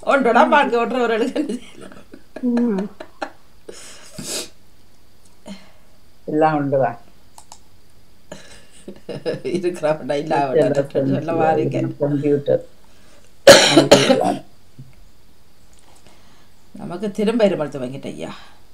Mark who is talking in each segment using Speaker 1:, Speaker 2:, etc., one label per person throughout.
Speaker 1: ஒன்றோட வாழ்க்கை ஓட்டுறவர்களுக்கு
Speaker 2: ம்.
Speaker 3: எல்லாம் உண்டுதான்
Speaker 1: இருக்கிறாப்படா இல்லாம சொல்ல வாரீங்க
Speaker 3: கம்ப்யூட்டர்
Speaker 1: நமக்கு திரும்ப இருமல் வாங்கிட்ட ஐயா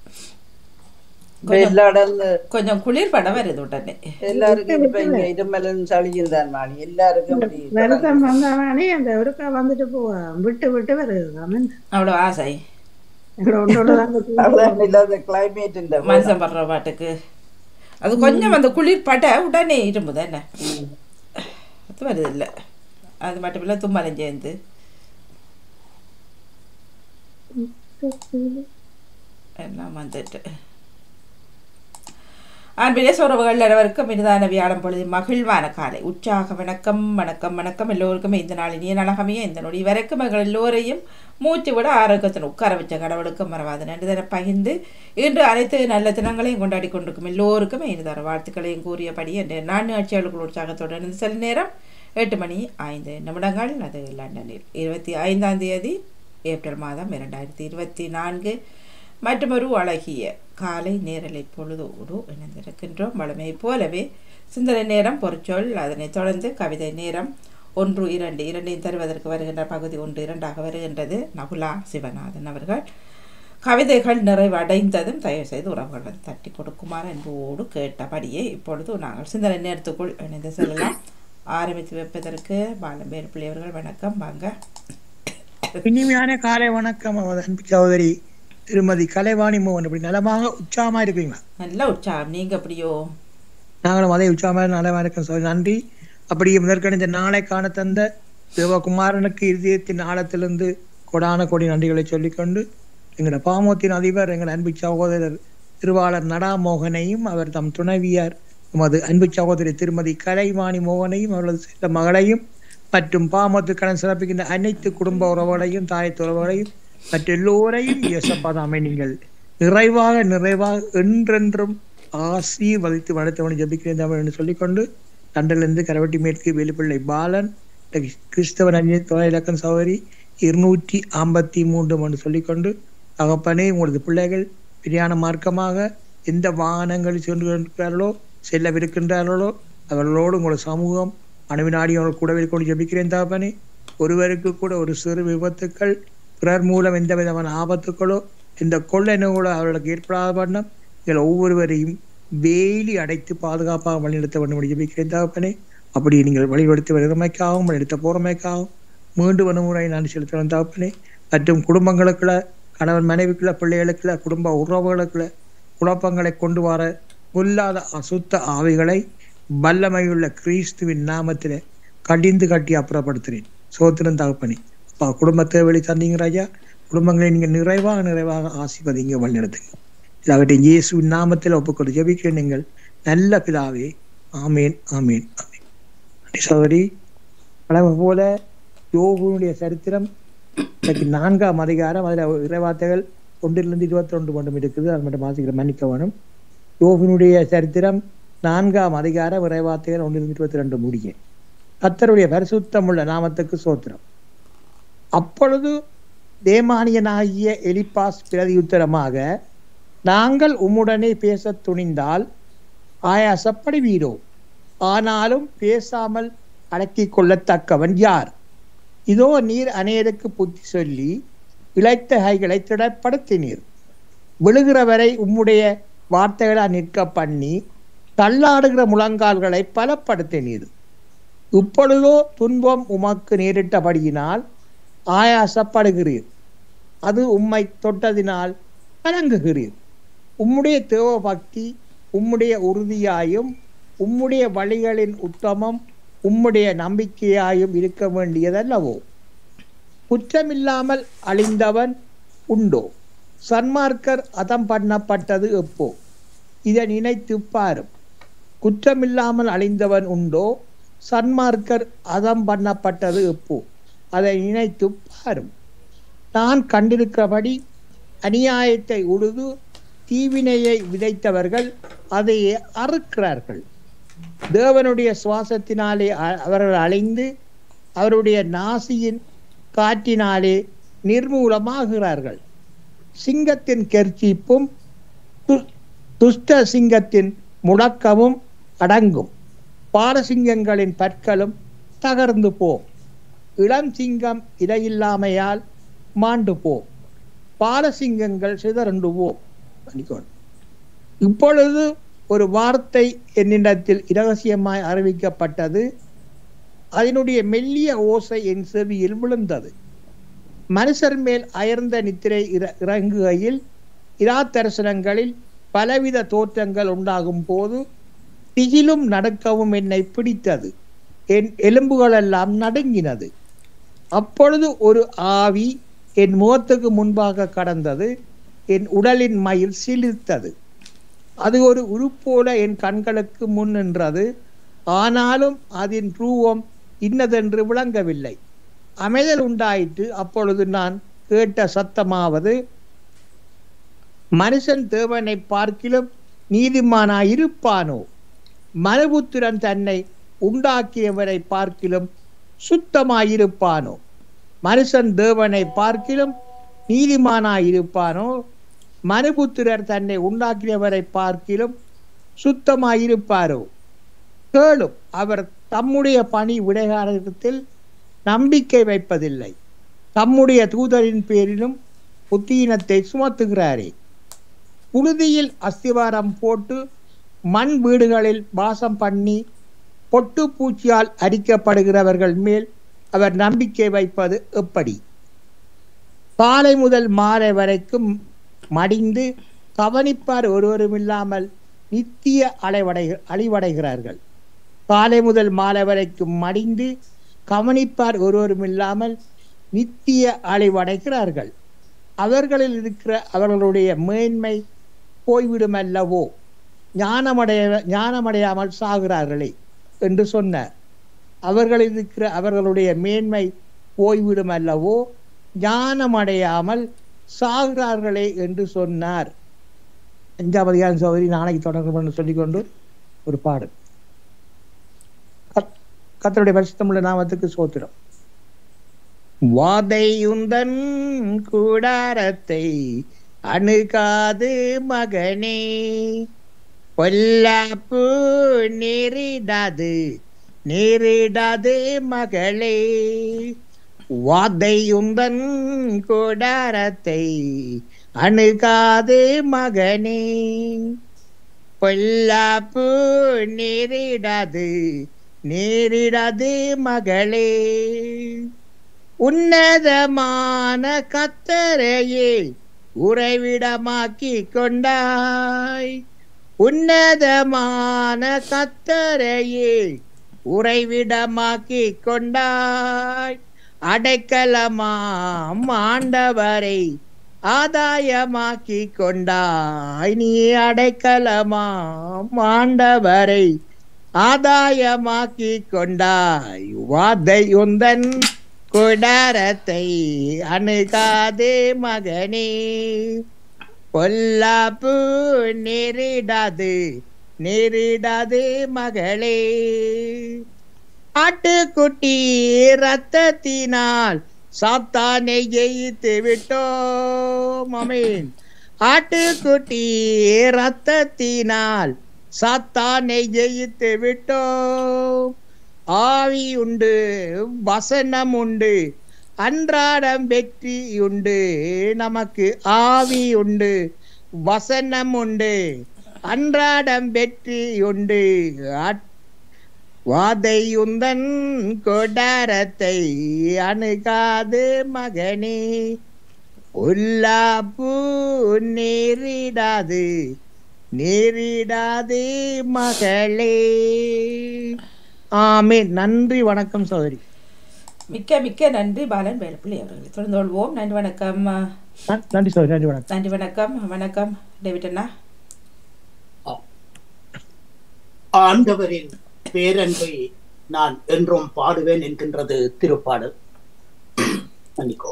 Speaker 3: எல்லா இடம்ல
Speaker 1: கொஞ்சம் குளிர் படம் வருது உடனே
Speaker 3: எல்லாருக்கும் இப்ப இங்க இருமலும் சளியும் தான் மாணி எல்லாருக்கும் இப்படி
Speaker 2: வருத்தம் வந்தானே அந்த ஒருக்கா வந்துட்டு போவான் விட்டு விட்டு வருது அவன்
Speaker 1: அவ்வளோ ஆசை
Speaker 2: ஒன்றோட தான்
Speaker 3: அதான் இல்லாத climate இந்த
Speaker 1: மனுஷன் படுற பாட்டுக்கு அது கொஞ்சம் அந்த குளிர் பட உடனே இரும்பு தானே அது வருது இல்லை அது மட்டும் இல்லை தும்மலம் சேர்ந்து எல்லாம் வந்துட்டு அன்பிலே சோரவுகள் அனைவருக்கும் இனிதான வியாழம் பொழுது மகிழ்வான காலை உற்சாக வணக்கம் வணக்கம் வணக்கம் எல்லோருக்குமே இந்த நாள் இனிய நலகமைய இந்த நொடி வரைக்கும் எங்கள் எல்லோரையும் மூச்சு விட ஆரோக்கியத்தின் உட்கார வச்ச கடவுளுக்கும் மறவாத நன்றி தர பகிர்ந்து இன்று அனைத்து நல்ல தினங்களையும் கொண்டாடி கொண்டிருக்கும் எல்லோருக்குமே இனிதான வாழ்த்துக்களையும் கூறியபடி என்ற நான்கு ஆட்சியாளர்கள் உற்சாகத்தோடு இருந்து சில நேரம் எட்டு மணி ஐந்து நிமிடங்கள் அது லண்டனில் இருபத்தி ஐந்தாம் தேதி ஏப்ரல் மாதம் இரண்டாயிரத்தி இருபத்தி நான்கு மற்றொரு அழகிய காலை நேரலை பொழுதோடு இணைந்திருக்கின்றோம் வளமை போலவே சிந்தனை நேரம் பொற்சொல் அதனைத் தொடர்ந்து கவிதை நேரம் ஒன்று இரண்டு இரண்டையும் தருவதற்கு வருகின்ற பகுதி ஒன்று இரண்டாக வருகின்றது நகுலா சிவநாதன் அவர்கள் கவிதைகள் நிறைவடைந்ததும் தயவு செய்து உறவுகள் வந்து தட்டி கொடுக்குமாறு அன்போடு கேட்டபடியே இப்பொழுது நாங்கள் சிந்தனை நேரத்துக்குள் இணைந்து செல்லலாம் ஆரம்பித்து வைப்பதற்கு பாலம்பேர் பிள்ளையவர்கள் வணக்கம் வாங்க
Speaker 4: இனிமையான காலை வணக்கம் அவரது அன்பு சகோதரி திருமதி கலைவாணி மோகன் இப்படி நலமாக உற்சாகமா இருக்கீங்களா
Speaker 1: நல்ல உற்சாகம் நீங்க அப்படியோ
Speaker 4: நாங்களும் அதே உற்சாகமாக நலமா இருக்கோம் சகோதரி நன்றி அப்படியே முதற்கண் இந்த நாளை காண தந்த சிவகுமாரனுக்கு இருதயத்தின் ஆழத்திலிருந்து கொடான கொடி நன்றிகளை சொல்லிக்கொண்டு எங்களோட பாமோத்தின் அதிபர் எங்கள் அன்பு சகோதரர் திருவாளர் நடாமோகனையும் அவர் தம் துணைவியார் எமது அன்பு சகோதரி திருமதி கலைவாணி மோகனையும் அவரது சில மகளையும் மற்றும் பாமத்து கடன் சிறப்பிக்கின்ற அனைத்து குடும்ப உறவுகளையும் தாய் உறவுகளையும் மற்ற எல்லோரையும் இயேசப்பாதாமை நீங்கள் நிறைவாக நிறைவாக என்றென்றும் ஆசீர்வதித்து வளர்த்தவனை ஜபிக்கிறேன் தமிழ் என்று சொல்லிக்கொண்டு லண்டனிலிருந்து கரவட்டி மேற்கு வேலுப்பிள்ளை பாலன் கிறிஸ்தவ நன்மை தொலை இலக்கம் சகோதரி இருநூற்றி ஐம்பத்தி மூன்று என்று சொல்லிக்கொண்டு தகப்பனே உங்களது பிள்ளைகள் பிரியாண மார்க்கமாக எந்த வாகனங்களில் சென்று கொண்டிருக்கிறார்களோ செல்லவிருக்கின்றார்களோ அவர்களோடு உங்களது சமூகம் அணுவினாடி அவர்கள் கூடவே கொண்டு ஜபிக்கிறேன் தகப்பனே ஒருவருக்கு கூட ஒரு சிறு விபத்துக்கள் பிறர் மூலம் எந்த விதமான ஆபத்துக்களோ இந்த கொள்ளை நோகளோ அவர்களுக்கு ஏற்படாத வண்ணம் இதில் ஒவ்வொருவரையும் வேலி அடைத்து பாதுகாப்பாக வழிநடத்த வேண்டும் என்று ஜபிக்கிறேன் தகப்பனே அப்படி நீங்கள் வழிபடுத்தி வருகிறமைக்காகவும் வழிநடத்த போறமைக்காகவும் மீண்டும் ஒரு முறை நான் செலுத்தணும் தகப்பனே மற்றும் குடும்பங்களுக்குள்ள கணவன் மனைவிக்குள்ள பிள்ளைகளுக்குள்ள குடும்ப உறவுகளுக்குள்ள குழப்பங்களை கொண்டு வர பொல்லாத அசுத்த ஆவிகளை வல்லமையுள்ள கிறிஸ்துவின் நாமத்திலே கடிந்து கட்டி அப்புறப்படுத்துகிறேன் சோத்திரம் தகப்பனே அப்பா குடும்பத்தை வெளி தந்தீங்க ராஜா குடும்பங்களை நீங்க நிறைவாக நிறைவாக ஆசிர்வதிங்க வழிநடத்துங்க எல்லாவற்றையும் இயேசுவின் நாமத்தில் ஒப்புக்கொண்டு ஜெபிக்கிறேன் நீங்கள் நல்ல பிதாவே ஆமேன் ஆமேன் ஆமேன் நன்றி சகோதரி அளவு போல யோகுனுடைய சரித்திரம் இன்னைக்கு நான்காம் அதிகாரம் அதுல இறைவார்த்தைகள் ஒன்றிலிருந்து இருபத்தி ஒன்று மட்டும் இருக்குது அது மட்டும் வாசிக்கிற மன்னிக்க வேணும் யோகுனுடைய சரித்திரம் நான்காம் அதிகாரம் இறைவார்த்தைகள் ஒன்றிலிருந்து இருபத்தி ரெண்டு முடிய கத்தருடைய பரிசுத்தமுள்ள நாமத்துக்கு சோத்திரம் அப்பொழுது தேமானியனாகிய எலிப்பாஸ் பிரதியுத்தரமாக நாங்கள் உம்முடனே பேசத் துணிந்தால் ஆயாசப்படுவீரோ ஆனாலும் பேசாமல் அடக்கிக் கொள்ளத்தக்கவன் யார் இதோ நீர் அநேருக்கு புத்தி சொல்லி இழைத்த கைகளை திடப்படுத்தினீர் விழுகிறவரை உம்முடைய வார்த்தைகளால் நிற்க பண்ணி தள்ளாடுகிற முழங்கால்களை பலப்படுத்தினீர் இப்பொழுதோ துன்பம் உமக்கு நேரிட்டபடியினால் ஆயாசப்படுகிறீர் அது உம்மை தொட்டதினால் கலங்குகிறீர் உம்முடைய தேவ பக்தி உம்முடைய உறுதியாயும் உம்முடைய வழிகளின் உத்தமம் உம்முடைய நம்பிக்கையாயும் இருக்க வேண்டியதல்லவோ குற்றமில்லாமல் அழிந்தவன் உண்டோ சன்மார்க்கர் அதம் பண்ணப்பட்டது எப்போ இதை நினைத்து பாரும் குற்றமில்லாமல் அழிந்தவன் உண்டோ சன்மார்க்கர் அதம் பண்ணப்பட்டது எப்போ அதை நினைத்து பாரும் நான் கண்டிருக்கிறபடி அநியாயத்தை உழுது தீவினையை விதைத்தவர்கள் அதை அறுக்கிறார்கள் தேவனுடைய சுவாசத்தினாலே அ- அவர்கள் அழிந்து அவருடைய நாசியின் காற்றினாலே நிர்மூலமாகிறார்கள் சிங்கத்தின் கெர்ச்சிப்பும் து- துஷ்ட சிங்கத்தின் முழக்கமும் அடங்கும் பாரசிங்கங்களின் பற்களும் தகர்ந்து போம் இளம் சிங்கம் இடையில்லாமையால் மாண்டு போம் பாலசிங்கங்கள் சிதறண்டு போம் மன்னிக்கணும். இப்பொழுது ஒரு வார்த்தை என்னிடத்தில் இரகசியமாய் அறிவிக்கப்பட்டது அதனுடைய மெல்லிய ஓசை என் செவியில் விழுந்தது மனுஷர் மேல் அயர்ந்த நித்திரை இற- இறங்குகையில் இராத்தரசனங்களில் பலவித தோற்றங்கள் உண்டாகும் போது திகிலும் நடுக்கவும் என்னை பிடித்தது என் எலும்புகளெல்லாம் நடுங்கினது அப்பொழுது ஒரு ஆவி என் முகத்துக்கு முன்பாக கடந்தது என் உடலின் மயில் சிலிர்த்தது அது ஒரு உருப்போல என் கண்களுக்கு முன் நின்றது ஆனாலும் அதன் ரூபம் இன்னதென்று விளங்கவில்லை அமைதல் உண்டாயிற்று அப்பொழுது நான் கேட்ட சத்தமாவது மனுஷன் தேவனை பார்க்கிலும் நீதிமானாய் இருப்பானோ மனுபுத்திரன் தன்னை உண்டாக்கியவரை பார்க்கிலும் சுத்தமாயிருப்பானோ மனுஷன் தேவனை பார்க்கிலும் நீதிமானாயிருப்பானோ மனுபுத்திரர் தன்னை உண்டாக்கியவரை பார்க்கிலும் சுத்தமாயிருப்பாரோ கேளும் அவர் தம்முடைய பணி விடைகாலத்தில் நம்பிக்கை வைப்பதில்லை தம்முடைய தூதரின் பேரிலும் புத்தீனத்தை சுமத்துகிறாரே புழுதியில் அஸ்திவாரம் போட்டு மண் வீடுகளில் வாசம் பண்ணி பொட்டு பூச்சியால் அரிக்கப்படுகிறவர்கள் மேல் அவர் நம்பிக்கை வைப்பது எப்படி காலை முதல் மாலை வரைக்கும் மடிந்து கவனிப்பார் ஒருவரும் இல்லாமல் நித்திய அலைவடை அழிவடைகிறார்கள் காலை முதல் மாலை வரைக்கும் மடிந்து கவனிப்பார் ஒருவரும் இல்லாமல் நித்திய அழிவடைகிறார்கள் அவர்களில் இருக்கிற அவர்களுடைய மேன்மை போய்விடும் அல்லவோ ஞானமடைய ஞானமடையாமல் சாகிறார்களே என்று சொன்னார் அவர்களில் இருக்கிற அவர்களுடைய மேன்மை போய்விடும் அல்லவோ ஞானமடையாமல் சாகிறார்களே என்று சொன்னார் அஞ்சாவது அதிகாரம் சோதரி நாளைக்கு தொடர்பு சொல்லிக்கொண்டு ஒரு பாடு கத்- கர்த்தருடைய பரிசுத்தமுள்ள நாமத்துக்கு சோத்திரம் வாதையுந்தன் கூடாரத்தை அணுகாது மகனே பொல்லாப்பு நேரிடாது நேரிடாது மகளே வாதையுந்தன் கூடாரத்தை அணுகாது மகனே பொல்லாப்பு நேரிடாது நேரிடாது மகளே உன்னதமான கத்தரையே உறைவிடமாக்கி கொண்டாய் உன்னதமான கத்தரையே உறைவிடமாக்கி கொண்டாய் அடைக்கலமாம் ஆண்டவரை ஆதாயமாக்கி கொண்டாய் நீ அடைக்கலமாம் ஆண்டவரை ஆதாயமாக்கி கொண்டாய் வாதை உந்தன் கொடாரத்தை அணுகாதே மகனே பொல்லாப்பு நேரிடாது நேரிடாது மகளே ஆட்டுக்குட்டி ரத்தத்தினால் சாத்தானை ஜெயித்து விட்டோம் அமீன் ஆட்டுக்குட்டி ரத்தத்தினால் சாத்தானை ஜெயித்து விட்டோம் ஆவி உண்டு வசனம் உண்டு அன்றாடம் வெற்றி உண்டு நமக்கு ஆவி உண்டு வசனம் உண்டு அன்றாடம் வெற்றி உண்டு அட்- வாதை உந்தன் கொடாரத்தை அணுகாது மகனே உல்லாப்பு நேரிடாது நேரிடாது மகளே ஆமே நன்றி வணக்கம் சகோதரி
Speaker 1: மிக்க மிக்க நன்றி பாலன் வேலுப்பிள்ளை அவர்களை தொடர்ந்து கொள்வோம் நன்றி வணக்கம்
Speaker 4: நன்- நன்றி சகோதரி நன்றி வணக்கம்
Speaker 1: நன்றி வணக்கம் வணக்கம் டேவிட் அண்ணா
Speaker 5: ஆண்டவரின் பேரன்பை நான் என்றும் பாடுவேன் என்கின்றது திருப்பாடல் மன்னிக்கோ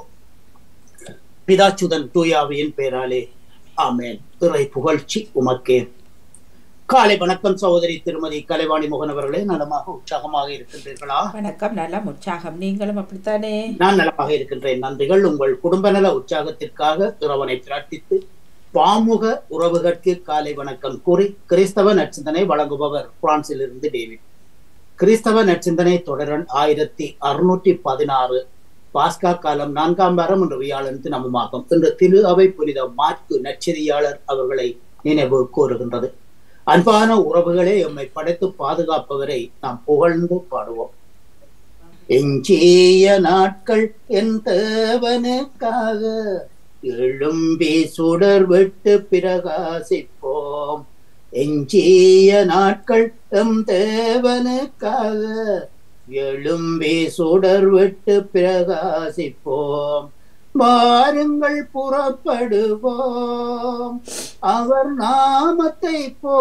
Speaker 5: பிதாச்சுதன் தூயாவியின் பேராலே ஆமேன் இறை புகழ்ச்சி உமக்கே காலை வணக்கம் சகோதரி திருமதி கலைவாணி மோகன் அவர்களே நலமாக உற்சாகமாக இருக்கின்றீர்களா
Speaker 1: வணக்கம் நல்லா உற்சாகம் நீங்களும் அப்படித்தானே
Speaker 5: நான் நலமாக இருக்கின்றேன் நன்றிகள் உங்கள் குடும்ப நல உற்சாகத்திற்காக இறைவனை பிரார்த்தித்து பாமுக உறவுகளுக்கு காலை வணக்கம் கூறி கிறிஸ்தவ நற்சிந்தனை வழங்குபவர் பிரான்சில் இருந்து டேவிட் கிறிஸ்தவ நற்சிந்தனை தொடரன் ஆயிரத்தி அறுநூற்றி பதினாறு பாஸ்கா காலம் நான்காம் வாரம் என்ற வியாழன் தினமுமாகும் இன்று திரு அவை புனித மாற்கு நற்செய்தியாளர் அவர்களை நினைவு கூறுகின்றது அன்பான உறவுகளே எம்மை படைத்து பாதுகாப்பவரை நாம் புகழ்ந்து பாடுவோம் எஞ்சிய நாட்கள் என் தேவனுக்காக எழும்பி சுடர் விட்டு பிரகாசிப்போம் எஞ்சிய நாட்கள் எம் தேவனுக்காக எழும்பி சுடர் விட்டு பிரகாசிப்போம் வாருங்கள் புறப்படுவோம் அவர் நாமத்தை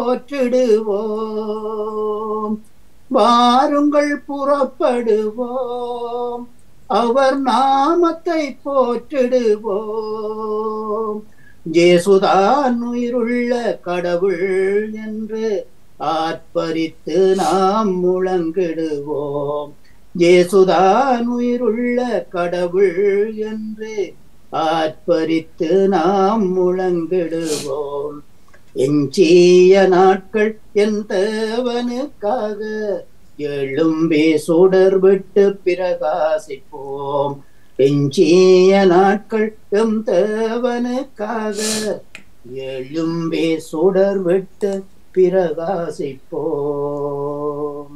Speaker 5: போற்றிடுவோம் வாருங்கள் புறப்படுவோம் அவர் நாமத்தை போற்றிடுவோம் ஜேசுதான் உயிருள்ள கடவுள் என்று ஆர்ப்பரித்து நாம் முழங்கிடுவோம் ஜேசுதான் உயிருள்ள கடவுள் என்று ஆர்ப்பரித்து நாம் முழங்கிடுவோம் எஞ்சிய நாட்கள் என் தேவனுக்காக எழும்பி சுடர் விட்டு பிரகாசிப்போம் எஞ்சிய நாட்கள் எம் தேவனுக்காக எழும்பி சுடர் விட்டு பிரகாசிப்போம்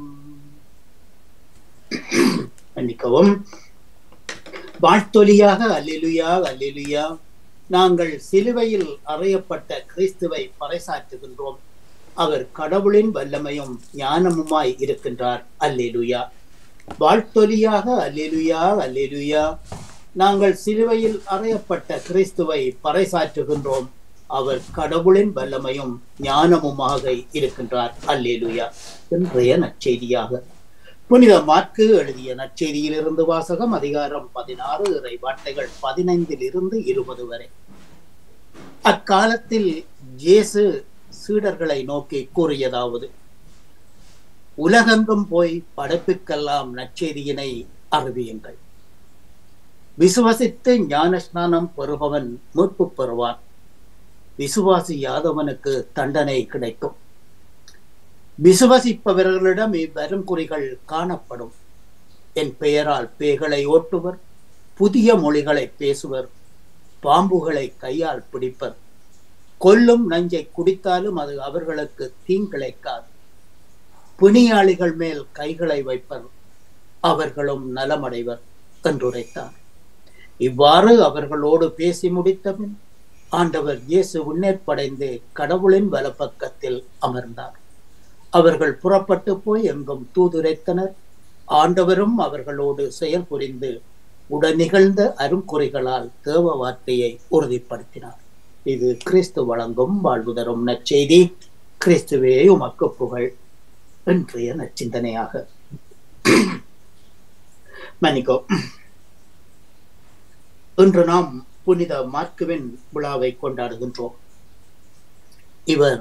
Speaker 5: மன்னிக்கவும் வாழ்த்தொலியாக அல்லிலுயா அல்லிலுயா நாங்கள் சிலுவையில் அறையப்பட்ட கிறிஸ்துவை பறைசாற்றுகின்றோம் அவர் கடவுளின் வல்லமையும் ஞானமுமாய் இருக்கின்றார் அல்லேலுயா வாழ்த்தொலியாக அல்லேலுயா அல்லேலுயா நாங்கள் சிலுவையில் அறையப்பட்ட கிறிஸ்துவை பறைசாற்றுகின்றோம் அவர் கடவுளின் வல்லமையும் ஞானமுமாக இருக்கின்றார் அல்லேலுயா இன்றைய நற்செய்தியாக புனித மாற்கு எழுதிய நற்செய்தியிலிருந்து வாசகம் அதிகாரம் பதினாறு இறை வார்த்தைகள் பதினைந்தில் இருந்து இருபது வரை அக்காலத்தில் இயேசு சீடர்களை நோக்கி கூறியதாவது உலகெங்கும் போய் படைப்புக்கெல்லாம் நற்செய்தியினை அறிவியுங்கள் விசுவசித்து ஞானஸ்நானம் பெறுபவன் மீட்பு பெறுவான் விசுவாசி யாதவனுக்கு தண்டனை கிடைக்கும் விசுவசிப்பவர்களிடம் இவ்வரும் குறிகள் காணப்படும் என் பெயரால் பேய்களை ஓட்டுவர் புதிய மொழிகளை பேசுவர் பாம்புகளை கையால் பிடிப்பர் கொல்லும் நஞ்சை குடித்தாலும் அது அவர்களுக்கு தீங்கிழைக்காது பிணியாளிகள் மேல் கைகளை வைப்பர் அவர்களும் நலமடைவர் என்றுரைத்தார் இவ்வாறு அவர்களோடு பேசி முடித்தபின் ஆண்டவர் இயேசு உன்னேற்படைந்து கடவுளின் வலப்பக்கத்தில் அமர்ந்தார் அவர்கள் புறப்பட்டு போய் எங்கும் தூதுரைத்தனர் ஆண்டவரும் அவர்களோடு செயல் புரிந்து உடன் நிகழ்ந்த அருங்குறிகளால் தேவ வார்த்தையை உறுதிப்படுத்தினார் இது கிறிஸ்து வழங்கும் வாழ்வு தரும் நற்செய்தி கிறிஸ்துவே உமக்கு புகழ் இன்றைய நச்சிந்தனையாக மன்னிக்கோ இன்று நாம் புனித மார்க்குவின் விழாவை கொண்டாடுகின்றோம் இவர்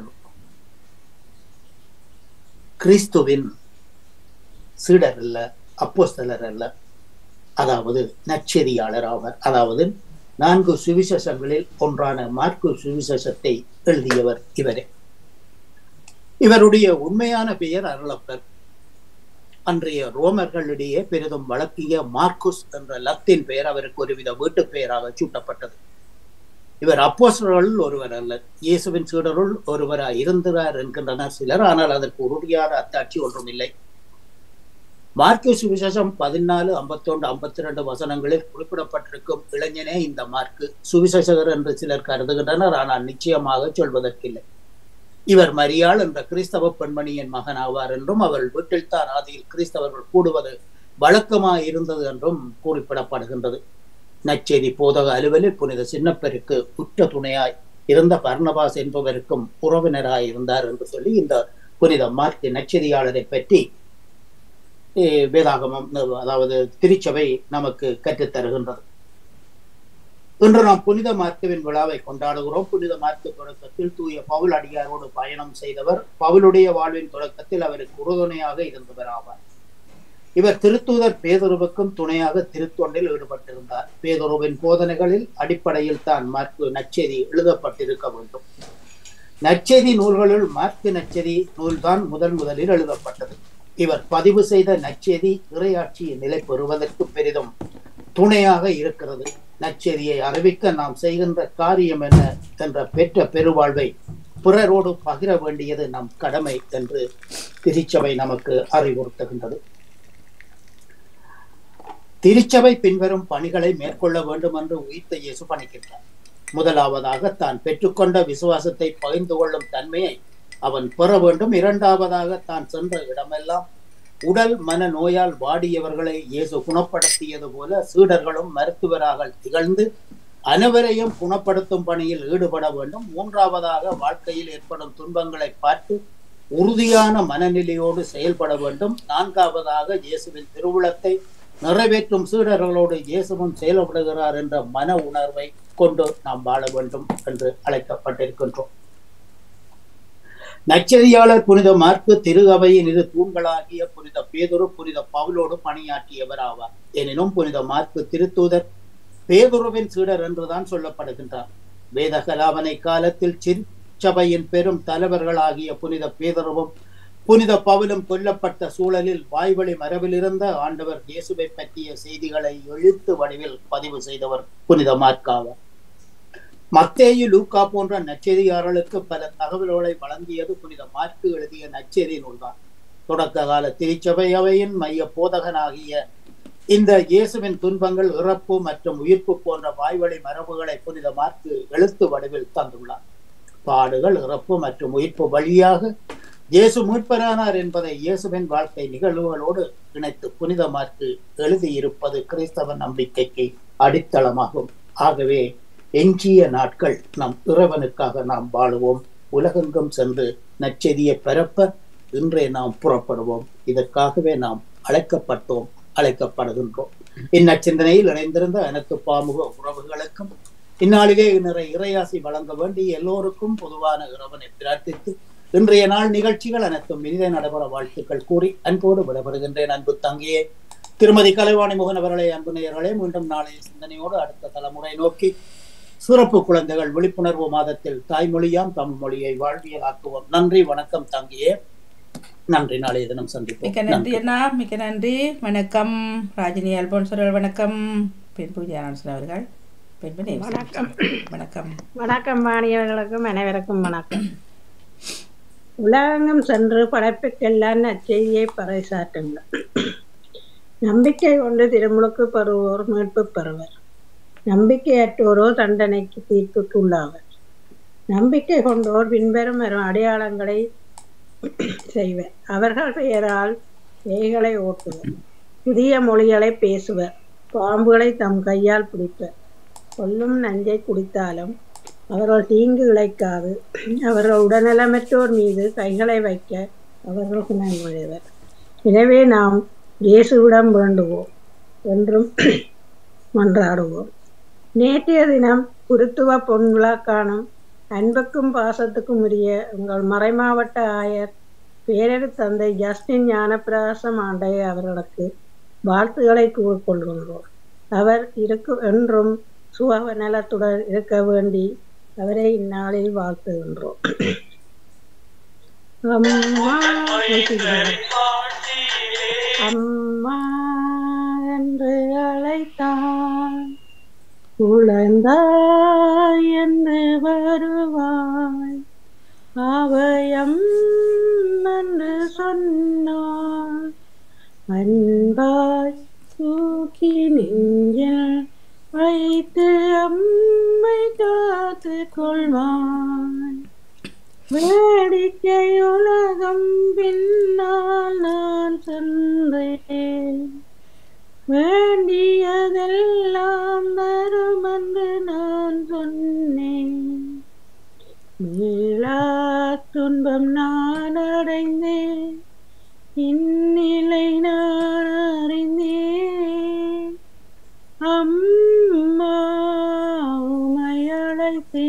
Speaker 5: கிறிஸ்துவின் சீடர் அல்ல அப்போஸ்தலர் அல்ல அதாவது நற்செய்தியாளர் ஆவர் அதாவது நான்கு சுவிசேஷங்களில் ஒன்றான மார்க்கு சுவிசேஷத்தை எழுதியவர் இவரே இவருடைய உண்மையான பெயர் அருளப்பர் அன்றைய ரோமர்களிடையே பெரிதும் வழக்கிய மார்க்குஸ் என்ற லத்தின் பெயர் அவருக்கு ஒருவித வீட்டு பெயராக சூட்டப்பட்டது இவர் அப்போஸ்தலர்களுள் ஒருவர் அல்ல இயேசுவின் சீடருள் ஒருவராய் இருந்தார் என்கின்றனர் சிலர் ஆனால் அதற்கு உறுதியான அத்தாட்சி ஒன்றும் இல்லை மார்க்கு சுவிசேஷம் பதினாலு ஐம்பத்தொன்று ஐம்பத்தி ரெண்டு வசனங்களில் குறிப்பிடப்பட்டிருக்கும் இளைஞனே இந்த மார்க்கு சுவிசேஷகர் என்று சிலர் கருதுகின்றனர் ஆனால் நிச்சயமாக சொல்வதற்கில்லை இவர் மரியாள் என்ற கிறிஸ்தவ பெண்மணியின் மகன் ஆவார் என்றும் அவள் வீட்டில் தான் ஆதியில் கிறிஸ்தவர்கள் கூடுவது வழக்கமாய் இருந்தது என்றும் குறிப்பிடப்படுகின்றது நச்செய்தி போதக அலுவலில் புனித சின்னப்பெருக்கு உற்ற துணையாய் இருந்த பர்ணபாஸ் என்பவருக்கும் உறவினராய் இருந்தார் என்று சொல்லி இந்த புனித மார்க்கு நச்செய்தியாளரை பற்றி வேதாகமம் அதாவது திருச்சபை நமக்கு கற்றுத்தருகின்றது இன்று நாம் புனித மார்க்குவின் விழாவை கொண்டாடுகிறோம் புனித மார்க்கு தொடக்கத்தில் தூய பவுல் அடியாரோடு பயணம் செய்தவர் பவுலுடைய வாழ்வின் தொடக்கத்தில் அவருக்கு உறுதுணையாக இருந்தவர் ஆவார் இவர் திருத்தூதர் பேதுருவுக்கும் துணையாக திருத்தொண்டில் ஈடுபட்டிருந்தார் பேதுருவின் போதனைகளில் அடிப்படையில் தான் மார்க்கு நச்செய்தி எழுதப்பட்டிருக்க வேண்டும் நச்செய்தி நூல்களுள் மார்க்கு நச்செய்தி நூல்தான் முதன் முதலில் எழுதப்பட்டது இவர் பதிவு செய்த நச்செய்தி இறையாட்சியை நிலை பெறுவதற்கு பெரிதும் துணையாக இருக்கிறது நச்செய்தியை அறிவிக்க நாம் செய்கின்ற காரியம் என்ன என்ற பெற்ற பெருவாழ்வை பிறரோடு பகிர வேண்டியது நம் கடமை என்று திருச்சபை நமக்கு அறிவுறுத்துகின்றது திருச்சபை பின்வரும் பணிகளை மேற்கொள்ள வேண்டும் என்று உயிர்த்த இயேசு பணிக்கின்றார் முதலாவதாக தான் பெற்றுக்கொண்ட விசுவாசத்தை பகிர்ந்து கொள்ளும் தன்மையை அவன் பெற வேண்டும் இரண்டாவதாக தான் சென்ற இடமெல்லாம் உடல் மன நோயால் வாடியவர்களை இயேசு குணப்படுத்தியது போல சீடர்களும் மருத்துவராக திகழ்ந்து அனைவரையும் குணப்படுத்தும் பணியில் ஈடுபட வேண்டும் மூன்றாவதாக வாழ்க்கையில் ஏற்படும் துன்பங்களை பார்த்து உறுதியான மனநிலையோடு செயல்பட வேண்டும் நான்காவதாக இயேசுவின் திருவுளத்தை நிறைவேற்றும் சீடர்களோடு இயேசுவும் செயல்படுகிறார் என்ற மன உணர்வை கொண்டு நாம் வாழ வேண்டும் என்று அழைக்கப்பட்டிருக்கின்றோம் நச்சரியாளர் புனித மார்க்கு திரு அவையின் இரு தூண்களாகிய புனித பேதுரு புனித பவுலோடு பணியாற்றியவர் ஆவார் எனினும் புனித மார்க்கு திருத்தூதர் பேதுருவின் சீடர் என்றுதான் சொல்லப்படுகின்றார் வேத கலாபனை காலத்தில் சிற்சபையின் பெரும் தலைவர்களாகிய புனித பேதுருவும் புனித பவுலும் கொல்லப்பட்ட சூழலில் வாய்வழி மரபில் இருந்த ஆண்டவர் இயேசுவை பற்றிய செய்திகளை எழுத்து வடிவில் பதிவு செய்தவர் புனித மார்க்காவார் மத்தேயு லூக்கா போன்ற நச்செய்தியாளர்களுக்கு பல தகவல்களை வழங்கியது புனித மார்க்கு எழுதிய நச்செய்தி நூல்தான் தொடக்க கால திருச்சபை அவையின் மைய போதகனாகிய இந்த இயேசுவின் துன்பங்கள் இறப்பு மற்றும் உயிர்ப்பு போன்ற வாய்வழி மரபுகளை புனித மார்க்கு எழுத்து வடிவில் தந்துள்ளார் பாடுகள் இறப்பு மற்றும் உயிர்ப்பு வழியாக இயேசு மீட்பரானார் என்பதை இயேசுவின் வாழ்க்கை நிகழ்வுகளோடு இணைத்து புனித மார்க்கு எழுதியிருப்பது கிறிஸ்தவ நம்பிக்கைக்கு அடித்தளமாகும் ஆகவே எஞ்சிய நாட்கள் நம் இறைவனுக்காக நாம் வாழுவோம் உலகெங்கும் சென்று நச்செய்தியை பரப்ப இன்றே நாம் புறப்படுவோம் இதற்காகவே நாம் அழைக்கப்பட்டோம் அழைக்கப்படுகின்றோம் இந்நச்சிந்தனையில் இணைந்திருந்த அனைத்து பாமுக உறவுகளுக்கும் இந்நாளிலே நிறைய இறையாசி வழங்க வேண்டி எல்லோருக்கும் பொதுவான இறைவனை பிரார்த்தித்து இன்றைய நாள் நிகழ்ச்சிகள் அனைத்தும் இனிதே நடைபெற வாழ்த்துக்கள் கூறி அன்போடு விடைபெறுகின்றேன் அன்பு தங்கியே திருமதி கலைவாணி முகன் அவர்களே அன்பு நேயர்களே மீண்டும் நாளைய சிந்தனையோடு அடுத்த தலைமுறை நோக்கி சிறப்பு குழந்தைகள் விழிப்புணர்வு மாதத்தில் தாய்மொழியாம் தமிழ் மொழியை வாழ்வியலாக்குவோம் நன்றி வணக்கம் தங்கியே நன்றி நாளைய தினம் சந்திப்போம்
Speaker 1: மிக்க நன்றி அண்ணா மிக்க நன்றி வணக்கம் ராஜினி அல்போன்சர்கள் வணக்கம் பெண் பூஜை ஆனந்தன் அவர்கள் பெண் பெண்
Speaker 2: வணக்கம்.
Speaker 1: வணக்கம்
Speaker 2: வணக்கம் மாணியவர்களுக்கும் அனைவருக்கும் வணக்கம் உலகெங்கும் சென்று படைப்புக்கெல்லாம் நற்செய்தியை பறைசாற்றுங்கள் நம்பிக்கை கொண்டு திருமுழுக்கு பெறுவோர் மீட்பு பெறுவர் நம்பிக்கையற்றோரோ தண்டனைக்கு தீர்ப்புக்கு உள்ளாவர் நம்பிக்கை கொண்டோர் பின்வரும் வரும் அடையாளங்களை செய்வர் அவர்கள் பெயரால் பேய்களை ஓட்டுவர் புதிய மொழிகளை பேசுவர் பாம்புகளை தம் கையால் பிடிப்பர் கொல்லும் நஞ்சை குடித்தாலும் அவர்கள் தீங்கு இழைக்காது அவர்கள் உடல்நலமற்றோர் மீது கைகளை வைக்க அவர்கள் குணமடைவர் எனவே நாம் இயேசுவிடம் வேண்டுவோம் என்றும் மன்றாடுவோம் நேற்றைய தினம் குருத்துவ பொன் விழா காணும் அன்புக்கும் பாசத்துக்கும் உரிய உங்கள் மறைமாவட்ட ஆயர் பேரர் தந்தை ஜஸ்டின் ஞானப்பிரகாசம் ஆண்டை அவர்களுக்கு வாழ்த்துக்களை கூறிக்கொள்கின்றோம் அவர் இருக்கு என்றும் சுக நலத்துடன் இருக்க வேண்டி அவரை இந்நாளில் வாழ்த்துகின்றோம் அம்மா அம்மா என்று அழைத்தான் குழந்தாய் என்று வருவாய் அவயம் என்று சொன்னாள் அன்பாய் தூக்கி நெஞ்சில் வைத்து அம்மை காத்து கொள்வான் வேடிக்கை உலகம் பின்னால் நான் சென்றேன் வேண்டியதெல்லாம் தரும் என்று நான் சொன்னேன் மீளா துன்பம் நான் அடைந்தேன் இந்நிலை நான் அறிந்தேன் அம்மா அழைத்து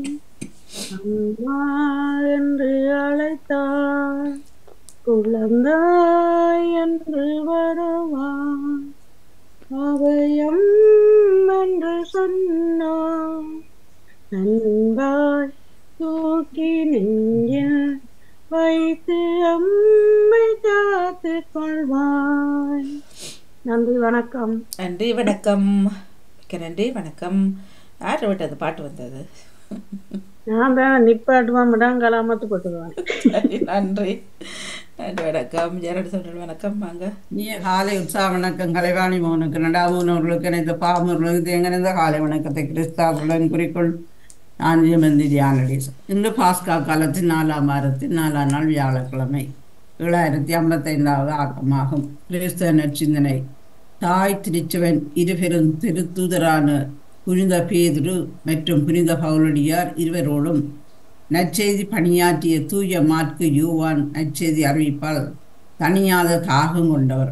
Speaker 2: அம்மா என்று அழைத்தார் குழந்தாய் என்று வருவான் அபயம் என்று சொன்னான் அன்பாய் தூக்கி நெஞ்சில் வைத்து அம்மை காத்து கொள்வாய் நன்றி வணக்கம்
Speaker 1: நன்றி வணக்கம் மிக்க நன்றி வணக்கம் யார் விட்டு அந்த பாட்டு வந்தது
Speaker 2: நான் தான் நிப்பாட்டுவான் விடாம கலாமத்து போட்டுருவான்
Speaker 1: சரி, நன்றி நன்றி வணக்கம் ஜெரட் சொல்ற வணக்கம் வாங்க
Speaker 3: நீ காலை உற்சாக வணக்கம் கலைவாணி மோகனுக்கு நடாமூனவர்களுக்கு இந்த பாமர்களுக்கு எங்கிருந்த காலை வணக்கத்தை கிறிஸ்தாவுடன் குறிக்கொள் நான் ஜெமந்தி தியானடீஸ் இன்று பாஸ்கா காலத்தின் நாலாம் வாரத்தின் நாலாம் நாள் வியாழக்கிழமை ஏழாயிரத்தி ஐம்பத்தைந்தாவது ஆக்கமாகும் கிறிஸ்தவ நற்சிந்தனை தாய் திருச்சுவன் இருபெரும் திருத்தூதரான புனித பேதுரு மற்றும் புனித பவுலடியார் இருவரோடும் நற்செய்தி பணியாற்றிய தூய மாற்கு யூவான் நற்செய்தி அறிவிப்பால் தனியாத தாகம் கொண்டவர்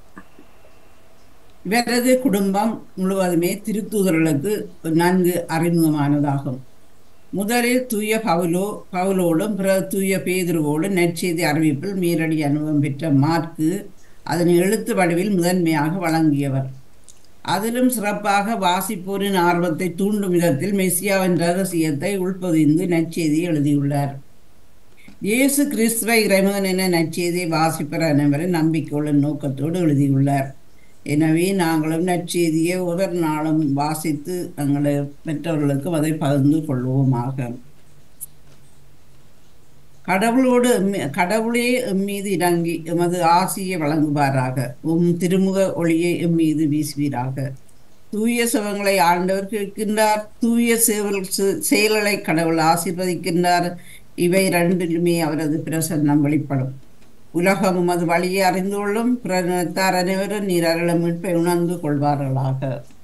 Speaker 3: இவரது குடும்பம் முழுவதுமே திருத்தூதர்களுக்கு நன்கு அறிமுகமானதாகும் முதலில் தூய பவுலோ பவுலோடும் பிற தூய பேதுருவோடும் நற்செய்தி அறிவிப்பில் மீறடி அனுபவம் பெற்ற மார்க்கு அதன் எழுத்து வடிவில் முதன்மையாக வழங்கியவர் அதிலும் சிறப்பாக வாசிப்போரின் ஆர்வத்தை தூண்டும் விதத்தில் மெஸ்ஸியாவின் ரகசியத்தை உள்பொதிந்து நற்செய்தி எழுதியுள்ளார் இயேசு கிறிஸ்துவ இறைமகன் என நற்செய்தியை வாசிப்பர் அனைவரும் நம்பிக்கையுள்ள நோக்கத்தோடு எழுதியுள்ளார் எனவே நாங்களும் நற்செய்தியை ஒவ்வொரு நாளும் வாசித்து எங்களை மற்றவர்களுக்கு அதை பகிர்ந்து கொள்வோமாக கடவுளோடு எம்மி- கடவுளே எம்மீது இறங்கி எமது ஆசியை வழங்குவாராக உம் திருமுக ஒளியை எம்மீது வீசுவீராக தூய சிவங்களை ஆண்டவர் கேட்கின்றார் தூய சேவல் செ- செயல்களை கடவுள் ஆசீர்வதிக்கின்றார் இவை இரண்டிலுமே அவரது பிரசன்னம் வெளிப்படும் உலகம் உமது வழியை அறிந்து கொள்ளும் பிறத்தார் அனைவரும் நீர் அருள மீட்பை உணர்ந்து கொள்வார்களாக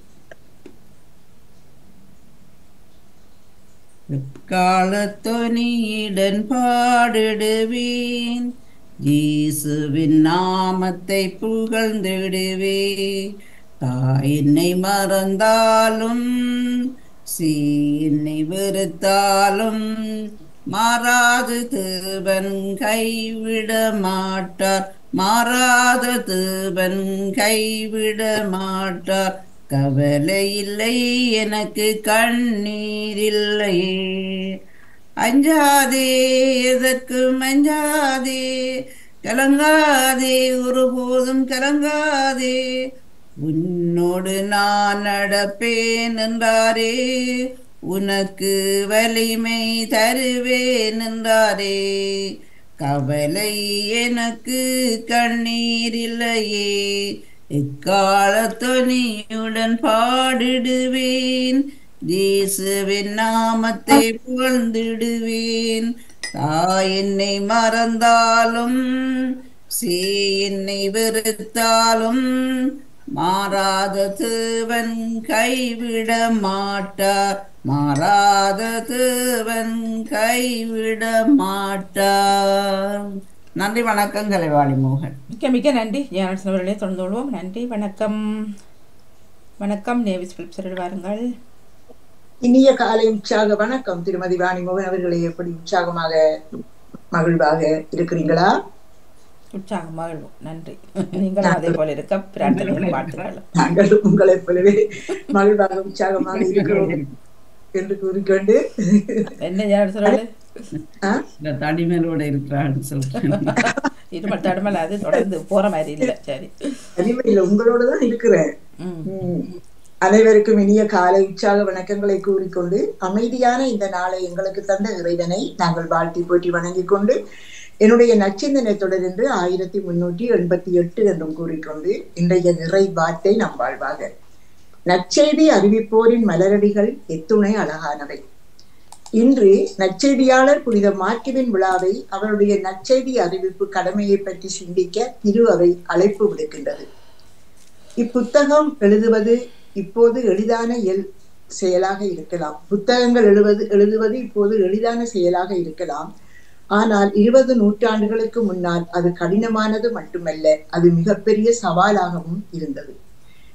Speaker 3: காலத்தொனியுடன் பாடிடுவேன் இயேசுவின் நாமத்தை புகழ்ந்திடுவே தாய் என்னை மறந்தாலும் சீ என்னை வெறுத்தாலும் மாறாது தேவன் கைவிட மாட்டார் மாறாத தேவன் கைவிட மாட்டார் கவலை இல்லை எனக்கு கண்ணீர் இல்லையே அஞ்சாதே எதற்கும் அஞ்சாதே கலங்காதே ஒருபோதும் கலங்காதே உன்னோடு நான் நடப்பேன் என்றாரே உனக்கு வலிமை தருவேன் என்றாரே கவலை எனக்கு கண்ணீர் இல்லையே இக்காலத்தொனியுடன் பாடிடுவேன் இயேசுவின் நாமத்தை புகழ்ந்திடுவேன் தாய் என்னை மறந்தாலும் சீ என்னை வெறுத்தாலும் மாறாத தேவன் கைவிட மாட்டார் மாறாத தேவன் கைவிட மாட்டார் நன்றி வணக்கம் கலைவாணி மோகன்
Speaker 1: மிக்க மிக்க நன்றி ஜெயநாதன் அவர்களே தொடர்ந்து கொள்வோம் நன்றி வணக்கம் வணக்கம் நேவிஸ் பிலிப்ஸ் வாருங்கள்
Speaker 6: இனிய காலை உற்சாக வணக்கம் திருமதி வாணி மோகன் அவர்களே எப்படி உற்சாகமாக மகிழ்வாக இருக்கிறீங்களா
Speaker 1: உற்சாகம் மகிழ்வோம் நன்றி நீங்களும் அதே போல இருக்க பிரார்த்தனைகளும் வாழ்த்துக்களும்
Speaker 6: நாங்கள் உங்களைப் போலவே மகிழ்வாக உற்சாகமாக இருக்கிறோம் என்று கூறிக்கொண்டு
Speaker 1: என்ன ஜெயநாதன் சொல்லு
Speaker 6: ஆ?
Speaker 3: இந்த தடிமலோட இருக்கிறான்னு சொல்றேன்
Speaker 1: இருமல் தடுமல் அது தொடர்ந்து போற மாதிரி இல்லை சரி
Speaker 6: தனிமையில் உங்களோட தான் இருக்கிறேன்
Speaker 1: ம்
Speaker 6: ம். அனைவருக்கும் இனிய காலை உற்சாக வணக்கங்களை கூறிக்கொண்டு அமைதியான இந்த நாளை எங்களுக்கு தந்த இறைவனை நாங்கள் வாழ்த்தி போற்றி வணங்கிக் கொண்டு என்னுடைய நச்சிந்தனை தொடர்ந்து ஆயிரத்தி முன்னூற்றி எண்பத்தி எட்டு என்றும் கூறிக்கொண்டு இன்றைய நிறை வார்த்தை நம் வாழ்வாக நற்செய்தி அறிவிப்போரின் மலரடிகள் எத்துணை அழகானவை இன்று நற்செய்தியாளர் புனித மார்க்குவின் விழாவை அவருடைய நற்செய்தி அறிவிப்பு கடமையை பற்றி சிந்திக்க திரு அவை அழைப்பு விடுக்கின்றது இப்புத்தகம் எழுதுவது இப்போது எளிதான எல் செயலாக இருக்கலாம் புத்தகங்கள் எழுவது எழுதுவது இப்போது எளிதான செயலாக இருக்கலாம் ஆனால் இருபது நூற்றாண்டுகளுக்கு முன்னால் அது கடினமானது மட்டுமல்ல அது மிகப்பெரிய சவாலாகவும் இருந்தது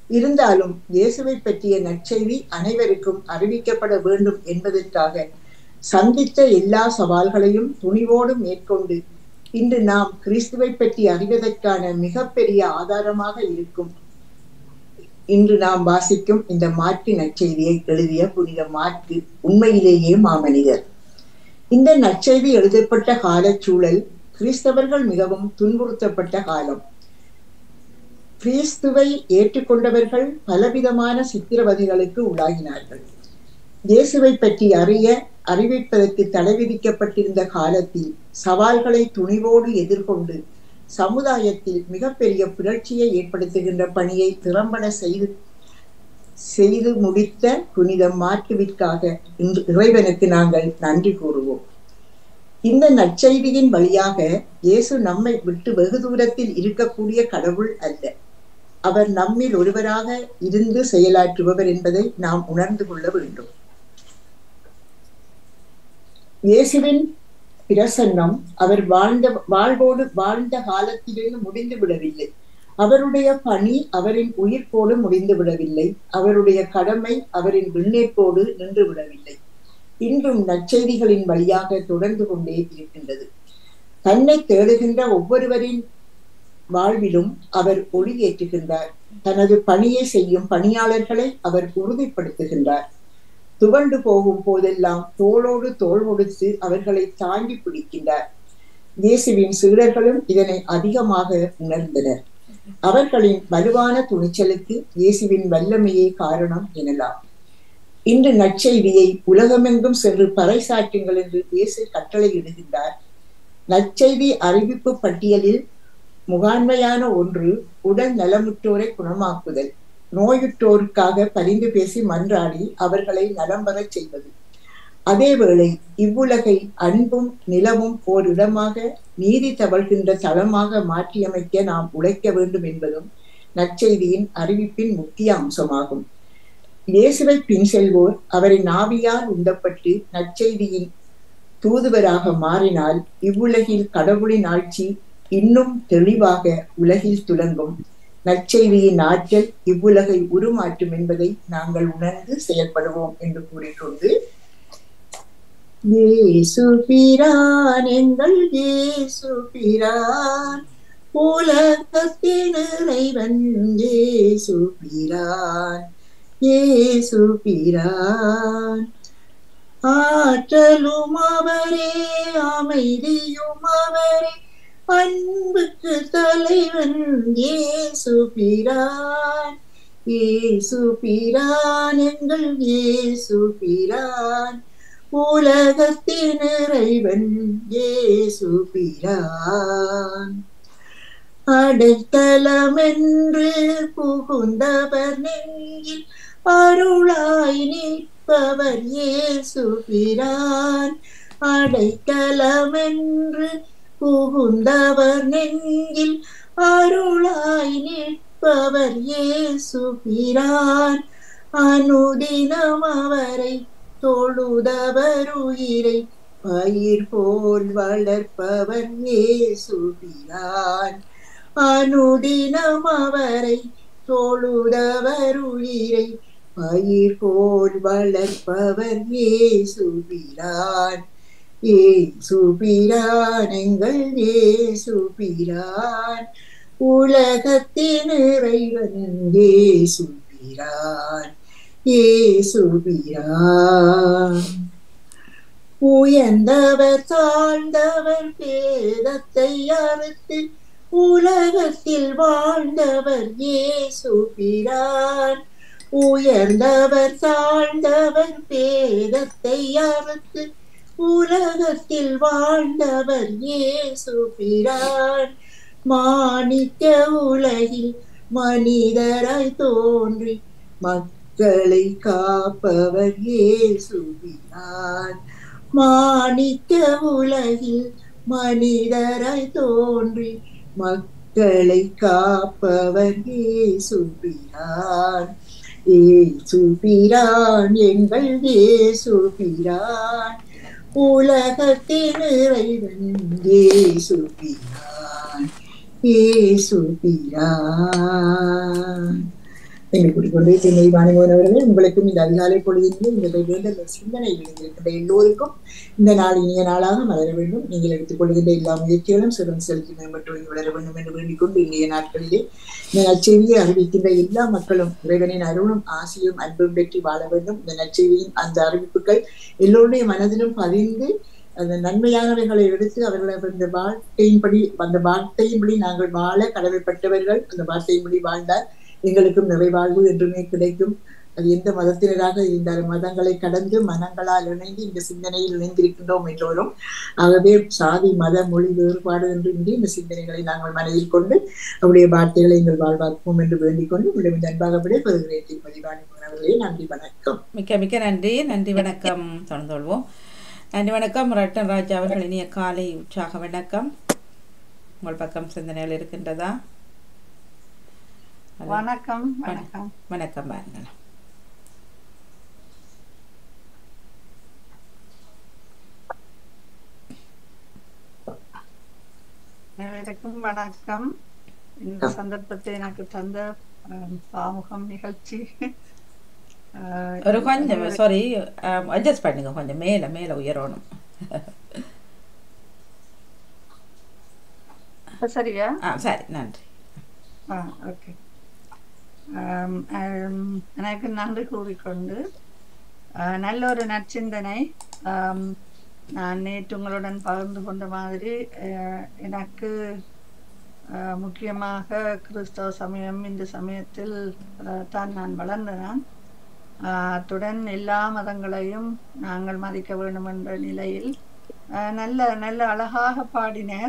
Speaker 6: இருந்தாலும் இயேசுவை பற்றிய நற்செய்தி அனைவருக்கும் அறிவிக்கப்பட வேண்டும் என்பதற்காக சந்தித்த எல்லா சவால்களையும் துணிவோடு மேற்கொண்டு இன்று நாம் கிறிஸ்துவை பற்றி அறிவதற்கான மிகப்பெரிய ஆதாரமாக இருக்கும் இன்று நாம் வாசிக்கும் இந்த மாற்கு நற்செய்தியை எழுதிய புனித மாற்கு உண்மையிலேயே மாமனிதர் இந்த நற்செய்தி எழுதப்பட்ட காலச்சூழல் கிறிஸ்தவர்கள் மிகவும் துன்புறுத்தப்பட்ட காலம் கிறிஸ்துவை ஏற்றுக்கொண்டவர்கள் பலவிதமான சித்திரவதைகளுக்கு உள்ளாகினார்கள் இயேசுவை பற்றி அறிய அறிவிப்பதற்கு தடை விதிக்கப்பட்டிருந்த காலத்தில் சவால்களை துணிவோடு எதிர்கொண்டு சமுதாயத்தில் மிகப்பெரிய புரட்சியை ஏற்படுத்துகின்ற பணியை திறம்பட செய்து செய்து முடித்த புனித மாற்றுவிற்காக இன்று இறைவனுக்கு நாங்கள் நன்றி கூறுவோம் இந்த நற்செய்தியின் வழியாக இயேசு நம்மை விட்டு வெகு தூரத்தில் இருக்கக்கூடிய கடவுள் அல்ல அவர் நம்மில் ஒருவராக இருந்து செயலாற்றுபவர் என்பதை நாம் உணர்ந்து கொள்ள வேண்டும் இயேசுவின் பிரசன்னம் அவர் வாழ்ந்த வாழ்வோடு வாழ்ந்த காலத்திலிருந்து முடிந்து விடவில்லை அவருடைய பணி அவரின் உயிர்ப்போடு முடிந்து விடவில்லை அவருடைய கடமை அவரின் விண்ணேற்போடு நின்று விடவில்லை இன்றும் நற்செய்திகளின் வழியாக தொடர்ந்து கொண்டே இருக்கின்றது தன்னை தேடுகின்ற ஒவ்வொருவரின் வாழ்விலும் அவர் ஒளியேற்றுகின்றார் தனது பணியை செய்யும் பணியாளர்களை அவர் உறுதிப்படுத்துகின்றார் துவண்டு போகும் போதெல்லாம் தோளோடு தோள் கொடுத்து அவர்களை தாங்கி பிடிக்கின்றார் இயேசுவின் சீடர்களும் இதனை அதிகமாக உணர்ந்தனர் அவர்களின் வலுவான துணிச்சலுக்கு இயேசுவின் வல்லமையே காரணம் எனலாம் இன்று நற்செய்தியை உலகமெங்கும் சென்று பறைசாற்றுங்கள் என்று இயேசு கட்டளையிடுகின்றார் நற்செய்தி அறிவிப்பு பட்டியலில் முகாண்மையான ஒன்று உடல் நலமுற்றோரை குணமாக்குதல் நோயுற்றோருக்காக பரிந்து பேசி மன்றாடி அவர்களை நலம் பெறச் செய்வது அதேவேளை இவ்வுலகை அன்பும் நிலவும் ஓர் இடமாக நீதி தவழ்கின்ற தளமாக மாற்றியமைக்க நாம் உழைக்க வேண்டும் என்பதும் நற்செய்தியின் அறிவிப்பின் முக்கிய அம்சமாகும் இயேசுவை பின் செல்வோர் அவரின் ஆவியால் உந்தப்பட்டு நற்செய்தியின் தூதுவராக மாறினால் இவ்வுலகில் கடவுளின் ஆட்சி இன்னும் தெளிவாக உலகில் துலங்கும் நற்செய்தியின் ஆற்றல் இவ்வுலகை உருமாற்றும் என்பதை நாங்கள் உணர்ந்து செயல்படுவோம் என்று கூறிக்கொண்டு இயேசு பிரான் எங்கள் இயேசு பிரான் உலகத்தின் இறைவன் இயேசு பிரான் இயேசு பிரான் ஆற்றலும் அவரே அமைதியும் அவரே அன்புக்கு தலைவன் இயேசு பிரான் இயேசு பிரான் எங்கள் இயேசு பிரான் உலகத்தின் இறைவன் இயேசு பிரான் அடைக்கலமென்று புகுந்தவர் நெஞ்சில் அருளாய் நிற்பவர் இயேசு பிரான் அடைக்கலமென்று புகுந்தவர் நெஞ்சில் அருளாய் நிற்பவர் இயேசு பிரான் அனுதினம் அவரை தொழுதவர் உயிரை பயிர் போல் வளர்ப்பவர் இயேசு பிரான் அனுதினம் அவரை தொழுதவர் உயிரை பயிர் போல் வளர்ப்பவர் இயேசு பிரான் ஏசு பிரான் எங்கள் ஏசு பிரான் உலகத்தின் இறைவன் ஏசு பிரான் ஏசு பிரான் உயர்ந்தவர் தாழ்ந்தவர் பேதத்தை அறுத்து உலகத்தில் வாழ்ந்தவர் இயேசு பிரான் உயர்ந்தவர் தாழ்ந்தவர் பேதத்தை அறுத்து உலகத்தில் வாழ்ந்தவர் இயேசு பிரான் மாணிக்க உலகில் மனிதராய் தோன்றி மக்களை காப்பவர் இயேசு பிரான் மாணிக்க உலகில் மனிதராய் தோன்றி மக்களை காப்பவர் இயேசு பிரான் ஏசு பிரான் எங்கள் ஏசு பிரான் உலகத்தின் இறைவன் ஏசு பிரான் ஏசு பிரான் எங்கள் கூட்டிக்கொண்டு சென்னை வாணிபவன் அவர்களே உங்களுக்கும் இந்த அதிகாலை பொழுதிலே இந்த வேண்ட சிந்தனையில் இருக்கின்ற எல்லோருக்கும் இந்த நாள் இனிய நாளாக மலர வேண்டும் நீங்கள் எடுத்துக்கொள்கின்ற எல்லா முயற்சிகளும் சிறன் செலுத்தி மேம்பட்டு வளர வேண்டும் என்று வேண்டிக் கொண்டு இன்றைய நாட்களிலே இந்த நற்செய்தியை அறிவிக்கின்ற எல்லா மக்களும் இறைவனின் அருளும் ஆசையும் அன்பும் பெற்று வாழ வேண்டும் இந்த நற்செய்தியின் அந்த அறிவிப்புகள் எல்லோருடைய மனதிலும் பதிந்து அந்த நன்மையானவைகளை எடுத்து அவர்களை அந்த வார்த்தையின்படி அந்த வார்த்தையின்படி நாங்கள் வாழ கடமைப்பட்டவர்கள் அந்த வார்த்தையின்படி வாழ்ந்தால் எங்களுக்கும் நிறைவாழ்வு என்றுமே கிடைக்கும் அது எந்த மதத்தினராக இருந்தாலும் மதங்களை கடந்து மனங்களால் இணைந்து இந்த சிந்தனையில் இணைந்திருக்கின்றோம் எல்லோரும் ஆகவே சாதி மத மொழி வேறுபாடு என்று இன்றி இந்த சிந்தனைகளை நாங்கள் மனதில் கொண்டு அவருடைய வார்த்தைகளை எங்கள் வாழ்வாக்குவோம் என்று வேண்டிக் கொண்டு உங்களிடம் அன்பாக விடைபெறுகிறேன் திருமதி வாணிபவர்களே நன்றி வணக்கம்
Speaker 1: மிக்க மிக்க நன்றி நன்றி வணக்கம் தொடர்ந்து கொள்வோம் நன்றி வணக்கம் ரட்டன் ராஜ் அவர்கள் இனிய காலை உற்சாக வணக்கம் உங்கள் பக்கம் சிந்தனைகள் இருக்கின்றதா
Speaker 7: வணக்கம் வணக்கம்
Speaker 1: வணக்கம் பாருங்கள்
Speaker 7: அனைவருக்கும் வணக்கம் இந்த சந்தர்ப்பத்தை எனக்கு தந்த அஹ், பாமுகம் நிகழ்ச்சி அஹ்,
Speaker 1: ஒரு கொஞ்சம் சாரி அட்ஜஸ்ட் பண்ணுங்க கொஞ்சம் மேலே மேலே உயரணும்
Speaker 7: இப்ப சரியா
Speaker 1: ஆ சரி நன்றி
Speaker 7: ஆ ஓகே ஆம், ஆம், எனக்கு நன்றி கூறிக்கொண்டு ஆ, நல்ல ஒரு நற்சிந்தனை ஆம், நான் நேற்று உங்களுடன் பகிர்ந்து கொண்ட மாதிரி அஹ், எனக்கு அஹ், முக்கியமாக கிறிஸ்தவ சமயம் இந்த சமயத்தில் அஹ், தான் நான் வளர்ந்தேன் ஆஹ் அத்துடன் எல்லா மதங்களையும் நாங்கள் மதிக்க வேண்டும் என்ற நிலையில் ஆஹ் நல்ல நல்ல அழகாக பாடினார்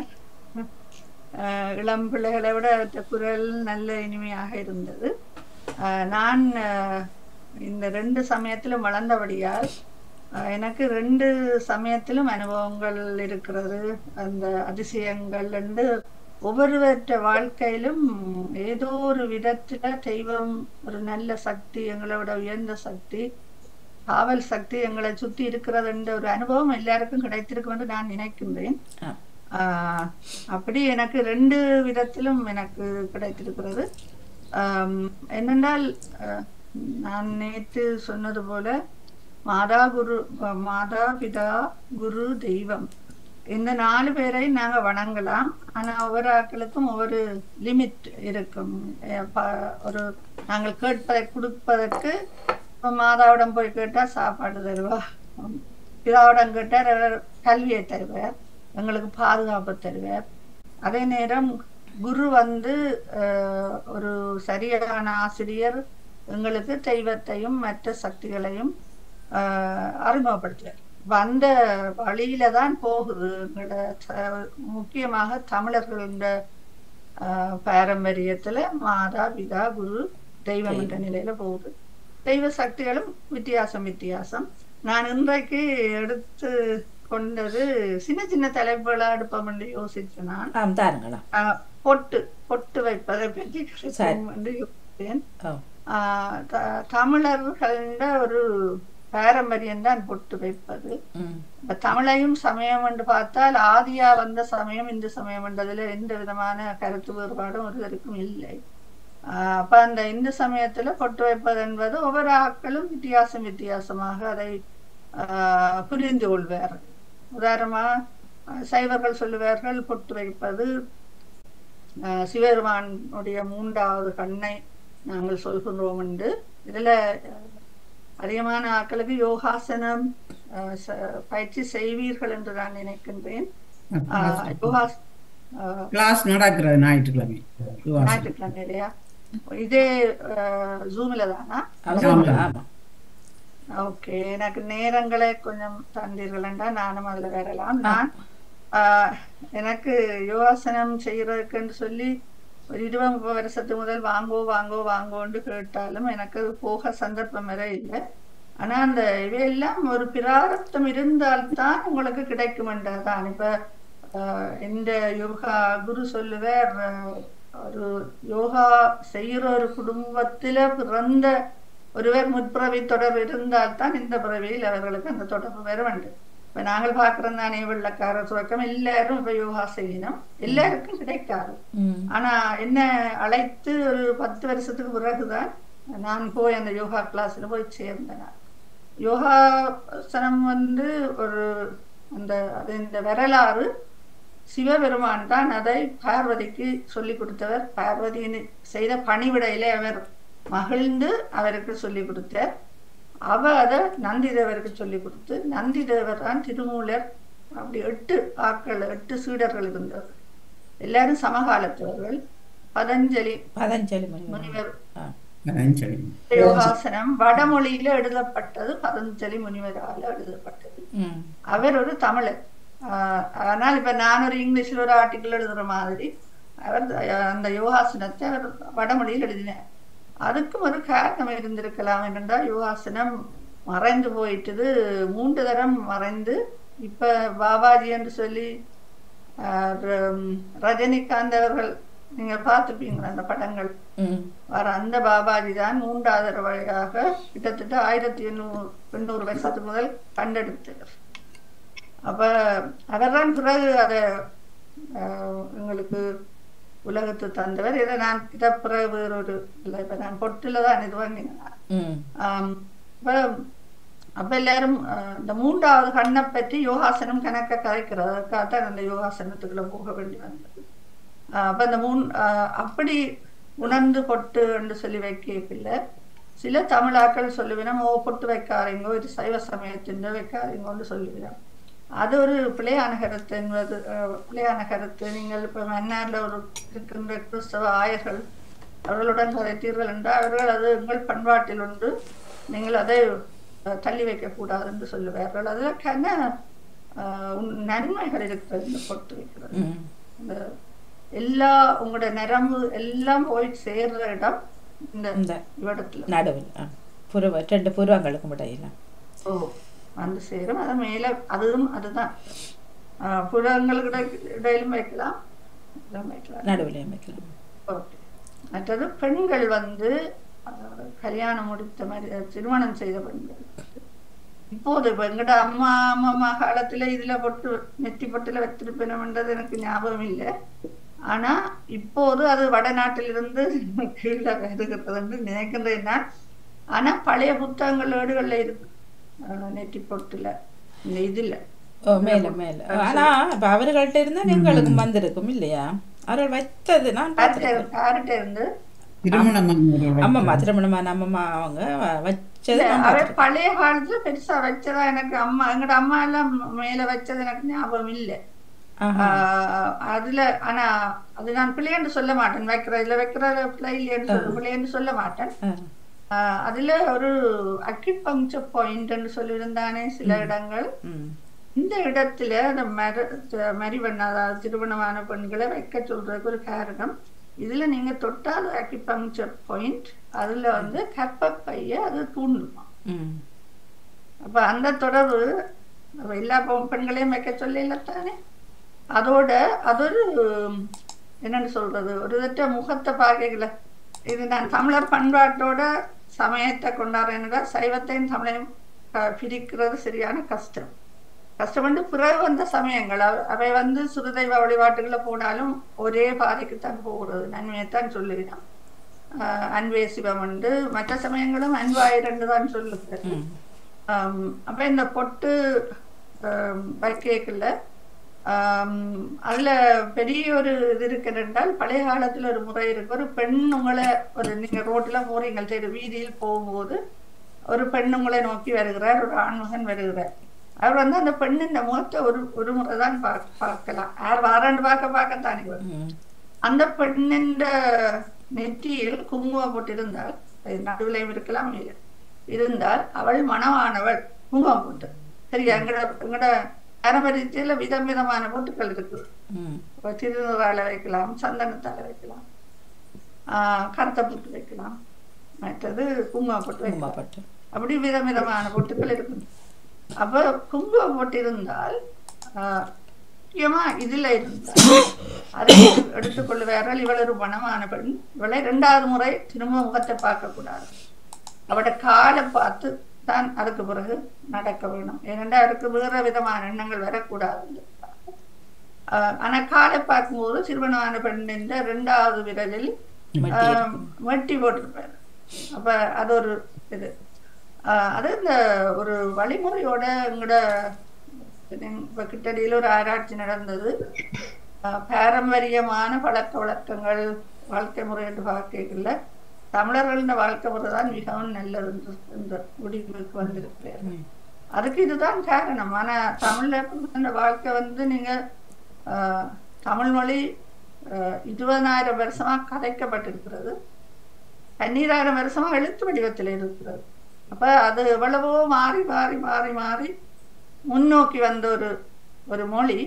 Speaker 7: ஆஹ் இளம் பிள்ளைகளை விட அவற்ற குரல் நல்ல இனிமையாக இருந்தது ஆஹ் நான் ஆஹ் இந்த ரெண்டு சமயத்திலும் வளர்ந்தபடியால் ஆஹ் எனக்கு ரெண்டு சமயத்திலும் அனுபவங்கள் இருக்கிறது அந்த அதிசயங்கள் என்று ஒவ்வொருவற்ற வாழ்க்கையிலும் ஏதோ ஒரு விதத்துல தெய்வம் ஒரு நல்ல சக்தி எங்களோட உயர்ந்த சக்தி காவல் சக்தி எங்களை சுத்தி இருக்கிறது என்ற ஒரு அனுபவம் எல்லாருக்கும் கிடைத்திருக்கும் என்று நான் நினைக்கின்றேன்
Speaker 1: ஆ.
Speaker 7: ஆஹ் அப்படி எனக்கு ரெண்டு விதத்திலும் எனக்கு கிடைத்திருக்கிறது ஆம், என்னென்றால் ஆஹ், நான் நேற்று சொன்னது போல மாதா குரு அஹ், மாதா பிதா குரு தெய்வம் இந்த நாலு பேரை நாங்க வணங்கலாம் ஆனா ஒவ்வொரு ஆட்களுக்கும் ஒவ்வொரு லிமிட் இருக்கும் அஹ் ப- ஒரு நாங்கள் கேட்பதை கொடுப்பதற்கு இப்ப மாதாவிடம் போய் கேட்டா சாப்பாடு தருவா பிதாவிடம் கேட்டார் அவர் கல்வியை தருவார் எங்களுக்கு பாதுகாப்பு தருவார் அதே நேரம் குரு வந்து அஹ், ஒரு சரியான ஆசிரியர் எங்களுக்கு தெய்வத்தையும் மற்ற சக்திகளையும் ஆஹ், அறிமுகப்படுத்துவார் இப்ப அந்த வழியில தான் போகுது எங்களோட த- முக்கியமாக தமிழர்கள ஆஹ், பாரம்பரியத்துல மாதா பிதா குரு தெய்வம் என்ற நிலையில போகுது தெய்வ சக்திகளும் வித்தியாசம் வித்தியாசம் நான் இன்றைக்கு எடுத்து கொண்டது சின்ன சின்ன தலைப்புகளா எடுப்போம் என்று யோசிச்சேன் நான்
Speaker 1: ஆ தாருங்களா
Speaker 7: ஆஹ், பொட்டு பொட்டு வைப்பதை பற்றி பேசுவோம் என்று யோசித்தேன்
Speaker 1: ஓ
Speaker 7: ஆஹ் த- தமிழர்கள ஒரு பாரம்பரியம் தான் பொட்டு வைப்பது
Speaker 1: ம்
Speaker 7: இப்ப தமிழையும் சமயம் என்று பார்த்தால் ஆதியா வந்த சமயம் இந்த சமயம் என்றதுல எந்த விதமான கருத்து வேறுபாடும் ஒருவருக்கும் இல்லை ஆஹ் அப்ப அந்த இந்து சமயத்துல பொட்டு வைப்பது என்பது ஒவ்வொரு ஆட்களும் வித்தியாசம் வித்தியாசமாக அதை ஆஹ் புரிந்து கொள்வார் உதாரணமா ஆஹ் சைவர்கள் சொல்லுவார்கள் பொட்டு வைப்பது ஆஹ் சிவபெருமானுடைய மூன்றாவது கண்ணை நாங்கள் சொல்கின்றோம் என்று இதுல அஹ், அதிகமான ஆட்களுக்கு யோகாசனம் ஆஹ், ச- பயிற்சி செய்வீர்கள் என்று நான் நினைக்கின்றேன் ஆஹ், யோகாஸ் ஆஹ்,
Speaker 3: கிளாஸ் நடக்கிறது ஞாயிற்றுக்கிழமை யுவாசனம்.
Speaker 7: ஞாயிற்றுக்கிழமை இல்லையா இதே ஜூம்ல தானா
Speaker 1: ஆமா ஆமா
Speaker 7: ஓகே எனக்கு நேரங்களை கொஞ்சம் தந்தீர்கள் என்றால் நானும் அதுல வரலாம் நான் ஆஹ், எனக்கு யோகாசனம் செய்யறதுக்குன்னு சொல்லி ஒரு இருபது முப்பது வருஷத்துக்கு முதல் வாங்கோ வாங்கோ வாங்கோன்னு கேட்டாலும் எனக்கு அது போக சந்தர்ப்பம் வர இல்லை ஆனா அந்த இவையெல்லாம் ஒரு பிராரத்தம் இருந்தால்தான் உங்களுக்கு கிடைக்கும் என்றதான் இப்ப ஆஹ், இந்த யோகா குரு சொல்லுவார் ஆஹ், ஒரு யோகா செய்யற ஒரு குடும்பத்தில பிறந்த ஒருவர் முற்பிறவி தொடர்பு இருந்தால்தான் இந்த பிறவியில் அவர்களுக்கு அந்த தொடர்பு வர வேண்டும் இப்ப நாங்கள் பார்க்கிறோம் தானே வெள்ளக்கார துவக்கம் எல்லாரும் இப்ப யோகா செய்யணும் எல்லாருக்கும் கிடைக்காது
Speaker 1: ம்
Speaker 7: ஆனா என்ன அழைத்து ஒரு பத்து வருஷத்துக்கு பிறகுதான் நான் போய் அந்த யோகா கிளாஸில் போய் சேர்ந்தேன் நான். யோகாசனம் வந்து ஒரு அந்த அது இந்த வரலாறு சிவபெருமான் தான் அதை பார்வதிக்கு சொல்லி கொடுத்தவர் பார்வதியின் செய்த பணிவிடையிலே அவர் மகிழ்ந்து அவருக்கு சொல்லி கொடுத்தார் அவ அதை நந்திதேவருக்கு சொல்லி கொடுத்து நந்திதேவர் தான் திருமூலர் அப்படி எட்டு ஆட்கள் எட்டு சீடர்கள் இருந்தவர் எல்லாரும் சமகாலத்தவர்கள் பதஞ்சலி
Speaker 1: பதஞ்சலி முனிவர்
Speaker 7: முனிவர்
Speaker 1: ஆ.
Speaker 3: பதஞ்சலி
Speaker 7: யோகாசனம் வடமொழியில எழுதப்பட்டது பதஞ்சலி முனிவரால எழுதப்பட்டது
Speaker 1: ம்
Speaker 7: அவர் ஒரு தமிழர் ஆஹ் ஆனால் இப்ப நான் ஒரு இங்கிலீஷ்ல ஒரு ஆர்டிக்கிள் எழுதுற மாதிரி அவர் அந்த யோகாசனத்தை அவர் வடமொழியில் எழுதினார் அதுக்கும் ஒரு காரணம் இருந்திருக்கலாம் என்றால் யோகாசனம் மறைந்து போயிட்டது மூன்று தரம் மறைந்து இப்ப பாபாஜி என்று சொல்லி ஆஹ் ர- ரஜினிகாந்த் அவர்கள் நீங்க பார்த்துருப்பீங்களா அந்த படங்கள்
Speaker 1: ம்
Speaker 7: வர அந்த பாபாஜி தான் மூன்றாவது தடவையாக கிட்டத்தட்ட ஆயிரத்தி எண்ணூறு எண்ணூறு வருஷத்துக்கு முதல் கண்டெடுத்தவர் அப்ப அவர்தான் பிறகு அதை ஆஹ், எங்களுக்கு உலகத்து தந்தவர் இதை நான் இதை பிறகு வேறொரு இல்லை இப்ப நான் பொட்டில தான் இது வாங்கினேன்
Speaker 1: ம்
Speaker 7: ஆம், அப்ப அப்ப எல்லாரும் ஆஹ், இந்த மூன்றாவது கண்ணை பற்றி யோகாசனம் கணக்க கதைக்கிறது அதுக்காகத்தான் அந்த யோகாசனத்துக்குள்ள போக வேண்டி வந்தது ஆஹ், அப்ப இந்த மூன் ஆஹ், அப்படி உணர்ந்து பொட்டு என்று சொல்லி வைக்கல சில தமிழாக்கள் சொல்லுவினோம் ஓ பொட்டு வைக்காதீங்கோ இது சைவ சமயத்தின் வைக்காதீங்கோன்னு சொல்லுவினோம் அது ஒரு பிள்ளையான கருத்து என்பது அஹ், பிள்ளையான கருத்து நீங்கள் இப்ப மன்னார்ல ஒரு இருக்கின்ற கிறிஸ்தவ ஆயர்கள் அவர்களுடன் கதைத்தீர்கள் என்றால் அவர்கள் அது உங்கள் பண்பாட்டில் ஒன்று நீங்கள் அதை அஹ், தள்ளி வைக்கக்கூடாது என்று சொல்லுவார்கள் அதற்கான அஹ், உன் நன்மைகள் இருக்கிறது இந்த பொட்டு வைக்கிறது
Speaker 1: ம்
Speaker 7: இந்த எல்லா உங்களோட நரம்பு எல்லாம் போய் சேர்ற இடம் இந்த
Speaker 1: இந்த
Speaker 7: இடத்துல
Speaker 1: நடுவில் ஆ புருவ ரெண்டு புருவங்களுக்கும் இடையில
Speaker 7: ஓ வந்து சேரும் அது மேல அதுவும் அதுதான் ஆஹ் புறங்களுக்கு இடை- இடையிலும் வைக்கலாம் இதெல்லாம் வைக்கலாம்
Speaker 1: நடுவில் வைக்கலாம்
Speaker 7: ஓகே மற்றது பெண்கள் வந்து ஆஹ், கல்யாணம் முடித்த மாதிரி அஹ், திருமணம் செய்த பெண்கள் இப்போது இப்ப எங்கட அம்மா அம்மா காலத்துல இதுல பொட்டு நெத்தி பொட்டுல வச்சிருப்பேனம்ன்றது எனக்கு ஞாபகம் இல்லை ஆனா இப்போது அது வடநாட்டிலிருந்து கீழே வருகிறதுன்னு நினைக்கின்றேன் நான் ஆனா பழைய புத்தகங்கள் ஏடுகள்ல இருக்கு ஆஹ், நெத்தி பொட்டுல இந்த இதுல
Speaker 1: ஓ மேல மேல ஆனா இப்ப அவர்கள்ட்ட இருந்தா எங்களுக்கும் வந்திருக்கும் இல்லையா அவர்கள் வைத்தது நான் பார்த்திருக்கேன்.
Speaker 7: யார்கிட்ட இருந்து
Speaker 3: திருமணம்
Speaker 1: அம்மம்மா திருமணமான அம்மம்மா அவங்க வ- வச்சது நான்
Speaker 7: அவ
Speaker 1: பார்த்திருக்கேன்.
Speaker 7: பழைய காலத்துல பெருசா வச்சதா எனக்கு அம்மா எங்கட அம்மா எல்லாம் மேல வச்சது எனக்கு ஞாபகம் இல்ல
Speaker 1: ஆஹா.
Speaker 7: ஆஹ் அதுல ஆனா அது நான் பிள்ளைன்னு சொல்ல மாட்டேன் வைக்கிற இதுல வைக்கிற பிள்ளை இல்லைன்னு சொல்ல பிள்ளைன்னு சொல்ல மாட்டேன்
Speaker 1: ஆ.
Speaker 7: ஆஹ் அதுல ஒரு அக்கிபங்சர் பாயிண்ட் சொல்லியிருந்தானே சில இடங்கள்
Speaker 1: ம்
Speaker 7: இந்த இடத்துல அந்த மர மரிவண்ண அதாவது திருமணமான பெண்களை வைக்க சொல்றதுக்கு ஒரு காரணம் இதுல நீங்க தொட்டால் அக்கிபங்சர் பாயிண்ட் அதுல வந்து கர்ப்பப்பைய அது தூண்டுமா
Speaker 1: ம்
Speaker 7: அப்ப அந்த தொடர்பு அப்ப எல்லா பெ- பெண்களையும் வைக்க சொல்லல தானே அதோட அது ஒரு என்னன்னு சொல்றது ஒரு தட்ட முகத்தை பார்க்கல இது நான் தமிழர் பண்பாட்டோட சமயத்தை கொண்டாடுறேன்னா சைவத்தையும் தமிழையும் அஹ், பிரிக்கிறது சரியான கஷ்டம் கஷ்டம் வந்து பிறகு வந்த சமயங்கள் அவ- அவை வந்து சுருதெய்வ வழிபாட்டுகளை போனாலும் ஒரே பாதைக்குத்தான் போகிறது நன்மையைத்தான் சொல்லுகிறான் ஆஹ் அன்பே சிவம் உண்டு மற்ற சமயங்களும் அன்பாயிரண்டு தான் சொல்லுகிறது
Speaker 1: ம்
Speaker 7: ஆம், அப்ப இந்த பொட்டு வைக்கல அதுல பெரிய ஒரு இது இருக்கிறது என்றால் பழைய காலத்துல ஒரு முறை இருக்கு ஒரு பெண் உங்களை ஒரு நீங்க ரோட்ல போறீங்க தெரு வீதியில் போகும்போது ஒரு பெண் உங்களை நோக்கி வருகிறார் ஒரு ஆண்மகன் வருகிறார் அவர் வந்து அந்த பெண்ணின் முகத்தை ஒரு ஒரு முறை தான் பார்க்க- பார்க்கலாம் யார் வாராண்டு பார்க்க பார்க்கத்தானே வரும்
Speaker 1: ம்
Speaker 7: அந்த பெண்ணின் நெற்றியில் குங்குமம் போட்டிருந்தால் அது நடுவிலையும் இருக்கலாம் மேலே இருந்தால் அவள் மணவானவள் குங்குமம் போட்டு சரி எங்கட எங்கட பாரம்பரியத்துல விதம் விதமான பொட்டுக்கள் இருக்கு
Speaker 1: ம்
Speaker 7: இப்ப திருநூறால வைக்கலாம் சந்தனத்தால வைக்கலாம் ஆஹ் கருத்த பொட்டு வைக்கலாம் மற்றது குங்குமம் போட்டு வைக்கலாம்
Speaker 1: குங்குமப்பட்டு
Speaker 7: அப்படி விதவிதமான பொட்டுக்கள் இருக்கும் அப்ப குங்குமம் போட்டிருந்தால் ஆஹ், முக்கியமா இதுல இருந்தால் அதை எடுத்துக்கொள்ளுவார்கள் இவள் ஒரு மனமான பெண் இவளை இரண்டாவது முறை திரும்ப முகத்தை பார்க்க கூடாது அவட காலை பார்த்து தான் அதுக்கு பிறகு நடக்க வேணும் ஏனென்றால் அவருக்கு வேற விதமான எண்ணங்கள் வரக்கூடாது ஆஹ், ஆனா காலை பார்க்கும்போது திருமணமான பெண்ணின் இரண்டாவது விரலில்
Speaker 1: மெட்டி
Speaker 7: ஆஹ், மெட்டி போட்டிருப்பார் அப்ப அது ஒரு இது ஆஹ் அது இந்த ஒரு வழிமுறையோட எங்களோட இப்ப கிட்டடியில் ஒரு ஆராய்ச்சி நடந்தது ஆஹ் பாரம்பரியமான பழக்க வழக்கங்கள் வாழ்க்கை முறை என்று பார்க்கல தமிழர்களின் வாழ்க்கை முறை தான் மிகவும் நல்லது என்று இந்த முடிவுக்கு வந்திருக்கிறார்கள் அதுக்கு இதுதான் காரணம் ஆனா தமிழ்ல இந்த வாழ்க்கை வந்து நீங்க ஆஹ், தமிழ் மொழி ஆஹ், இருபதாயிரம் வருஷமா கதைக்கப்பட்டிருக்கிறது பன்னீராயிரம் வருஷமா எழுத்து வடிவத்தில் இருக்கிறது அப்ப அது எவ்வளவோ மாறி மாறி மாறி மாறி முன்னோக்கி வந்த ஒரு ஒரு மொழி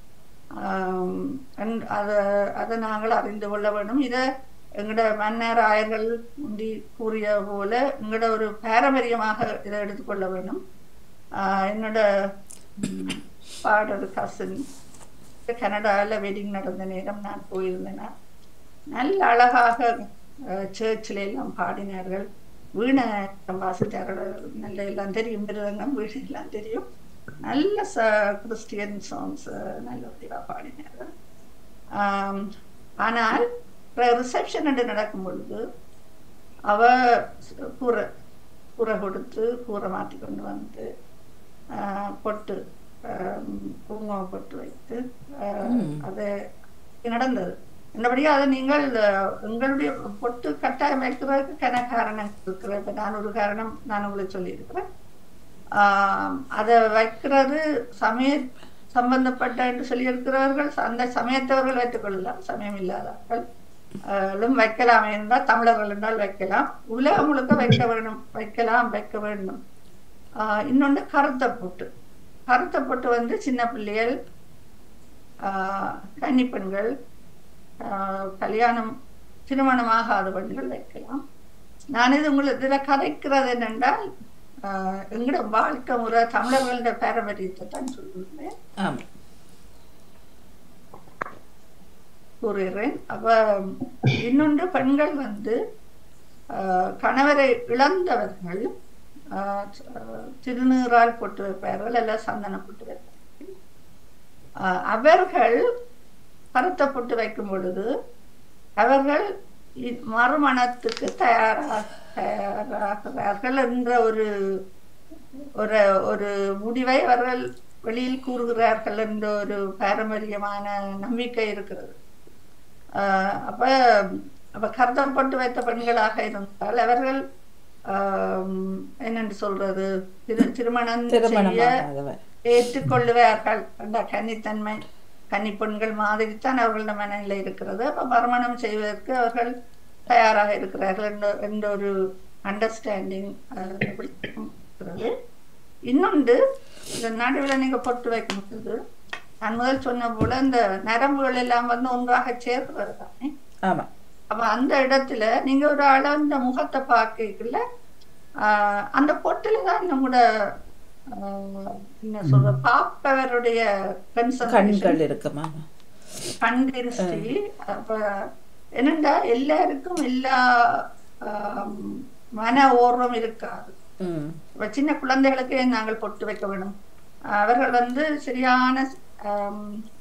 Speaker 7: ஆம், அண்ட் அதை அதை நாங்கள் அறிந்து கொள்ள வேண்டும் இதை எங்களோட மன்னர் ஆயர்கள் முந்தி கூறிய போல எங்களோட ஒரு பாரம்பரியமாக இதை எடுத்துக்கொள்ள வேண்டும் ஆஹ் என்னோட ம், பாடல் கசின் கனடாவில் வெட்டிங் நடந்த நேரம் நான் போயிருந்தேன் நல்ல அழகாக சர்ச்சில் எல்லாம் பாடினார்கள் வீணை வாசித்தார்கள் நல்ல எல்லாம் தெரியும் மிருதங்கம் வீணை எல்லாம் தெரியும் நல்ல ச கிறிஸ்டியன் சாங்ஸ் நல்ல வடிவாக பாடினார்கள் ஆம், ஆனால் ரிசப்ஷன் என்று நடக்கும் பொழுது அவ கூரை கூரை கொடுத்து கூரை மாற்றி கொண்டு வந்து ஆஹ், பொட்டு ஆம், குங்குமம் பொட்டு வைத்து ஆஹ், அது நடந்தது என்னபடியா அதை நீங்கள் அஹ், உங்களுடைய பொட்டு கட்டாயம் வைக்கிறதுக்கு கன காரணம் இருக்கிறேன் இப்ப நான் ஒரு காரணம் நான் உங்களுக்கு சொல்லியிருக்கிறேன் ஆஹ், அதை வைக்கிறது சமய சம்பந்தப்பட்ட என்று சொல்லியிருக்கிறார்கள் அந்த சமயத்தவர்கள் வைத்துக் கொள்ளலாம் சமயம் இல்லாதவர்கள் ஆஹ், வைக்கலாம் என்றால் தமிழர்கள் என்றால் வைக்கலாம் உலகம் முழுக்க வைக்க வேண்டும் வைக்கலாம் வைக்க வேண்டும் ஆஹ், இன்னொன்று கருத்த பொட்டு கருத்த பொட்டு வந்து சின்ன பிள்ளைகள் ஆஹ், கன்னி பெண்கள் ஆஹ், கல்யாணம் திருமணமாகாத பெண்கள் வைக்கலாம் நான் இது உங்களுக்கு இதில் கதைக்கிறது என்னென்றால் ஆஹ், எங்களோட வாழ்க்கை முறை தமிழர்களோட பாரம்பரியத்தை தான் சொல்லுவேன்
Speaker 1: ஆமா
Speaker 7: கூறுகிறேன் அப்ப இன்னொன்று பெண்கள் வந்து ஆஹ், கணவரை இழந்தவர்கள் ஆஹ், ஆஹ், திருநீறால் போட்டு வைப்பார்கள் அல்ல சந்தனம் போட்டு வைப்பார்கள் ஆஹ், அவர்கள் கருத்தை போட்டு வைக்கும் பொழுது அவர்கள் இ- மறுமணத்துக்கு தயாராக தயாராகிறார்கள் என்ற ஒரு ஒரு ஒரு முடிவை அவர்கள் வெளியில் கூறுகிறார்கள் என்ற ஒரு பாரம்பரியமான நம்பிக்கை இருக்கிறது ஆஹ் அப்ப அப்ப கர்த்தம் போட்டு வைத்த பெண்களாக இருந்தால் அவர்கள் ஆஹ் என்னென்று சொல்றது திரு திருமணம் செய்ய
Speaker 1: திருமணமாகாதவர்
Speaker 7: ஏற்றுக்கொள்ளுவார்கள் அந்த கன்னித்தன்மை கன்னி பெண்கள் மாதிரி தான் அவர்களோட மனநிலை இருக்கிறது அப்ப மறுமணம் செய்வதற்கு அவர்கள் தயாராக இருக்கிறார்கள் என்ற என்ற ஒரு அண்டர்ஸ்டாண்டிங் இருக்கிறது இன்னொன்று இந்த நடுவில் நீங்க பொட்டு வைக்கும்போது நான் முதல் சொன்ன போல இந்த நரம்புகள் எல்லாம் வந்து ஒன்றாக சேர்க்கிறது தானே
Speaker 1: ஆமா
Speaker 7: அப்ப அந்த இடத்துல நீங்க ஒரு அளந்த முகத்தை பார்க்கல அந்த பொட்டுல தான் நம்மளோட ஆஹ், என்ன சொல்ற பாப்பவருடைய concentration,
Speaker 1: கண்கள் இருக்குமா
Speaker 7: கண் திருஷ்டி அப்ப என்னண்டா எல்லாருக்கும் எல்லா ஆம், மன ஓர்வம் இருக்காது
Speaker 1: ம்
Speaker 7: இப்ப சின்ன குழந்தைகளுக்கு நாங்கள் பொட்டு வைக்க வேணும் அவர்கள் வந்து சரியான ஆம்,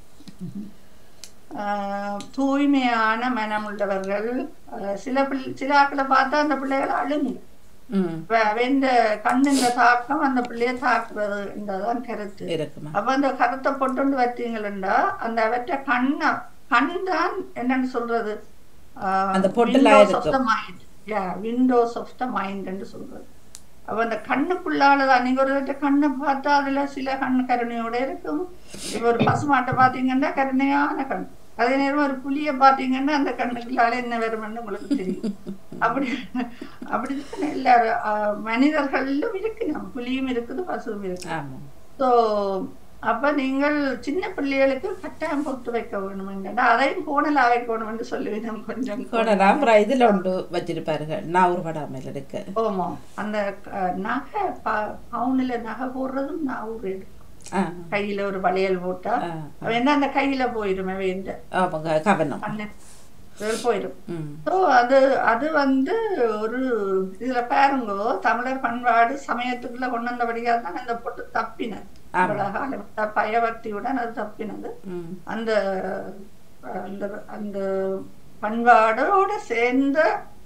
Speaker 7: ஆஹ், தூய்மையான மனம் உள்ளவர்கள் ஆஹ், சில பிள்ளை சில ஆட்களை பார்த்தா அந்த பிள்ளைகள் அழுங்கு
Speaker 1: ம்
Speaker 7: இந்த கண்ணின் தாக்கம் அந்த பிள்ளைய தாக்குறது என்றதான் கருத்து
Speaker 1: இருக்குமா
Speaker 7: அப்ப அந்த கருத்தை பொட்டுண்டு வச்சீங்களா அந்த அவற்றை கண்ண கண் தான் என்னன்னு சொல்றது
Speaker 1: அந்த பொட்டுல இருக்கும்.
Speaker 7: மைண்ட் யா விண்டோஸ் ஆஃப் த மைண்ட் என்று சொல்றது அப்ப அந்த கண்ணுக்குள்ளாலதான் நீங்க ஒரு தடவை கண்ணை பார்த்தா அதுல சில கண் கருணையோட இருக்கும் இப்ப ஒரு பசுமாட்டை பாத்தீங்கன்னா கருணையான கண் அதே நேரம் ஒரு புலிய பாத்தீங்கன்னா அந்த கண்ணுக்குள்ளால என்ன வரும்னு உங்களுக்கு தெரியும் அப்படி அப்படிதான் எல்லாரும் ஆஹ், மனிதர்களும் இருக்கு நம்ம புலியும் இருக்குது பசுவும் இருக்கு
Speaker 1: ஆமா
Speaker 7: ஸோ அப்ப நீங்கள் சின்ன பிள்ளைகளுக்கு கட்டாயம் பொட்டு வைக்க வேணுமெண்டா அதையும் கோணலா வைக்கணும் என்று சொல்லுவேன் கொஞ்சம்
Speaker 1: கோணலாம் அப்புறம் இதுல ஒன்று வச்சிருப்பார்கள் நான் உருவடாமல் இருக்கு
Speaker 7: ஓமா அந்த அஹ், நகை ப- பவுன்ல நகை போடுறதும் நான் ஒரு
Speaker 1: ஆ
Speaker 7: கையில ஒரு வளையல் போட்டா
Speaker 1: ஆ,
Speaker 7: அவன் என்ன அந்த கையில போயிடும் வேண்ட
Speaker 1: ஆமாங்க கவனம்
Speaker 7: போயிடும்
Speaker 1: ம்
Speaker 7: ஸோ அது அது வந்து ஒரு இதுல பாருங்க தமிழர் பண்பாடு சமயத்துக்குள்ள கொண்டு வந்தபடியா தான் அந்த பொட்டு தப்பினது
Speaker 1: ஆமா.
Speaker 7: இவ்வளவு காலம் த- பயபக்தியுடன் அது தப்பினது
Speaker 1: ம்
Speaker 7: அந்த அந்த அந்த பண்பாடோட சேர்ந்த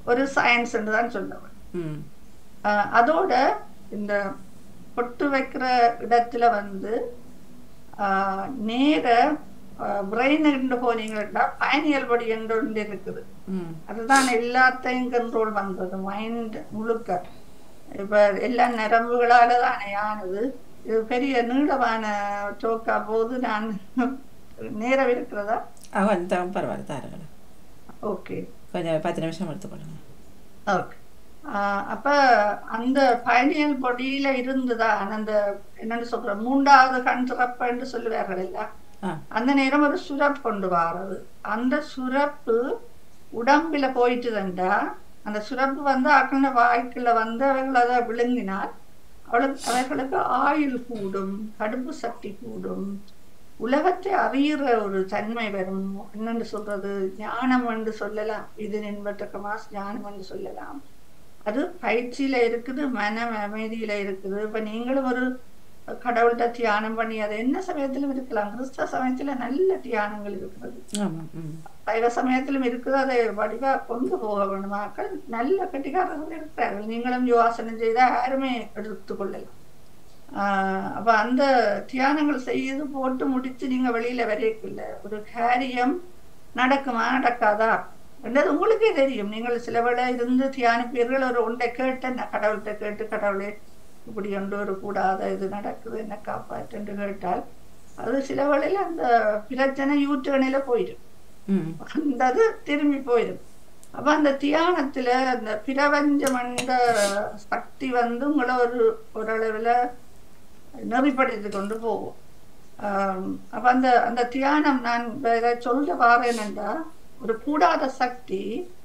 Speaker 7: ஒரு சயின்ஸ் தான் சொல்லுவேன்
Speaker 1: ம்
Speaker 7: ஆஹ் அதோட இந்த பொட்டு வைக்கிற இடத்துல வந்து ஆஹ் நேர பிரெயின் என்று போனீங்கன்னா பயணியல் படி என்று ஒன்று இருக்குது
Speaker 1: ம்
Speaker 7: அதுதான் எல்லாத்தையும் கண்ட்ரோல் பண்றது மைண்ட் முழுக்க இப்ப எல்லா நரம்புகளால தானே ஆனது இது பெரிய நீளமான டோக்கா போது நான் நேரம் இருக்கிறதா
Speaker 1: அவன் தான் பரவாயில்ல தாருங்களேன்
Speaker 7: ஓகே
Speaker 1: கொஞ்சம் பத்து நிமிஷம் எடுத்துக்கொள்ளுங்க
Speaker 7: ஓகே அப்ப அந்த பயணியல் பொடியில இருந்துதான் அந்த என்னன்னு சொல்ற மூன்றாவது கண் சிறப்பு என்று சொல்லுவார்கள் இல்ல
Speaker 1: ஆ
Speaker 7: அந்த நேரம் ஒரு சுரப்பு கொண்டு வாரது அந்த சுரப்பு உடம்புல போயிட்டுதண்டா அந்த சுரப்பு வந்து அக்கன வாய்க்குள்ள வந்து அவர்கள் அதை விழுங்கினால் அவளுக்கு அவர்களுக்கு ஆயுள் கூடும் கடுப்பு சக்தி கூடும் உலகத்தை அறியிற ஒரு தன்மை வரும் என்னன்னு சொல்றது ஞானம் என்று சொல்லலாம் இது நின்பட்டக்கமா ஞானம் என்று சொல்லலாம் அது பயிற்சியில இருக்குது மனம் அமைதியில இருக்குது இப்ப நீங்களும் ஒரு கடவுள்கிட்ட தியானம் பண்ணி அது என்ன சமயத்திலும் இருக்கலாம் கிறிஸ்தவ சமயத்துல நல்ல தியானங்கள் இருக்கிறது
Speaker 1: ஆமாம் ம்
Speaker 7: சைவ சமயத்திலும் இருக்குது அதை வடிவா கொண்டு போக வேண்டுமாக்கள் நல்ல கட்டிக்காரர்கள் இருக்கிறார்கள் நீங்களும் யோசனை செய்தால் யாருமே எடுத்துக்கொள்ளலாம் ஆஹ் அப்ப அந்த தியானங்கள் செய்து போட்டு முடிச்சு நீங்க வெளியில வரையக்குள்ள ஒரு காரியம் நடக்குமா நடக்காதா என்றது உங்களுக்கே தெரியும் நீங்கள் சில வேளை இருந்து தியானிப்பீர்கள் ஒரு ஒன்றை கேட்டு நான் கடவுள்கிட்ட கேட்டு கடவுளே இப்படி ஒன்று ஒரு கூடாத இது நடக்குது என்ன காப்பாற்று என்று கேட்டால் அது சில வேளையில அந்த பிரச்சனை யூட்டணில போயிடும்
Speaker 1: ம்
Speaker 7: அந்தது திரும்பி போயிடும் அப்ப அந்த தியானத்துல அந்த பிரபஞ்சம் என்ற சக்தி வந்து உங்களை ஒரு ஓரளவுல நெறிப்படுத்தி கொண்டு போகும் ஆம், அப்ப அந்த அந்த தியானம் நான் வேற சொல்ல வாரேனென்றா ஒரு கூடாத சக்தி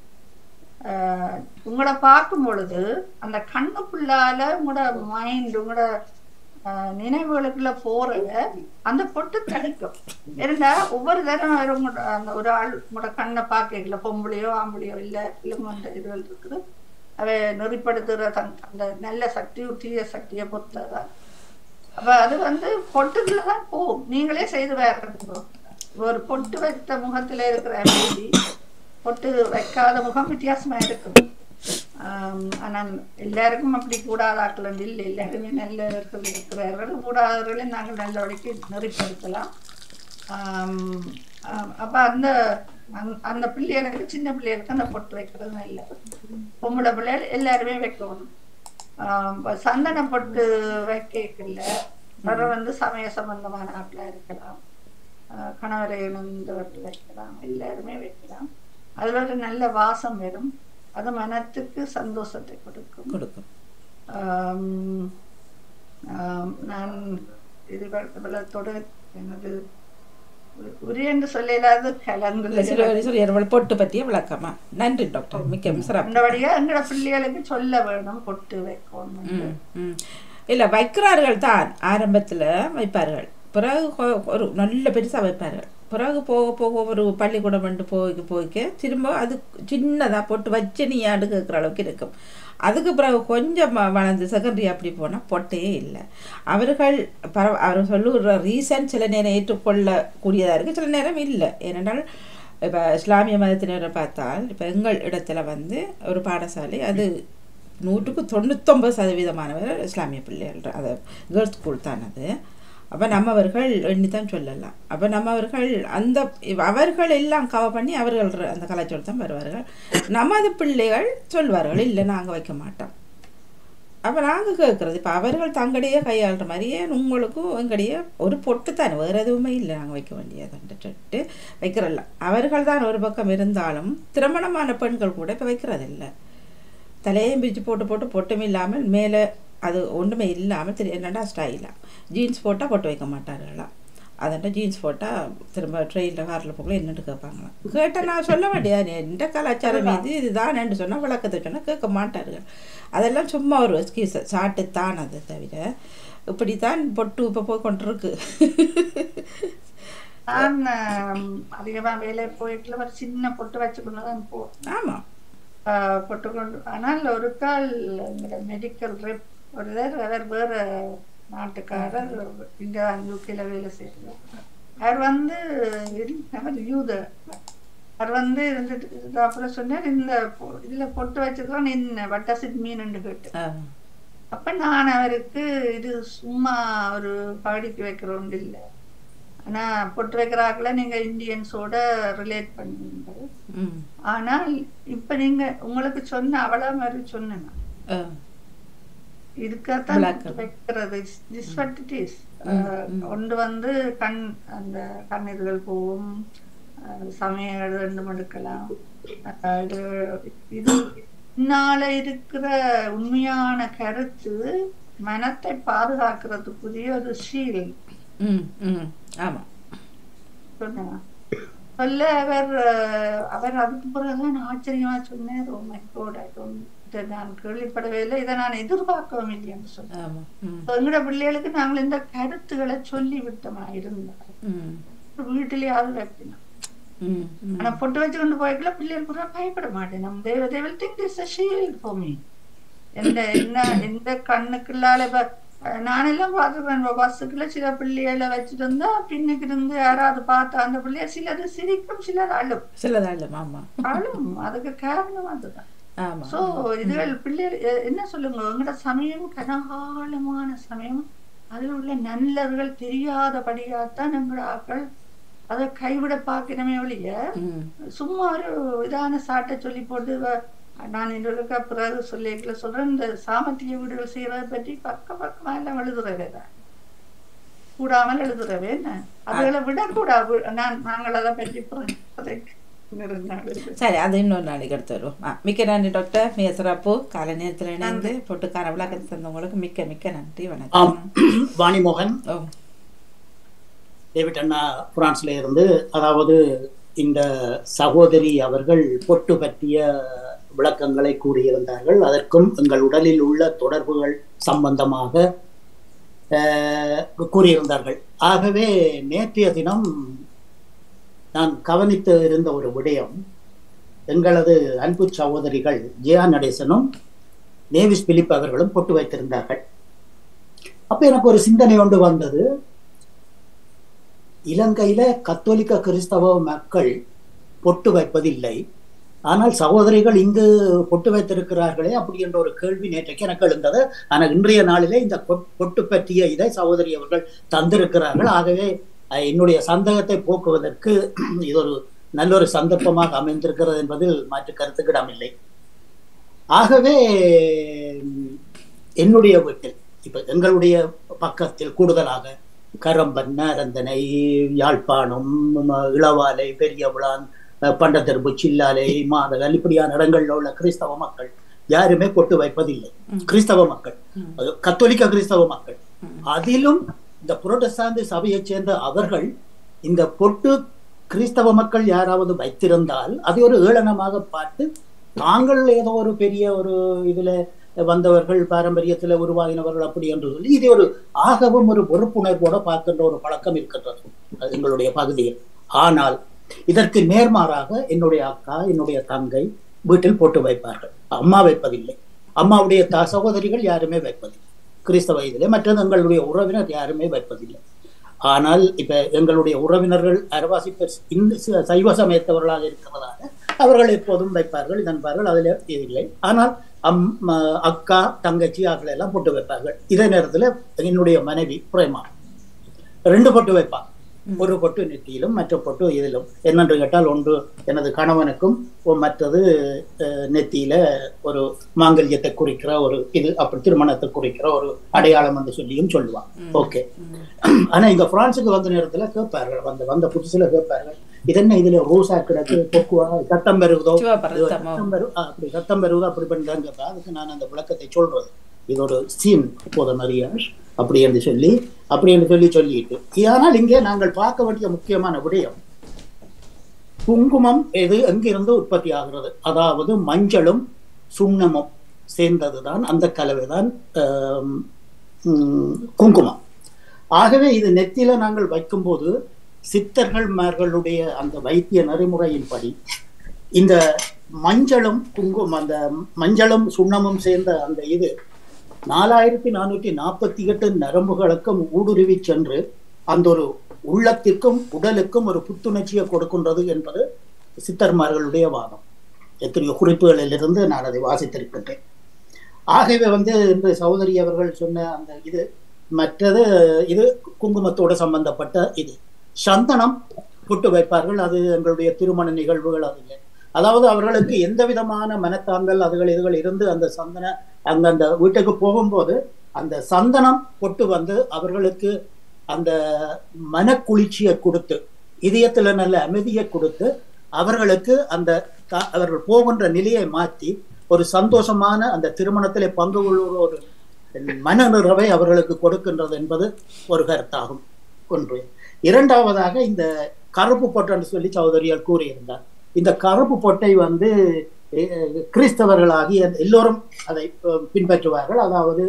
Speaker 7: ஆஹ், உங்களை பார்க்கும் பொழுது அந்த கண்ணுக்குள்ளால உங்களோட மைண்ட் உங்களோட ஆஹ், நினைவுகளுக்குள்ள போறத அந்த பொட்டு தடுக்கும் இருந்தா ஒவ்வொரு தரம் அவர் உங்களோட அந்த ஒரு ஆள் உங்களோட கண்ணை பார்க்கல பொம்பளையோ ஆம்பளையோ இல்ல இல்லமன்ற இதுகள் இருக்குது அவை நெறிப்படுத்துகிற தன் அந்த நல்ல சக்தி தீய சக்தியை பொறுத்ததான் அப்ப அது வந்து பொட்டுக்குள்ள தான் போகும் நீங்களே செய்து வேறு ஒரு பொட்டு வைத்த முகத்துல இருக்கிற அமைதி பொட்டு வைக்காத முகம் வித்தியாசமா இருக்கும் ஆம், ஆனால் எல்லாருக்கும் அப்படி கூடாதாக்கள் இல்லை எல்லாருமே நல்லவர்கள் இருக்கிறார்கள் கூடாதவர்களை நாங்கள் நல்ல வழிக்கு நெறிப்படுத்தலாம் ஆம், ஆம், அப்ப அந்த அந்த- அந்த பிள்ளைகளுக்கு சின்ன பிள்ளைகளுக்கு அந்த பொட்டு வைக்கிறது நல்லது பொம்பளை பிள்ளைகள் எல்லாருமே வைக்கணும் ஆம், இப்ப சந்தன பொட்டு வைக்கல பிறகு வந்து சமய சம்பந்தமான ஆட்களா இருக்கலாம் ஆஹ் கணவரை இணைந்தவர்கள் வைக்கலாம் எல்லாருமே வைக்கலாம் அதுல ஒரு நல்ல வாசம் வரும் அது மனத்துக்கு சந்தோஷத்தை கொடுக்கும்
Speaker 1: கொடுக்கும்
Speaker 7: ஆம், ஆம், நான் இது விளத்தோடு எனது உரி என்று சொல்லலாது கலந்து
Speaker 1: சில சிறியவர்கள் பொட்டு பற்றிய விளக்கமா நன்றி டாக்டர் மிக்க சிறப்பு
Speaker 7: அந்தபடியா எங்களோட பிள்ளைகளுக்கு சொல்ல வேணும் பொட்டு வைக்கணும்
Speaker 1: ம், ம். இல்ல வைக்கிறார்கள் தான் ஆரம்பத்துல வைப்பார்கள் பிறகு கொ- ஒரு நல்ல பெருசா வைப்பார்கள் பிறகு போக போக ஒரு பள்ளிக்கூடம் வந்து போய்க்க போய்க்க திரும்ப அது சின்னதா போட்டு வச்சு நீ ஆடு கேட்குற அளவுக்கு இருக்கும் அதுக்கு பிறகு கொஞ்சம் வ- வளர்ந்து செகண்டரி அப்படி போனால் பொட்டே இல்லை அவர்கள் பரவ அவர் சொல்லுற ரீசன் சில நேரம் ஏற்றுக்கொள்ளக்கூடியதாக இருக்குது சில நேரம் இல்லை ஏனென்றால் இப்போ இஸ்லாமிய மதத்தினரை பார்த்தால் இப்போ எங்கள் இடத்துல வந்து ஒரு பாடசாலை அது நூற்றுக்கு தொண்ணூத்தொம்பது சதவீதமானவர் இஸ்லாமிய பிள்ளைகள் அது கேர்ள்ஸ் ஸ்கூல் தான் அது அப்போ நம்மவர்கள் எண்ணித்தான் சொல்லலாம் அப்போ நம்மவர்கள் அந்த இவ்- அவர்கள் எல்லாம் கவர் பண்ணி அவர்கள் ர- அந்த கலாச்சாரம் தான் வருவார்கள் நமது பிள்ளைகள் சொல்வார்கள் இல்லை நாங்கள் வைக்க மாட்டோம் அப்போ நாங்கள் கேட்குறது இப்போ அவர்கள் தங்கடையே கையாளுற மாதிரியே உங்களுக்கும் எங்கடையே ஒரு பொட்டு தானே வேறு எதுவுமே இல்லை நாங்கள் வைக்க வேண்டியதுன்னு சொல்லிட்டு வைக்கிறல்ல அவர்கள் தான் ஒரு பக்கம் இருந்தாலும் திருமணமான பெண்கள் கூட இப்போ வைக்கிறதில்ல தலையையும் பிரித்து போட்டு போட்டு பொட்டும் இல்லாமல் மேலே அது ஒன்றுமே இல்லாமல் திரு என்னடா ஸ்டைலாக ஜீன்ஸ் போட்டால் பொட்டு வைக்க மாட்டார்களாம் அதன்ட்டு ஜீன்ஸ் போட்டால் திரும்ப ட்ரெயினில் காரில் போகல என்னட்டு கேட்பாங்களாம் கேட்டால் நான் சொல்ல வேண்டியது எந்த கலாச்சாரம் இது இதுதான் என்று சொன்னால் விளக்கத்தை சொன்னால் கேட்க மாட்டார்கள் அதெல்லாம் சும்மா ஒரு எக்ஸ்கியூஸ் சாட்டு தான் அது தவிர இப்படித்தான் பொட்டு இப்போ போய் கொண்டிருக்கு
Speaker 7: நான் ஆம், அதிகமா வேலை போயிட்டுல ஒரு சின்ன பொட்டு வச்சுக்கொண்டு தான் போவேன்
Speaker 1: ஆமாம்
Speaker 7: ஆஹ் போட்டுக்கொண்டு ஆனால் ஒரு கால் மெடிக்கல் ரெப் ஒரு தடவை அவர் வேற நாட்டுக்காரர் இங்க யூகேல வேலை செய்யறார் அவர் வந்து இரு- அவர் யூத அவர் வந்து இருந்துட்டு அப்புறம் சொன்னார் இந்த பொ- இதுல பொட்டு வச்சிருக்கோம் என்ன வட்டசிட் மீன் கேட்டு
Speaker 1: ஆ.
Speaker 7: அப்ப நான் அவருக்கு இது சும்மா ஒரு பகடிக்கு வைக்கிறோம் இல்லை ஆனா பொட்டு வைக்கிறாங்கள நீங்க இந்தியன்ஸோட ரிலேட் பண்ணுவீங்க
Speaker 1: ம்.
Speaker 7: ஆனால் இப்ப நீங்க உங்களுக்கு சொன்ன அவளா மாதிரி சொன்னேன் நான்.
Speaker 1: ஆ.
Speaker 7: இதுக்காகத்தான்
Speaker 1: Black.
Speaker 7: பொட்டு வைக்கிறது திஸ் வாட் இட் இஸ்
Speaker 1: ம்.
Speaker 7: ஒன்று வந்து கண் அந்த கண்ணீர்கள் போகும் அஹ் சமயம் ரெண்டு மடுக்கலாம் அஹ் இது இது பின்னால இருக்கிற உண்மையான கருத்து மனத்தை பாதுகாக்கிறதுக்குரிய ஒரு ஷீல்
Speaker 1: ம். ம். ஆமா
Speaker 7: சொன்னா சொல்ல அவர் அஹ், அவர் அதுக்கு பிறகுதான் ஆச்சரியமா சொன்னார் "Oh my God, I don't- இதை நான் கேள்விப்படவே இல்லை இதை நான் எதிர்பார்க்கவும் இல்லைன்னு சொன்னேன்
Speaker 1: ஆமா ம்.
Speaker 7: எங்கட பிள்ளைகளுக்கு நாங்கள் இந்த கருத்துக்களை சொல்லி விட்டோமா இருந்தால்
Speaker 1: ம்.
Speaker 7: வீட்டிலேயாவது வைக்கணும்
Speaker 1: ம். ம்.
Speaker 7: ஆனா பொட்டு வச்சு கொண்டு போய்க்கல பிள்ளைகள் கூட பயப்பட மாட்டேன் நம்ம they they will think this is a shield for me எந்த என்ன எந்த கண்ணுக்குள்ளால இப்ப அஹ், நானெல்லாம் பார்த்துருக்கேன் இப்ப பஸ்ஸுக்குள்ள சில பிள்ளைகளை வச்சுட்டு இருந்தா பின்னுக்கு இருந்து யாராவது பார்த்தா அந்த பிள்ளைய சிலது சிரிக்கும் சிலர் அழும்
Speaker 1: சிலதாலும் ஆமா
Speaker 7: அழும் அதுக்கு காரணம் அதுதான்
Speaker 1: ஆமா
Speaker 7: சோ இதுகள் பிள்ளைகள் எ- என்ன சொல்லுங்க எங்கட சமயம் கனகாலமான சமயம் அதில் உள்ள நல்லவர்கள் தெரியாதபடியாத்தான் எங்கட ஆக்கள் அதை கைவிட பார்க்கணுமே ஒழிய
Speaker 1: ம்.
Speaker 7: சும்மா ஒரு இதான சாட்டை சொல்லி போட்டு வ- நான் இதற்கு பிறகு சொல்லிக்கல சொல்றேன் இந்த சாமத்திய வீடுகள் செய்யறதை பற்றி பக்க பக்கமா எல்லாம் எழுதுறவே தான் கூடாமல் எழுதுறவே என்ன அதுகளை விடக்கூடாது நான் நாங்கள் அதை பற்றி பிறகு கதைக்கு இருந்தாலும்
Speaker 1: சரி அது இன்னொரு நாளைக்கு எடுத்து வருவோம் ஆ, மிக்க நன்றி டாக்டர் மிக சிறப்பு காலை நேரத்தில் இணைந்து பொட்டுக்கான விளக்கத்தை தந்தவங்களுக்கு மிக்க மிக்க நன்றி
Speaker 5: ஆம்
Speaker 1: வணக்கம்
Speaker 5: வாணிமோகன்
Speaker 1: ஓ
Speaker 5: டேவிட் அண்ணா பிரான்ஸ்ல இருந்து அதாவது இந்த சகோதரி அவர்கள் பொட்டு பற்றிய விளக்கங்களை கூறியிருந்தார்கள் அதற்கும் எங்கள் உடலில் உள்ள தொடர்புகள் சம்பந்தமாக அஹ், கூறியிருந்தார்கள் ஆகவே நேற்றைய தினம் நான் கவனித்து இருந்த ஒரு விடயம் எங்களது அன்பு சகோதரிகள் ஜெயா நடேசனும் நேவிஸ் பிலிப் அவர்களும் பொட்டு வைத்திருந்தார்கள் அப்ப எனக்கு ஒரு சிந்தனை ஒன்று வந்தது இலங்கையில கத்தோலிக்க கிறிஸ்தவ மக்கள் பொட்டு வைப்பதில்லை ஆனால் சகோதரிகள் இங்கு பொட்டு வைத்திருக்கிறார்களே அப்படி என்ற ஒரு கேள்வி நேற்றைக்கு எனக்கு எழுந்தது ஆனால் இன்றைய நாளிலே இந்த பொட்- பொட்டு பற்றிய இதை சகோதரி அவர்கள் தந்திருக்கிறார்கள் ஆகவே அஹ், என்னுடைய சந்தேகத்தை போக்குவதற்கு இது ஒரு நல்ல ஒரு சந்தர்ப்பமாக அமைந்திருக்கிறது என்பதில் மாற்று கருத்துக்கு இடமில்லை ஆகவே உம், என்னுடைய வீட்டில் இப்ப எங்களுடைய பக்கத்தில் கூடுதலாக கரம்பன் நரந்தனை யாழ்ப்பாணம் ம- இளவாலை பெரியவிளான் அஹ், பண்டத்தெரும்பு சில்லாலை மாதகல் இப்படியான இடங்கள்ல உள்ள கிறிஸ்தவ மக்கள் யாருமே பொட்டு வைப்பதில்லை கிறிஸ்தவ மக்கள் அது கத்தோலிக்க கிறிஸ்தவ மக்கள் அதிலும் இந்த புரோட்டஸ்டாந்து சபையைச் சேர்ந்த அவர்கள் இந்த பொட்டு கிறிஸ்தவ மக்கள் யாராவது வைத்திருந்தால் அதை ஒரு ஏளனமாக பார்த்து தாங்கள் ஏதோ ஒரு பெரிய ஒரு இதுல வந்தவர்கள் பாரம்பரியத்துல உருவாகினவர்கள் அப்படி என்று சொல்லி இதை ஒரு ஆகவும் ஒரு பொறுப்புணர்வோட பார்க்கின்ற ஒரு பழக்கம் இருக்கின்றது அது எங்களுடைய பகுதியில் ஆனால் இதற்கு நேர்மாறாக என்னுடைய அக்கா என்னுடைய தங்கை வீட்டில் போட்டு வைப்பார்கள் அம்மா வைப்பதில்லை அம்மாவுடைய த சகோதரிகள் யாருமே வைப்பதில்லை கிறிஸ்தவ இதிலே மற்றது எங்களுடைய உறவினர் யாருமே வைப்பதில்லை ஆனால் இப்ப எங்களுடைய உறவினர்கள் அரவாசி பெர் இந்த ச- சைவ சமயத்தவர்களாக இருக்கிறதால அவர்கள் எப்போதும் வைப்பார்கள் இதன்பார்கள் அதில் இல்லை ஆனால் அம் ம- அக்கா தங்கச்சி ஆக்களை எல்லாம் போட்டு வைப்பார்கள் இதே நேரத்துல என்னுடைய மனைவி பிரேமா ரெண்டு பொட்டு வைப்பா ஒரு பொட்டு நெத்தியிலும் மற்ற பொட்டு இதிலும் என்னென்று கேட்டால் ஒன்று எனது கணவனுக்கும் ஒ- மற்றது அஹ், நெத்தியில ஒரு மாங்கல்யத்தை குறிக்கிற ஒரு இது அப்படி திருமணத்தை குறிக்கிற ஒரு அடையாளம் என்று சொல்லியும் சொல்லுவான் ஓகே ஆனா இங்க பிரான்சுக்கு வந்த நேரத்துல கேட்பார்கள் வந்த வந்த புதுசுல கேட்பார்கள் இது என்ன இதுல ரோசா கிடக்கு பொக்குவா சத்தம் பெறுவதோ
Speaker 1: சிவப்பு
Speaker 5: இது
Speaker 1: ரத்தமோ?
Speaker 5: ரத்தம் பெரு- ஆ, அப்படி ரத்தம் பெறுவதோ அப்படி பண்றாங்க அதுக்கு நான் அந்த விளக்கத்தை சொல்றது இது ஒரு சீன் போத மரியாஷ் அப்படி என்று சொல்லி அப்படி என்று சொல்லி சொல்லிட்டு ஆனால் இங்கே நாங்கள் பார்க்க வேண்டிய முக்கியமான விடயம் குங்குமம் எது எங்கிருந்து உற்பத்தி ஆகிறது அதாவது மஞ்சளும் சுண்ணமும் சேர்ந்ததுதான் அந்த கலவைதான் ஆம், ம், குங்குமம் ஆகவே இது நெத்தியில நாங்கள் வைக்கும்போது சித்தர்கள்மார்களுடைய அந்த வைத்திய நெறிமுறையின்படி இந்த மஞ்சளும் குங்குமம் அந்த மஞ்சளும் சுண்ணமும் சேர்ந்த அந்த இது நாலாயிரத்தி நானூற்றி நாற்பத்தி எட்டு நரம்புகளுக்கும் ஊடுருவி சென்று அந்த ஒரு உள்ளத்திற்கும் உடலுக்கும் ஒரு புத்துணர்ச்சியை கொடுக்கின்றது என்பது சித்தர்மார்களுடைய வாதம் எத்தனையோ குறிப்புகளிலிருந்து நான் அதை வாசித்திருக்கின்றேன் ஆகவே வந்து இன்று சகோதரி அவர்கள் சொன்ன அந்த இது மற்றது இது குங்குமத்தோடு சம்பந்தப்பட்ட இது சந்தனம் புட்டு வைப்பார்கள் அது எங்களுடைய திருமண நிகழ்வுகள் அது இல்லை. அதாவது அவர்களுக்கு எந்த விதமான மனத்தாங்கல் அதுகள் இதுகள் இருந்து அந்த சந்தன அங்க அந்த வீட்டுக்கு போகும்போது அந்த சந்தனம் பொட்டு வந்து அவர்களுக்கு அந்த மனக்குளிர்ச்சியை கொடுத்து இதயத்துல நல்ல அமைதியை கொடுத்து அவர்களுக்கு அந்த க- அவர்கள் போகின்ற நிலையை மாற்றி ஒரு சந்தோஷமான அந்த திருமணத்திலே பங்கு கொள்ளுகிற ஒரு மன நிறைவை அவர்களுக்கு கொடுக்கின்றது என்பது ஒரு கருத்தாகும் ஒன்று இரண்டாவதாக இந்த கருப்பு பொட்டு என்று சொல்லி சௌதரியால் கூறியிருந்தார் இந்த கருப்பு பொட்டை வந்து அஹ், கிறிஸ்தவர்களாகிய எல்லோரும் அதை அஹ், பின்பற்றுவார்கள் அதாவது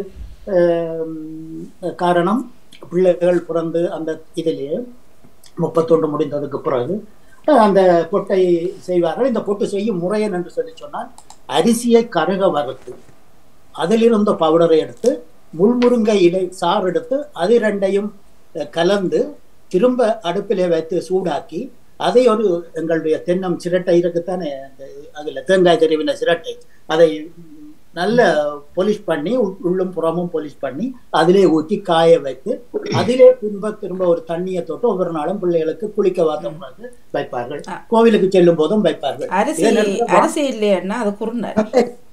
Speaker 5: அஹ், காரணம் பிள்ளைகள் பிறந்து அந்த இதிலேயே முப்பத்தொன்று முடிந்ததுக்கு பிறகு அஹ், அந்த பொட்டை செய்வார்கள் இந்த பொட்டு செய்யும் முறையன் என்று சொல்லி சொன்னால் அரிசியை கருக வறுத்து அதிலிருந்த பவுடரை எடுத்து முள்முருங்கை இலை சாறு எடுத்து அது ரெண்டையும் அஹ், கலந்து திரும்ப அடுப்பிலே வைத்து சூடாக்கி அதை ஒரு எங்களுடைய தென்னம் சிரட்டை இருக்குத்தானே அந்த அதுல தேங்காய் தெரிவின சிரட்டை அதை நல்ல பொலிஷ் பண்ணி உள்- உள்ளும் புறமும் பொலிஷ் பண்ணி அதிலே ஊற்றி காய வைத்து அதிலே திரும்ப திரும்ப ஒரு தண்ணியை தொட்டு ஒவ்வொரு நாளும் பிள்ளைகளுக்கு குளிக்க வாத்த பிறகு வைப்பார்கள் கோவிலுக்கு செல்லும் போதும் வைப்பார்கள்
Speaker 1: அரிசி
Speaker 5: இதே நேரத்துல
Speaker 1: அரிசி இல்லையன்னா அது குருணல்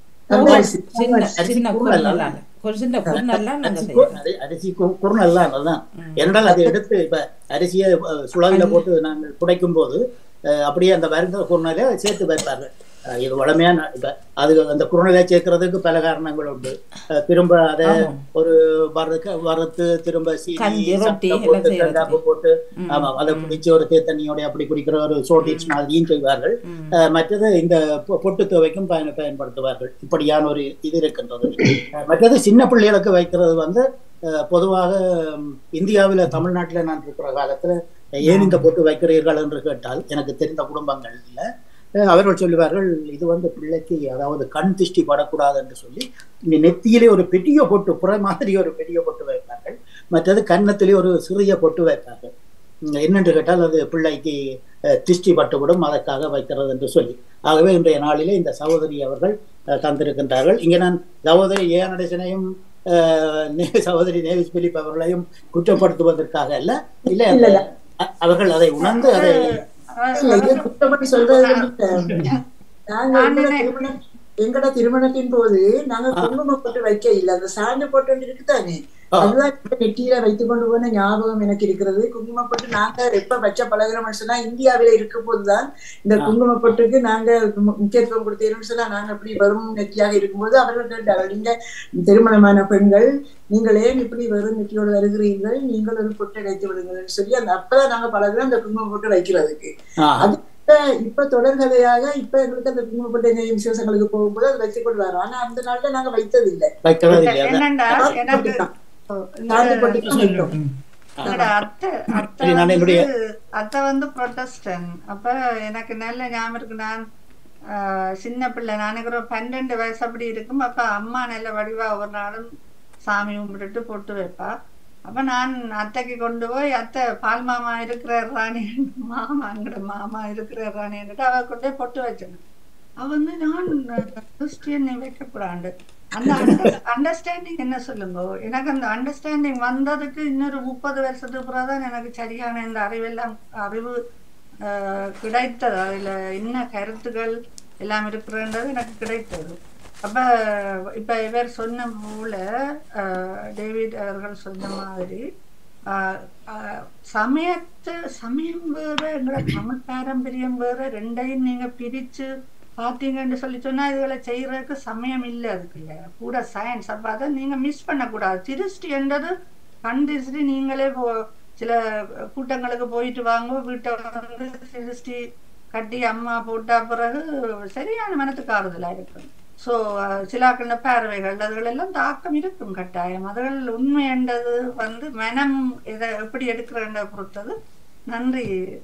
Speaker 6: அரிசி.
Speaker 1: சின்ன
Speaker 5: அரிசி
Speaker 1: சின்ன
Speaker 5: குருணல்
Speaker 1: குருணல்
Speaker 5: அல்ல.
Speaker 1: ஒரு சின்ன குருணல்லாம் நாங்க
Speaker 5: அரிசி
Speaker 1: செய்யறோம்
Speaker 5: கு- அரி- அரிசி கு- குறுநெல்லாம் அதுதான் என்றால் அதை எடுத்து இப்ப அரிசியை அஹ், சுழலில போட்டு நாங்கள் புடைக்கும் போது அஹ், அப்படியே அந்த வருந்த குறுநலை சேர்த்து வைப்பார்கள் அஹ், இது வளமையான இப்ப அது அந்த குறுநலை சேர்க்கறதுக்கு பல காரணங்கள் உண்டு அஹ், திரும்ப அதை
Speaker 1: ஆமா.
Speaker 5: ஒரு வறுக்க வறுத்து திரும்ப சீனி
Speaker 1: கஞ்சி, ரொட்டி
Speaker 5: சக்கரை
Speaker 1: எல்லாம்
Speaker 5: போட்டு
Speaker 1: செய்யறது.
Speaker 5: தேங்காய் போட்டு ஆமா அதை பிடிச்சி ஒரு தேத்தண்ணியோட அப்படி குடிக்கிற ஒரு சோட்டிச் மாதிரியும் செய்வார்கள் அஹ், மற்றது இந்த பொ- பொட்டு துவைக்கும் பயன் பயன்படுத்துவார்கள் இப்படியான ஒரு இது இருக்கின்றது அஹ், மற்றது சின்ன பிள்ளைகளுக்கு வைக்கிறது வந்து அஹ், பொதுவாக ம், இந்தியாவில தமிழ்நாட்டுல நான் இருக்கிற காலத்துல ஏன் இந்த பொட்டு வைக்கிறீர்கள் என்று கேட்டால் எனக்கு தெரிந்த குடும்பங்கள் இல்ல அஹ், அவர்கள் சொல்லுவார்கள் இது வந்து பிள்ளைக்கு அதாவது கண் திருஷ்டி படக்கூடாது என்று சொல்லி இங்க நெத்தியிலே ஒரு பெரிய பொட்டு புற மாதிரி ஒரு பெரிய பொட்டு வைப்பார்கள் மற்றது கன்னத்திலே ஒரு சிறிய பொட்டு வைப்பார்கள் உம், என்னென்று கேட்டால் அது பிள்ளைக்கு அஹ், திருஷ்டி பட்டுவிடும் அதற்காக வைக்கிறது என்று சொல்லி ஆகவே இன்றைய நாளிலே இந்த சகோதரி அவர்கள் அஹ், தந்திருக்கின்றார்கள் இங்கே நான் சகோதரி ஏ நடேசனையும் அஹ், நே- சகோதரி நேவிஸ் பிலிப் அவர்களையும் குற்றப்படுத்துவதற்காக அல்ல இல்ல
Speaker 6: இல்ல, இல்ல.
Speaker 5: அ- அவர்கள் அதை உணர்ந்து அதை
Speaker 6: இல்ல, இது குற்றப்படி சொல்றது இல்ல. நாங்க எங்கட திருமணம் எங்கட திருமணத்தின் போது நாங்க குங்குமம் போட்டு வைக்க இல்ல அந்த சாந்து போட்டு இருக்குதானே
Speaker 5: ஆ.
Speaker 6: அதுதான் இப்ப நெற்றியில வைத்துக் கொண்டு போன ஞாபகம் எனக்கு இருக்கிறது குங்குமம் போட்டு நாங்க எப்ப வச்ச பழகிறோம்னு சொன்னா இந்தியாவில இருக்கும் போதுதான் இந்த குங்கும பொட்டுக்கு நாங்க மு- முக்கியத்துவம் கொடுத்தீங்கன்னு சொன்னா நாங்க இப்படி வெறும் நெற்றியாக இருக்கும்போது அவர்கள் கேட்டார்கள் நீங்க திருமணமான பெண்கள் நீங்கள் ஏன் இப்படி வெறும் நெற்றியோடு வருகிறீர்கள் நீங்கள் ஒரு பொட்டை வைத்து விடுங்கள்னு சொல்லி அந்த அப்பதான் நாங்க பழகிறோம் அந்த குங்குமம் போட்டு வைக்கிறதுக்கு
Speaker 5: ஆ,
Speaker 6: அது இப்ப இப்ப தொடர்கதையாக இப்ப எங்களுக்கு அந்த குங்குமப்பட்ட விசேஷங்களுக்கு போகும்போது அதை வச்சு கொண்டு வரோம் ஆனா அந்த நாள்ல நாங்க வைத்தது இல்லை
Speaker 5: வைக்கிறது இல்லையா
Speaker 7: என்னண்டா எனக்கு
Speaker 6: சாந்தி போட்டு வைத்தோம்
Speaker 7: என்னோட அத்தை அத்தை
Speaker 5: சரி, நான் என்னுடைய-
Speaker 7: வந்து அத்தை வந்து ப்ரொட்டஸ்டன் அப்ப எனக்கு நல்ல ஞாபகம் இருக்கு நான் ஆஹ், சின்ன பிள்ளை நான் எனக்கு ஒரு பன்னெண்டு வயசு அப்படி இருக்கும் அப்ப அம்மா நல்ல வடிவா ஒரு நாளும் சாமி கும்பிட்டுட்டு பொட்டு வைப்பா அப்ப நான் அத்தைக்கு கொண்டு போய் அத்தை பால் மாமா இருக்கிற ராணி மாமா அங்கட மாமா இருக்கிற ராணின்னுட்டு அவ கொண்டு போய் பொட்டு வச்சேன் அவ வந்து நான் கிறிஸ்டியன் நீ வைக்கக்கூடாது அந்த அண்டர்ஸ்டாண்டிங் என்ன சொல்லுங்க எனக்கு அந்த அண்டர்ஸ்டாண்டிங் வந்ததுக்கு இன்னொரு முப்பது வருஷத்துக்கு பிறகுதான் எனக்கு சரியான இந்த அறிவெல்லாம் அறிவு ஆஹ், கிடைத்தது அதுல என்ன கருத்துக்கள் எல்லாம் இருக்கிறன்றது எனக்கு கிடைத்தது அப்ப இப்ப இவர் சொன்ன போல ஆஹ், டேவிட் அவர்கள் சொன்ன மாதிரி ஆஹ், ஆஹ், சமயத்து சமயம் வேற எங்களோட தமிழ் பாரம்பரியம் வேற ரெண்டையும் நீங்க பிரிச்சு பாத்தீங்கன்னு சொல்லி சொன்னா இதுகளை செய்யறதுக்கு சமயம் இல்லை அதுக்கு இல்ல கூட சயின்ஸ் அப்ப அதை நீங்க மிஸ் பண்ணக்கூடாது திருஷ்டி என்றது கண் திருஷ்டி நீங்களே போ சில கூட்டங்களுக்கு போயிட்டு வாங்க வீட்டை வந்து திருஷ்டி கட்டி அம்மா போட்டா பிறகு சரியான மனத்துக்கு ஆறுதலா இருக்கும் ஸோ சிலாக்கின்ற பார்வைகள் அதுகள் எல்லாம் தாக்கம் இருக்கும் கட்டாயம் அதுகள் உண்மை என்றது வந்து மனம் இதை எப்படி எடுக்கிறன்ற பொறுத்தது நன்றி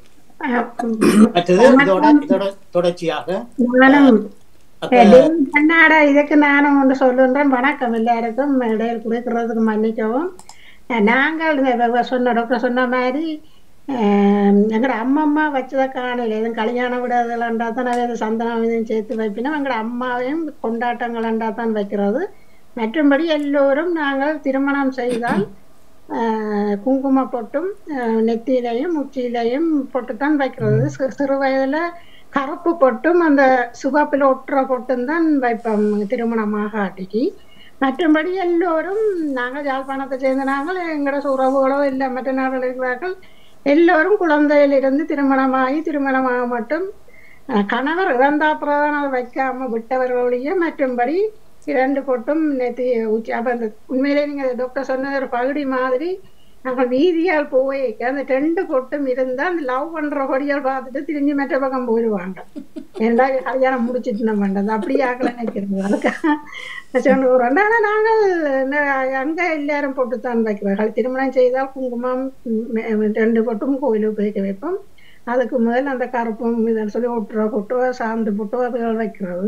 Speaker 5: மற்றது இதோட இதோட தொடர்ச்சியாக
Speaker 2: நானும்
Speaker 5: அப்ப
Speaker 2: கண்ணாட இதுக்கு நானும் ஒன்று சொல்லுன்றேன் வணக்கம் எல்லாருக்கும் இடையில் கொடுக்கறதுக்கு மன்னிக்கவும் நாங்கள் இந்த வ- சொன்ன டாக்டர் சொன்ன மாதிரி எங்கட அம்மம்மா வச்சதை காணல எதுவும் கல்யாண விடாதலாண்டா தான் அதை சந்தனம் இதையும் சேர்த்து வைப்பினோம் எங்கட அம்மாவையும் கொண்டாட்டங்களாண்டா தான் வைக்கிறது மற்றும்படி எல்லோரும் நாங்கள் திருமணம் செய்தால் ஆஹ், குங்கும பொட்டும் ஆஹ், நெத்தியிலையும் உச்சியிலையும் பொட்டு தான் வைக்கிறது சி- சிறு வயதுல கருப்பு பொட்டும் அந்த சுகாப்பில் ஒட்டுற பொட்டும் தான் வைப்போம் திருமணமாக ஆட்டிக்கு மற்றபடி எல்லோரும் நாங்கள் யாழ்ப்பாணத்தை சேர்ந்த நாங்கள் எங்களோட உறவுகளோ இல்லை மற்ற நாடுகள் இருக்கிறார்கள் எல்லோரும் குழந்தையிலிருந்து திருமணமாகி திருமணமாக மட்டும் அஹ், கணவர் இறந்தா பிரதான வைக்காம விட்டவர்களுடைய மற்றும்படி இரண்டு பொட்டும் நேற்று உச்சி அப்போ அந்த உண்மையிலே நீங்கள் டாக்டர் சொன்ன ஒரு பகுதி மாதிரி நாங்கள் வீதியால் போய் அந்த ரெண்டு பொட்டும் இருந்தால் அந்த லவ் பண்ற கொடியால் பார்த்துட்டு திரும்பி மற்ற பக்கம் போயிடுவாங்க ஏன்டா கல்யாணம் முடிச்சிட்டு நம்ம வேண்டாம் அப்படியே ஆக்கல நினைக்கிறது அதுக்காக சொன்ன ஒரு ஆனா நாங்கள் ந- அங்க எல்லாரும் பொட்டுத்தான் வைக்கிறார்கள் திருமணம் செய்தால் குங்குமம் ம், ரெண்டு பொட்டும் கோயிலுக்கு போய்க்க வைப்போம் அதுக்கு முதல் அந்த கருப்பும் இதன்னு சொல்லி ஒட்டுற பொட்டோ சாந்து பொட்டோ அதுகள் வைக்கிறது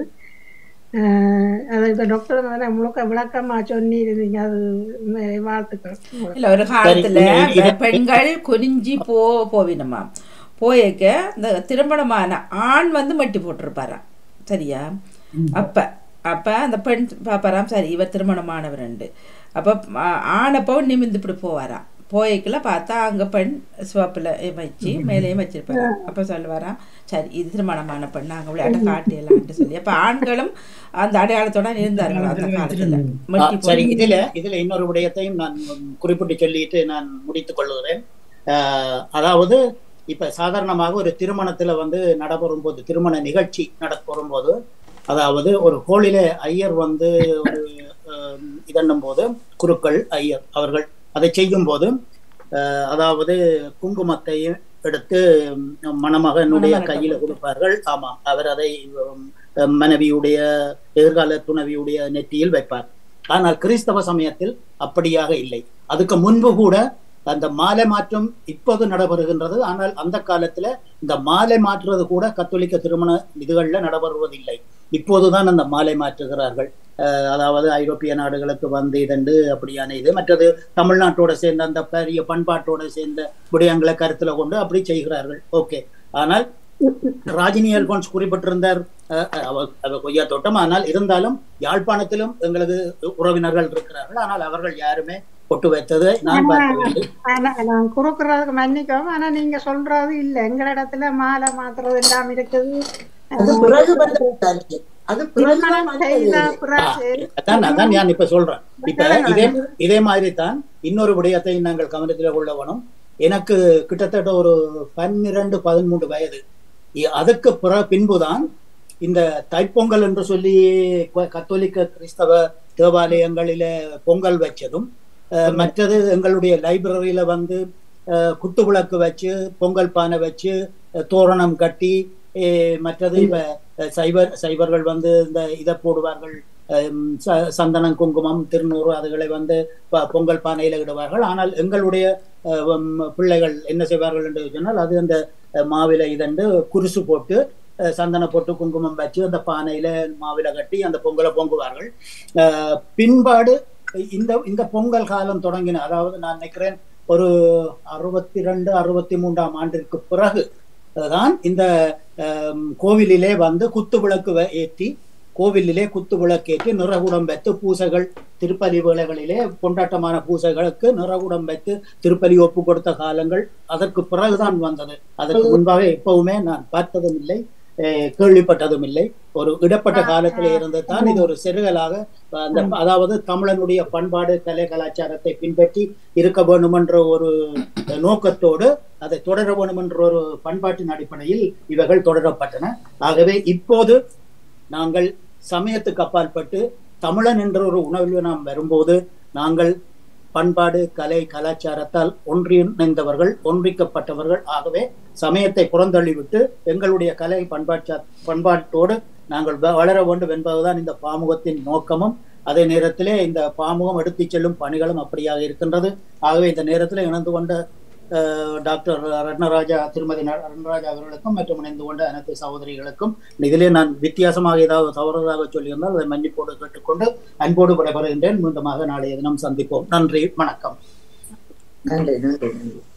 Speaker 2: ஆஹ் அது இப்போ டாக்டர் முதல்ல முழுக்க விளக்கமா சொல்லி இருந்தீங்க அது உண்மை வாழ்த்துக்கள்
Speaker 1: இல்ல ஒரு காலத்துல
Speaker 5: சரி, இது-
Speaker 1: பெண்கள் குறிஞ்சி போ போவினமா போயக்க இந்த திருமணமான ஆண் வந்து மட்டி போட்டிருப்பாராம் சரியா அப்ப அப்ப அந்த பெண் பாப்பாராம் சரி இவர் திருமணமானவர் அப்ப ஆ- ஆணப்போ நிமிந்து இப்படி போவாராம் போய்க்குள்ள பார்த்தா அங்க பெண் சிவப்புல வச்சு மேலேயும் வச்சிருப்பாரு அப்ப சொல்லுவாராம் சரி இது திருமணமான பெண் நாங்க விளையாட்ட காட்டிடலான்ட்டு சொல்லி அப்ப ஆண்களும் அந்த அடையாளத்தோட இருந்தார்கள் அந்த காலத்துல
Speaker 5: ஆ,
Speaker 1: மட்டி
Speaker 5: சரி
Speaker 1: போட்டு
Speaker 5: இதுல இதுல இன்னொரு விடயத்தையும் நான் குறிப்பிட்டு சொல்லிட்டு நான் முடித்துக் கொள்ளுகிறேன் ஆஹ், அதாவது இப்ப சாதாரணமாக ஒரு திருமணத்துல வந்து நடைபெறும் போது திருமண நிகழ்ச்சி நடைபெறும் போது அதாவது ஒரு கோளில ஐயர் வந்து ஒரு ஆஹ், இதன்னும் போது குருக்கள் ஐயர் அவர்கள் அதை செய்யும் போது ஆஹ், அதாவது குங்குமத்தையும் எடுத்து ம், மணமகனுடைய
Speaker 1: மணமகனுக்கு
Speaker 5: கையில
Speaker 1: கொடுத்து.
Speaker 5: கொடுப்பார்கள் ஆமாம் அவர் அதை உம், மனைவியுடைய எதிர்கால துணைவியுடைய நெற்றியில் வைப்பார் ஆனால் கிறிஸ்தவ சமயத்தில் அப்படியாக இல்லை அதுக்கு முன்பு கூட அந்த மாலை மாற்றம் இப்போது நடைபெறுகின்றது ஆனால் அந்த காலத்துல இந்த மாலை மாற்றுறது கூட கத்தோலிக்க திருமண இதுகள்ல நடைபெறுவதில்லை இப்போதுதான் அந்த மாலை மாற்றுகிறார்கள் அஹ் அதாவது ஐரோப்பிய நாடுகளுக்கு வந்து இதண்டு அப்படியான இது மற்றது தமிழ்நாட்டோட சேர்ந்த அந்த பெரிய பண்பாட்டோட சேர்ந்த விடயங்களை கருத்துல கொண்டு அப்படி செய்கிறார்கள் ஓகே ஆனால் ராஜினி அல்போன்ஸ் குறிப்பிட்டிருந்தார் அஹ், அஹ், அவ அவ கொய்யா தோட்டம் ஆனால் இருந்தாலும் யாழ்ப்பாணத்திலும் எங்களது உறவினர்கள் இருக்கிறார்கள் ஆனால் அவர்கள் யாருமே பொட்டு வைத்ததை நான் பார்க்கவில்லை
Speaker 2: ஆனா நான் குறுக்குறதுக்கு மன்னிக்கவும் ஆனா நீங்க சொல்றது இல்ல எங்க இடத்துல மாலை மாத்துறது எல்லாம் இருக்குது
Speaker 6: அது பிறகு வந்தது தானே. அது பிறகுதான்
Speaker 2: திருமணம்
Speaker 6: வந்தது.
Speaker 2: செய்த பிறகு
Speaker 5: அதான் அதான் நான் இப்ப சொல்றேன் இப்ப இதே இதே மாதிரி தான் இன்னொரு விடயத்தை நாங்கள் கவனத்தில் கொள்ள வேணும் எனக்கு கிட்டத்தட்ட ஒரு பன்னிரண்டு பதிமூன்று வயது இ- அதுக்கு பிற பின்புதான் இந்த தைப்பொங்கல் என்று சொல்லி க- கத்தோலிக்க கிறிஸ்தவ தேவாலயங்களில பொங்கல் வச்சதும் அஹ், மற்றது எங்களுடைய லைப்ரரியில வந்து அஹ், குத்து விளக்கு வச்சு பொங்கல் பானை வச்சு அஹ், தோரணம் கட்டி அஹ், மற்றது இப்ப அஹ், சைவர் சைவர்கள் வந்து இந்த இதை போடுவார்கள் ஹம், ச- சந்தனம் குங்குமம் திருநூறு அதுகளை வந்து ப- பொங்கல் பானையில இடுவார்கள் ஆனால் எங்களுடைய அஹ், ஹம், பிள்ளைகள் என்ன செய்வார்கள் என்று சொன்னால் அது அந்த அஹ், மாவில இதண்டு குருசு போட்டு அஹ், சந்தனம் போட்டு குங்குமம் வச்சு அந்த பானையில மாவில கட்டி அந்த பொங்கலை பொங்குவார்கள் அஹ், பின்பாடு இந்த இந்த பொங்கல் காலம் தொடங்கின அதாவது நான் நினைக்கிறேன் ஒரு அறுபத்தி ரெண்டு அறுபத்தி மூன்றாம் ஆண்டிற்கு பிறகு தான் இந்த அஹ், கோவிலிலே வந்து குத்து விளக்கு வ- ஏற்றி கோவிலிலே குத்து விளக்கேற்றி நிறகுடம் வைத்து பூசைகள் திருப்பலி வேளைகளிலே கொண்டாட்டமான பூசைகளுக்கு நிறகுடம் வைத்து திருப்பலி ஒப்பு கொடுத்த காலங்கள் அதற்கு பிறகுதான் வந்தது அதற்கு முன்பாக எப்பவுமே நான் பார்த்ததும் இல்லை அஹ், கேள்விப்பட்டதும் இல்லை ஒரு இடப்பட்ட காலத்திலே இருந்து தான் இது ஒரு செருகலாக அந்த அதாவது தமிழனுடைய பண்பாடு கலை கலாச்சாரத்தை பின்பற்றி இருக்க வேண்டும் என்ற ஒரு நோக்கத்தோடு அதை தொடர வேண்டும் என்ற ஒரு பண்பாட்டின் அடிப்படையில் இவைகள் தொடரப்பட்டன ஆகவே இப்போது நாங்கள் சமயத்துக்கு அப்பாற்பட்டு தமிழன் என்ற ஒரு உணர்வு நாம் வரும்போது நாங்கள் பண்பாடு கலை கலாச்சாரத்தால் ஒன்றிணைந்தவர்கள் ஒன்றிக்கப்பட்டவர்கள் ஆகவே சமயத்தை புறந்தள்ளிவிட்டு எங்களுடைய கலை பண்பாட்டா பண்பாட்டோடு நாங்கள் வ- வளர வேண்டும் என்பதுதான் இந்த பாமுகத்தின் நோக்கமும் அதே நேரத்திலே இந்த பாமுகம் எடுத்துச் செல்லும் பணிகளும் அப்படியாக இருக்கின்றது ஆகவே இந்த நேரத்தில் இணைந்து கொண்ட அஹ், டாக்டர் ரத்னராஜா திருமதி ந- ரத்னராஜா அவர்களுக்கும் மற்றும் இணைந்து கொண்ட அனைத்து சகோதரிகளுக்கும் இதிலே நான் வித்தியாசமாக ஏதாவது தவறுதலாக சொல்லியிருந்தால் அதை மன்னிப்போடு கேட்டுக்கொண்டு அன்போடு விடைபெறுகின்றேன் மீண்டுமாக நாளைய தினம் சந்திப்போம் நன்றி வணக்கம்
Speaker 6: நன்றி நன்றி நன்றி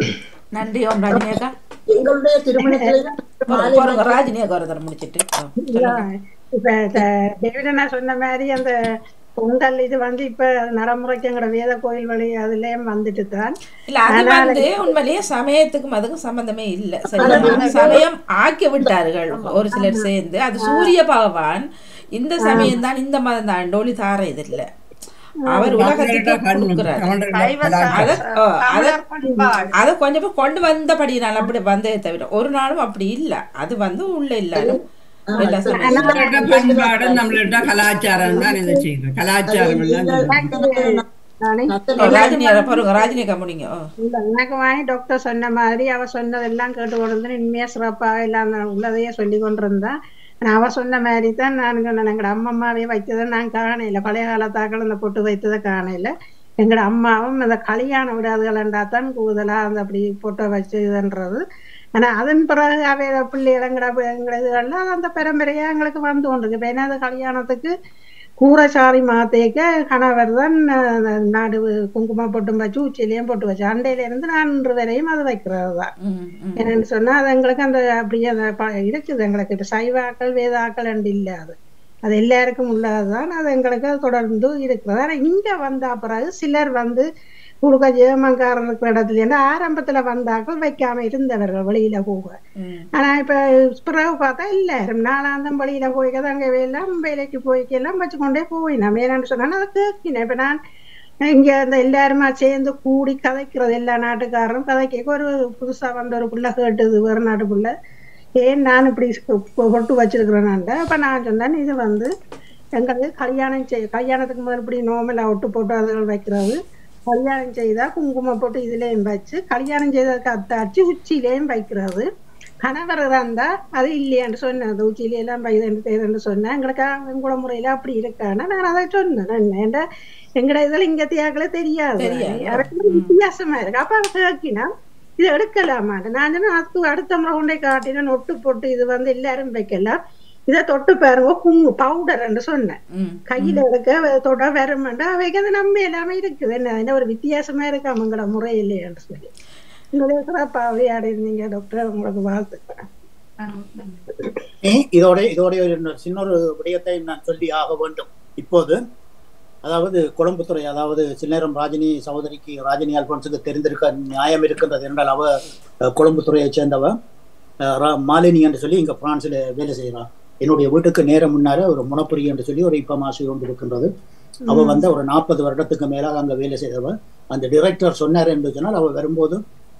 Speaker 1: நன்றி ஓம் ராஜினி அக்கா
Speaker 6: எங்களுடைய திருமணத்திலையும் மாலை
Speaker 1: போறோங்க ராஜினி அக்கா ஒரு தரம் முடிச்சிட்டு ஆ, சொல்லுங்க.
Speaker 2: இப்ப டேவிட் நான் சொன்ன மாதிரி அந்த பொங்கல் இது வந்து இப்ப நடைமுறைக்குங்கிற வேத கோயில் வழி அதுலயும் வந்துட்டு தான்
Speaker 1: இல்ல அது வந்து உண்மையிலேயே சமயத்துக்கும் அதுக்கும் சம்பந்தமே இல்ல சரியா சமயம் ஆக்கி விட்டார்கள் ஒரு சிலர் சேர்ந்து அது சூரிய பகவான் இந்த சமயம் தான் இந்த மதம் தான் டோலி தார இது இல்ல அவர் உலகத்துக்கு கொடுக்கிறார் அத ஓ, அத
Speaker 7: தமிழர் பண்பாடு
Speaker 1: அதை கொஞ்சம் பேர் கொண்டு வந்தபடினால அப்படி வந்ததே தவிர ஒரு நாளும் அப்படி இல்ல அது வந்து உள்ள இல்லாலும் எல்லா சமயம்
Speaker 3: நம்மளோட பண்பாடு நம்மளோட கலாச்சாரம் தான் இதை செய்யுது கலாச்சாரம் எல்லாம் இது.
Speaker 2: நானே
Speaker 1: ராஜினி பாருங்க ராஜினி அக்கா முடிங்க ஓ.
Speaker 2: இல்ல, எனக்கு வாங்கி டாக்டர் சொன்ன மாதிரி அவ சொன்னதெல்லாம் கேட்டு கொண்டு உண்மையா சிறப்பாக எல்லாம் நான் உள்ளதையே சொல்லி கொண்டிருந்தா ஆனா அவ சொன்ன மாதிரி தான் நான் சொன்னேன் எங்கட அம்மம்மாவே வைத்ததை நான் காணையில பழைய காலத்தாக்கள் அந்த பொட்டு வைத்ததை காணையில எங்கட அம்மாவும் அந்த கல்யாண விடாதுகளண்டா தான் கூடுதலா அந்த அப்படி பொட்டை வச்சு இதுன்றது ஆனா அதன் பிறகு அவைய பிள்ளைகள் எங்கட எங்கட இதுகள்லாம் அந்த பரம்பரையா எங்களுக்கு வந்து கொண்டிருக்கு இப்ப என்ன அது கல்யாணத்துக்கு கூரசாரி மாத்தேக்க கணவர் தான் அஹ், நாடு குங்கும பொட்டும் வச்சு உச்சிலையும் போட்டு வச்சு அண்டையில இருந்து நான் இன்று வரையும் அது வைக்கிறது தான்
Speaker 1: ம், ம்.
Speaker 2: என்னன்னு சொன்னா அது எங்களுக்கு அந்த அப்படியே அந்த ப- இருக்குது எங்களுக்கு இப்ப சைவாக்கள் வேதாக்கள் என்று இல்ல அது அது எல்லாருக்கும் உள்ளதுதான் அது எங்களுக்கு அது தொடர்ந்து இருக்கிறது ஆனா இங்க வந்த பிறகு சிலர் வந்து குடுக்க ஜெயமங்காரன் இருக்கிற இடத்துல இருந்து ஆரம்பத்துல வந்தாக்கள் வைக்காம இருந்தவர்கள் வெளியில போக
Speaker 1: ம்.
Speaker 2: ஆனா இப்ப பிறகு பார்த்தா எல்லாரும் நாளாந்தம் வெளியில போய்க்க அங்க எல்லாம் வேலைக்கு போய்க்கெல்லாம் வச்சுக்கொண்டே போயினோம் ஏன்னு சொன்னா அதை கேட்கினேன் இப்ப நான் இங்க இந்த எல்லாருமா சேர்ந்து கூடி கதைக்கிறது எல்லா நாட்டுக்காரரும் கதைக்க ஒரு புதுசா வந்த ஒரு புள்ள கேட்டுது வேறு நாட்டு புள்ள ஏன் நான் இப்படி பொ- பொட்டு வச்சிருக்கிறேன்னாண்ட அப்ப நான் சொன்னேன் இது வந்து எங்களுக்கு கல்யாணம் செய் கல்யாணத்துக்கு முதல் இப்படி நோமலா ஒட்டு போட்டு அதுகள் வைக்கிறது கல்யாணம் செய்தா குங்குமம் போட்டு இதுலயும் வச்சு கல்யாணம் செய்ததுக்கு அத்தாச்சு உச்சியிலையும் வைக்கிறது கணவர் இருந்தா அது இல்லையான்னு சொன்னேன் அது உச்சியில எல்லாம் வைதன்னு செய்தன்னு சொன்னேன் எங்களுக்கு எங்களோட முறையில அப்படி இருக்கான்னு நான் அதை சொன்னேன் என்ன ஏன்டா எங்கட இதுல இங்க தியாக்களே தெரியாது
Speaker 1: தெரியாது.
Speaker 2: அவருக்கு வித்தியாசமா இருக்கு அப்ப அவ கேக்கினா இது எடுக்கலாமான்னு நான் சொன்னேன் அதுக்கு அடுத்த முறை கொண்டே காட்டினேன் ஒட்டு போட்டு இது வந்து எல்லாரும் வைக்கலாம் இதை தொட்டு பாருங்க குங்கு பவுடர்ன்னு சொன்னேன்
Speaker 1: ம்.
Speaker 2: கையில எடுக்க வ- தொட வருமெண்டா அவைக்கு அது நம்ம எல்லாமே இருக்குது என்ன என்ன ஒரு வித்தியாசமா இருக்கு அவங்களோட முறை இல்லையான்னு சொல்லி உங்களுடைய சிறப்பா விளையாடி இருந்தீங்க டாக்டர் உங்களுக்கு வாழ்த்துக்கிறேன்
Speaker 5: ஏ, இதோட இதோட ஒரு இன்னொரு சின்ன ஒரு விடயத்தை நான் சொல்லி ஆக வேண்டும் இப்போது அதாவது கொழும்புத்துறை அதாவது சின்னரம் ராஜினி சகோதரிக்கு ராஜினி அல்போன்ஸுக்கு தெரிந்திருக்க நியாயம் இருக்கின்றது என்றால் அவ அஹ், கொழும்புத்துறையைச் சேர்ந்தவ அஹ், ரா- மாலினி என்று சொல்லி இங்க பிரான்ஸ்ல வேலை செய்கிறார் என்னுடைய வீட்டுக்கு நேரம் முன்னால ஒரு முனப்புரி என்று சொல்லி ஒரு இப்ப மாசி ஒன்று இருக்கின்றது அவ வந்து ஒரு நாற்பது வருடத்துக்கு மேலாக அங்க வேலை செய்தவ அந்த டிரெக்டர் சொன்னார் என்று சொன்னால் அவ வரும்போது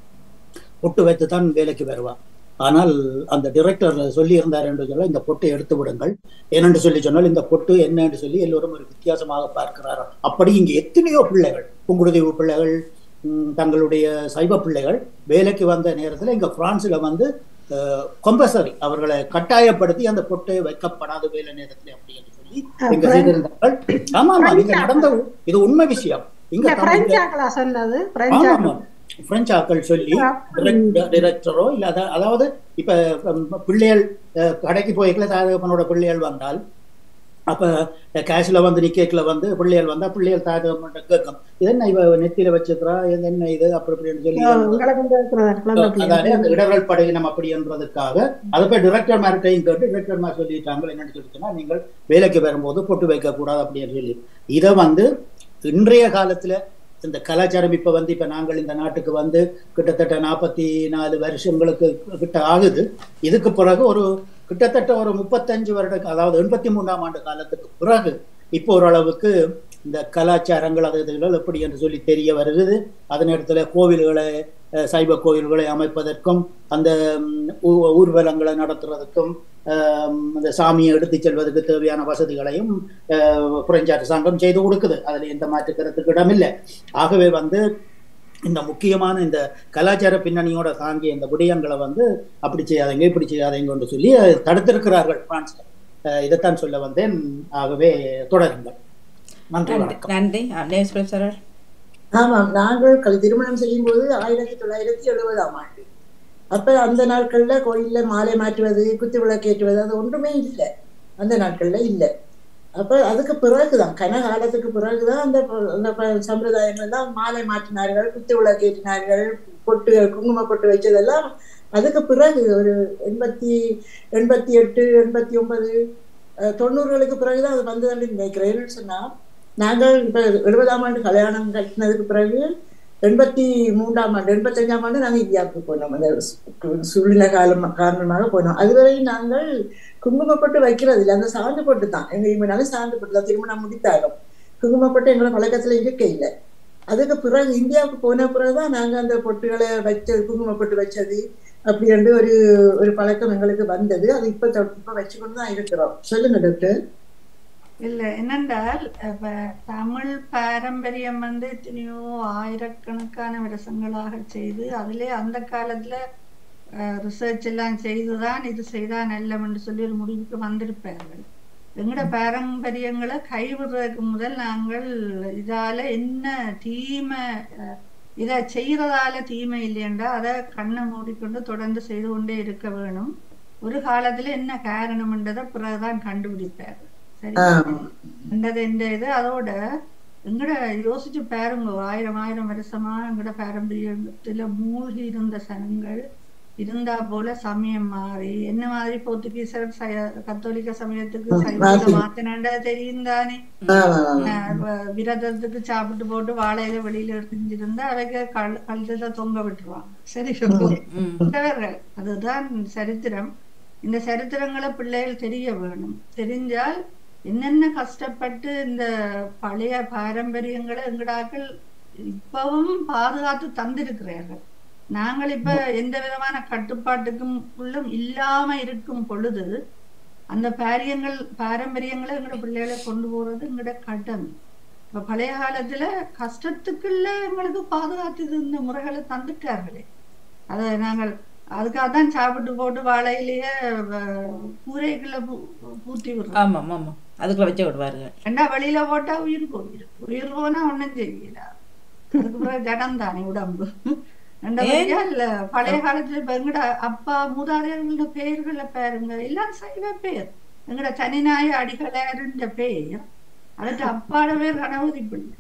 Speaker 5: பொட்டு வைத்து தான் வேலைக்கு வருவா ஆனால் அந்த டிரெக்டர் சொல்லி இருந்தார் என்று சொன்னால் இந்த பொட்டை எடுத்து விடுங்கள் ஏனென்று சொல்லி சொன்னால் இந்த பொட்டு என்ன என்று சொல்லி எல்லோரும் ஒரு வித்தியாசமாக பார்க்கிறார் அப்படி இங்கு எத்தனையோ பிள்ளைகள் புங்குடுதீவு பிள்ளைகள் ம், தங்களுடைய சைவ பிள்ளைகள் வேலைக்கு வந்த நேரத்தில் இங்க பிரான்ஸ்ல வந்து கொம்பசரி அவர்களை கட்டாயப்படுத்தி அந்த பொட்டு வைக்கப்படாத வேலை நேரத்தில் அப்படி என்று சொல்லி இங்க செய்திருந்தார்கள் ஆமா ஆமா இங்க நடந்த இது உண்மை விஷயம் இங்க
Speaker 2: இந்த
Speaker 5: தமிழ்
Speaker 2: பிரெஞ்சாக்களா சொன்னது
Speaker 5: ஆமா
Speaker 2: பிரெஞ்சாக்கள்
Speaker 5: ஆமா பிரெஞ்சு ஆக்கள் சொல்லி டிரெக்டரோ இல்ல அத- அதாவது இப்ப ம், பிள்ளைகள் அஹ், கடைக்கு போய்க்கல தாதகப்பனோட பிள்ளைகள் வந்தால் அப்ப கேஷ்ல வந்து நிக்கேக்ல வந்து பிள்ளைகள் வந்தா பிள்ளைகள் தாதகப்பன் கேட்கும் இது என்ன இவ நெத்தியில வச்சிருக்கிறா இது என்ன இது அப்படி இப்படின்னு சொல்லி
Speaker 2: உங்களுக்கு இந்த இருக்கிறதா குழந்தை
Speaker 5: அதாவது
Speaker 2: பிள்ளை.
Speaker 5: அந்த இடர்கள் படையினம் அப்படி என்றதுக்காக அதை போய் டிரெக்டர் மேரிட்டையும் கேட்டு டிரெக்டர் மேர் சொல்லிட்டாங்க என்னன்னு சொல்லிச்சுன்னா நீங்கள் வேலைக்கு வரும்போது பொட்டு வைக்க கூடாது அப்படின்னு சொல்லி இதை வந்து இன்றைய காலத்துல இந்த கலாச்சாரம் இப்ப வந்து இப்ப நாங்கள் இந்த நாட்டுக்கு வந்து கிட்டத்தட்ட நாற்பத்தி நாலு வருஷங்களுக்கு கிட்ட ஆகுது இதுக்கு பிறகு ஒரு கிட்டத்தட்ட ஒரு முப்பத்தஞ்சு வருட அதாவது எண்பத்தி மூணாம் ஆண்டு காலத்துக்கு பிறகு இப்போ ஓரளவுக்கு இந்த கலாச்சாரங்கள் அது இதுகள் எப்படி என்று சொல்லி தெரிய வருகிறது அதே நேரத்துல கோவில்களை அஹ், சைவ கோவில்களை அமைப்பதற்கும் அந்த ம், ஊ- ஊர்வலங்களை நடத்துறதுக்கும் ஆம், அந்த சாமியை எடுத்துச் செல்வதற்கு தேவையான வசதிகளையும் அஹ், பிரெஞ்சு அரசாங்கம் செய்து கொடுக்குது அதுல எந்த மாற்று கருத்துக்கு இடமில்லை ஆகவே வந்து இந்த முக்கியமான இந்த கலாச்சார பின்னணியோட தாங்கிய இந்த விடயங்களை வந்து அப்படி செய்யாதீங்க இப்படி செய்யாதீங்கன்னு சொல்லி அஹ், தடுத்திருக்கிறார்கள் பிரான்ஸ்ல அஹ், இதைத்தான் சொல்ல வந்தேன் ஆகவே தொடருங்கள் நன்றி
Speaker 1: நன்றி
Speaker 5: வணக்கம்
Speaker 1: நன்றி ஆ, நேஸ் பிரசாரர்
Speaker 6: ஆமாம் நாங்கள் கல் திருமணம் செய்யும் போது ஆயிரத்தி தொள்ளாயிரத்தி எழுபதாம் ஆண்டு அப்ப அந்த நாட்கள்ல கோயில்ல மாலை மாற்றுவது குத்து விளக்கேற்றுவது அது ஒன்றுமே இல்லை அந்த நாட்கள்ல இல்லை அப்ப அதுக்கு பிறகுதான் கன காலத்துக்கு பிறகுதான் அந்த ப- அந்த ப- சம்பிரதாயங்கள் தான் மாலை மாற்றினார்கள் குத்து விளக்கேற்றினார்கள் பொட்டு குங்கும பொட்டு வச்சதெல்லாம் அதுக்கு பிறகு ஒரு எண்பத்தி எண்பத்தி எட்டு எண்பத்தி ஒன்பது அஹ், தொண்ணூறுகளுக்கு பிறகுதான் அது வந்ததுன்னு நினைக்கிறேன் என்னன்னு சொன்னா நாங்கள் இப்ப எழுபதாம் ஆண்டு கல்யாணம் கட்டினதுக்கு பிறகு எண்பத்தி மூன்றாம் ஆண்டு எண்பத்தஞ்சாம் ஆண்டு நாங்கள் இந்தியாவுக்கு போனோம் அந்த சு- சூழ்நிலை காலம் காரணமாக போனோம் அதுவரை நாங்கள் குங்குமப்பட்டு வைக்கிறது இல்லை அந்த சாந்து பொட்டு தான் எங்க இவனாலும் சாந்து பொட்டு தான் திருமணம் முடித்தாலும் குங்குமப்பட்டு எங்களை பழக்கத்துல இருக்க இல்லை அதுக்கு பிறகு இந்தியாவுக்கு போன பிறகுதான் நாங்க அந்த பொட்டுகளை வச்சது குங்குமப்பட்டு வச்சது அப்படி என்று ஒரு ஒரு பழக்கம் எங்களுக்கு வந்தது அது இப்ப தொ- இப்ப வச்சுக்கொண்டு தான் இருக்கிறோம் சொல்லுங்க டாக்டர்
Speaker 7: இல்ல என்னென்றால் இப்ப தமிழ் பாரம்பரியம் வந்து எத்தனையோ ஆயிரக்கணக்கான வருஷங்களாக செய்து அதிலே அந்த காலத்துல ரிசர்ச் எல்லாம் செய்துதான் இது செய்தா நல்லம் என்று சொல்லி ஒரு முடிவுக்கு வந்திருப்பார்கள் எங்கட பாரம்பரியங்களை கைவிடுறதுக்கு முதல் நாங்கள் இதால என்ன தீமை அஹ், இதை செய்யறதால தீமை இல்லையென்றா அதை கண்ணை மூடிக்கொண்டு தொடர்ந்து செய்து கொண்டே இருக்க வேணும் ஒரு காலத்துல என்ன காரணம்ன்றதை பிறகுதான் கண்டுபிடிப்பார்கள் சரி
Speaker 6: ஆஹ்
Speaker 7: என்றது இந்த இது அதோட எங்கட யோசிச்சு பாருங்க ஆயிரம் ஆயிரம் வருஷமா எங்கட பாரம்பரியத்துல மூழ்கி இருந்த சனங்கள் இருந்தா போல சமயம் மாறி என்ன மாதிரி போர்த்துகீசர் சய- கத்தோலிக்க சமயத்துக்கு சைவத்துல மாத்தினண்டா தெரியும் தானே
Speaker 6: ஆஹ் ஆஹ்
Speaker 7: அஹ் வ- விரதத்துக்கு சாப்பிட்டு போட்டு வாழையில வெளியில எரிஞ்சிருந்தா அவைக கல் கழுத்துல தொங்க விட்டுருவாங்க சரி
Speaker 1: ம்
Speaker 7: தேவை. அதுதான் சரித்திரம் இந்த சரித்திரங்களை பிள்ளைகள் தெரிய வேணும் தெரிஞ்சால் என்னென்ன கஷ்டப்பட்டு இந்த பழைய பாரம்பரியங்களை எங்கடாக்கள் இப்பவும் பாதுகாத்து தந்திருக்கிறார்கள் நாங்கள் இப்ப எந்த விதமான கட்டுப்பாட்டுக்கும் உள்ளும் இல்லாம இருக்கும் பொழுது அந்த பாரியங்கள் பாரம்பரியங்களை எங்களோட பிள்ளைகளை கொண்டு போறது எங்களோட கடமை இப்ப பழைய காலத்துல கஷ்டத்துக்குள்ள எங்களுக்கு பாதுகாத்து இந்த முறைகளை தந்துட்டார்களே அதை நாங்கள் அதுக்காக தான் சாப்பிட்டு போட்டு வாழையிலேயே கூரைகளை பூட்டி விடுறோம்
Speaker 1: ஆமாம் ஆமாம் அதுக்குள்ள வச்சு விடுவாருங்க
Speaker 7: ரெண்டா வெளியில போட்டா உயிர் போயிடும் உயிர் போனா ஒண்ணும் செய்யல அதுக்கு பிறகு ஜடம் தானே உடம்பு ரெண்டாவதுயா இல்ல பழைய காலத்துல இப்ப எங்கட அப்பா மூதாதையர்களோட பெயர்கள பாருங்க எல்லாம் சைவ பேர் எங்கட தனிநாய அடிகளாருன்ற பெயர் அதுக்கு அப்பாட பேர் கணபதி பிள்ளை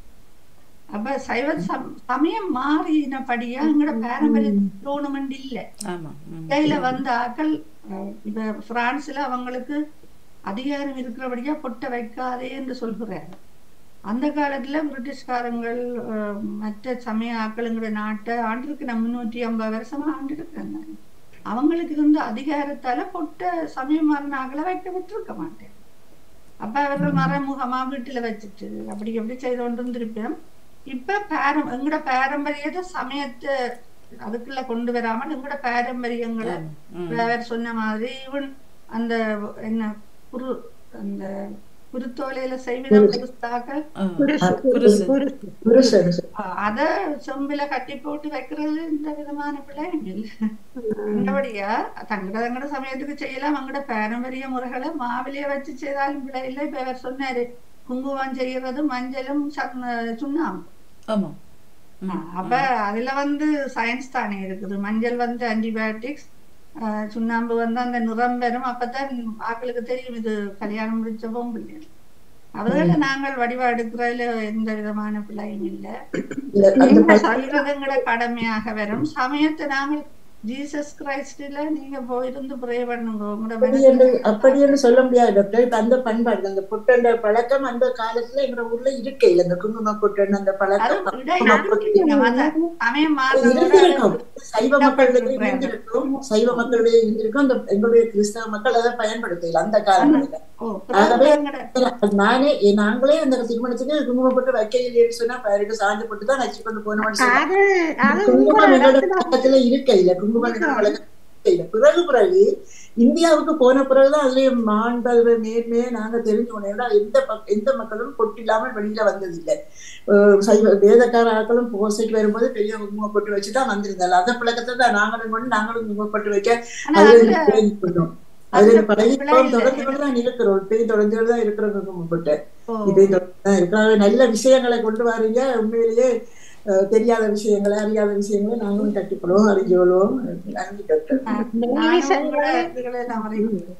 Speaker 7: அப்ப சைவ சம்- சமயம் மாறினபடியா எங்கட பாரம்பரிய டோர்னமெண்ட் இல்லை
Speaker 1: ஆமாம் ம்
Speaker 7: இடையில வந்த ஆக்கள் அஹ், இப்ப பிரான்ஸ்ல அவங்களுக்கு அதிகாரம் இருக்கிறபடியா பொட்டை வைக்காதே என்று சொல்கிறார் அந்த காலத்துல பிரிட்டிஷ்காரங்கள் அஹ், மற்ற சமய ஆக்களுங்கிற நாட்டை ஆண்டிருக்கு நம்ம முன்னூற்றி ஐம்பது வருஷமா ஆண்டிருக்காங்க அவங்களுக்கு இருந்த அதிகாரத்தால பொட்டை சமயம் மாறின ஆக்களை வைக்க விட்டுருக்க மாட்டேன் அப்ப அவர்கள் மறைமுகமா வீட்டுல வச்சுட்டு அப்படி எப்படி செய்து கொண்டு இருந்திருப்போம் இப்ப பாரம் எங்கட பாரம்பரியத்தை சமயத்தை அதுக்குள்ள கொண்டு வராமல் எங்கட பாரம்பரியங்களை
Speaker 1: ம்
Speaker 7: அவர் சொன்ன மாதிரி இவன் அந்த என்ன குரு அந்த குருத்தோலையில செய்வின புதுஸ்தாக்கள்
Speaker 1: ஆ,
Speaker 2: குருசு,
Speaker 1: குருசு.
Speaker 2: குருசு.
Speaker 6: புருஷன்
Speaker 7: அத சொம்பில கட்டி போட்டு வைக்கிறது இந்த விதமான பிள்ளைங்க இல்லை மற்றபடியா தங்கட தங்கட சமயத்துக்கு செய்யலாம் அங்கட பாரம்பரிய முறைகளை மாவிலைய வச்சு செய்தாலும் பிள்ளை இல்லை இப்ப அவர் சொன்னாரு குங்குமம் செய்யறது மஞ்சளும் சந்த- சுண்ணாம்பு
Speaker 1: ஆமாம்
Speaker 7: ஆ, அப்ப அதுல வந்து சயின்ஸ் தானே இருக்குது மஞ்சள் வந்து ஆன்டிபயோட்டிக்ஸ் சுண்ணாம்பு வந்து அந்த நிறம் வரும் அப்பதான் ஆக்களுக்கு தெரியும் இது கல்யாணம் முடிச்ச பொம்பளை அவர்களை நாங்கள் வடிவா எடுக்கிறதுல எந்த விதமான பிள்ளையும் இல்லை
Speaker 6: இல்ல, அந்த
Speaker 7: நீங்க
Speaker 6: பழக்கம்
Speaker 7: சொல்றதுங்கிற கடமையாக வரும் சமயத்தை நாங்கள் ஜீசஸ் கிரைஸ்ட்ல நீங்க போயிருந்து ப்ரே பண்ணுங்க உங்களோட
Speaker 6: அப்படி என்று அப்படி என்று சொல்ல முடியாது டாக்டர் இப்ப அந்த பண்பாடு அந்த புட்டண்ட பழக்கம் அந்த காலத்துல எங்க ஊர்ல இருக்கே இல்ல இந்த குங்கும புட்டன் அந்த
Speaker 7: அது
Speaker 6: பழக்கம்
Speaker 7: இடையில சமயம் மாறுறதோட
Speaker 6: இருந்திருக்கும் சைவ மக்களுடைய இருந்திருக்கும் சைவ மக்களுடைய இருந்திருக்கும் அந்த எங்களுடைய கிறிஸ்தவ மக்கள் அதை பயன்படுத்தல அந்த காலங்களில
Speaker 7: ஓ
Speaker 6: ஆகவே
Speaker 7: பிறகு
Speaker 6: நானே நாங்களே அந்த திருமணத்துக்கு குங்குமம் போட்டு வைக்கலையேன்னு சொன்னா பேருக்கு சாந்து போட்டு தான் வச்சு கொண்டு போனோம்னு சொன்னா
Speaker 2: அது அது
Speaker 6: குங்குமம்
Speaker 2: உங்களோட
Speaker 6: எங்களோட
Speaker 2: இடத்துல
Speaker 6: பழக்கத்துல இருக்க இல்ல குங்குமம் எங்களோட பழக்கத்துல இருக்க இல்ல பிறகு பிறகு இந்தியாவுக்கு போன பிறகுதான் அதுலயே மாண்பது நேர்மையை நாங்க தெரிஞ்சுக்கணும் ஏன்னா எந்த பக்- எந்த மக்களும் பொட்டு இல்லாமல் வெளியில வந்ததில்லை அஹ் சைவ வேதக்கார ஆட்களும் பூசைக்கு வரும்போது பெரிய குங்குமம் போட்டு வச்சுதான் வந்திருந்தாங்க அந்த பழக்கத்தை தான் நாங்களும் கொண்டு நாங்களும் குங்குமம் போட்டு வைக்க
Speaker 7: ஆனா
Speaker 6: அதுல
Speaker 7: அதுல
Speaker 6: பழகி கொண்டோம் அதுல
Speaker 7: அதுல
Speaker 6: பழகி
Speaker 7: பிழை
Speaker 6: இப்பவும்
Speaker 7: இல்லை.
Speaker 6: தொடர்ந்து கொண்டு தான் இருக்கிறோம் இப்பயும் தொடர்ந்து தான் இருக்கிறோம் குங்குமம் போட்டு
Speaker 7: ஓ,
Speaker 6: இப்பயும் தொடர்ந்து தான் இருக்கிறோம் நல்ல விஷயங்களை கொண்டு வாரீங்க உண்மையிலேயே அஹ், தெரியாத விஷயங்களை அறியாத விஷயங்களை நாங்களும் கற்றுக்கொள்வோம் அறிஞ்சுக்கொள்வோம் நன்றி டாக்டர்
Speaker 7: நானும் உங்களோட இதுகளை நான் வரைகிறேன்.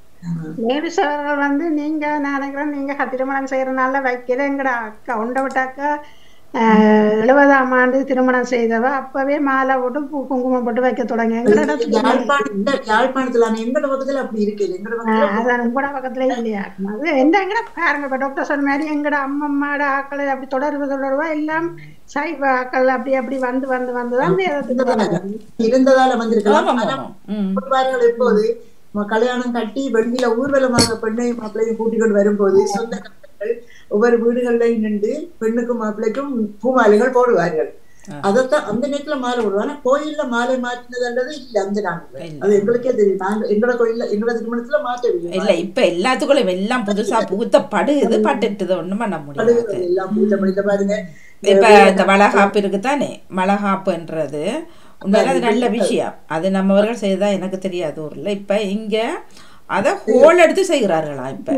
Speaker 2: லேடிஸ் அவர்கள் வந்து நீங்க நான் நினைக்கிறேன் நீங்க திருமணம் செய்யறதுனால வைக்கல எங்கட அக்கா உண்டை விட்ட அக்கா ஆஹ் எழுபதாம் ஆண்டு திருமணம் செய்தவ அப்பவே மாலை போட்டு பூ குங்குமம் போட்டு வைக்க தொடங்கி எங்களோட
Speaker 6: யாழ்ப்பாணத்துல யாழ்ப்பாணத்துல ஆனா எங்கட பக்கத்துல அப்படி இருக்கு எங்கட பக்கத்துல
Speaker 2: அதான் உங்களோட பக்கத்துல இல்லையா அது எந்த எங்கட பாருங்க இப்ப டாக்டர் சொன்ன மாதிரி எங்கட அம்மம்மாட ஆக்கள் அப்படி தொடர்பு தொடர்பா எல்லாம் சைவ ஆக்கள் அப்படி அப்படி வந்து வந்து வந்துதான் வேதத்துக்கு வராங்க.
Speaker 6: இருந்ததால வந்திருக்கலாம்
Speaker 1: ஆமாம்
Speaker 6: ஆனா
Speaker 1: ஆமாம் ம்
Speaker 6: கூட்டுவார்கள் எப்போது ம- கல்யாணம் கட்டி வெள்ளியில ஊர்வலமாக பெண்ணையும் மாப்பிள்ளையும் கூட்டிக் கொண்டு வரும்போது சொந்தக்காரர்கள் ஒவ்வொரு வீடுகள்லையும் நின்று பெண்ணுக்கும் மாப்பிள்ளைக்கும் பூமாலைகள் போடுவார்கள் அதைத்தான் அந்த நேரத்துல மாலை போடுவோம் ஆனா கோயில்ல மாலை மாற்றினதுன்றது இல்ல அந்த நாள்ல
Speaker 1: இல்ல.
Speaker 6: அது எங்களுக்கே தெரியும் நாங்க எங்களோட கோயில்ல எங்களோட திருமணத்துல மாற்றவில்லை
Speaker 1: இல்ல இப்ப எல்லாத்துக்குள்ளும் எல்லாம் புதுசா புகுத்த படுகுது பட்டுட்டுது ஒண்ணும் பண்ண முடியாது
Speaker 6: படுகிறது எல்லாம் பூஜை பண்ணிட்டு பாருங்க
Speaker 1: இப்ப இந்த வளகாப்பு இருக்குதானே வளகாப்புன்றது உண்மையில அது நல்ல விஷயம் அது நம்மவர்கள் செய்தா எனக்கு தெரியாது ஊர்ல இப்ப இங்க அத ஹோல் எடுத்து செய்கிறார்களா இப்ப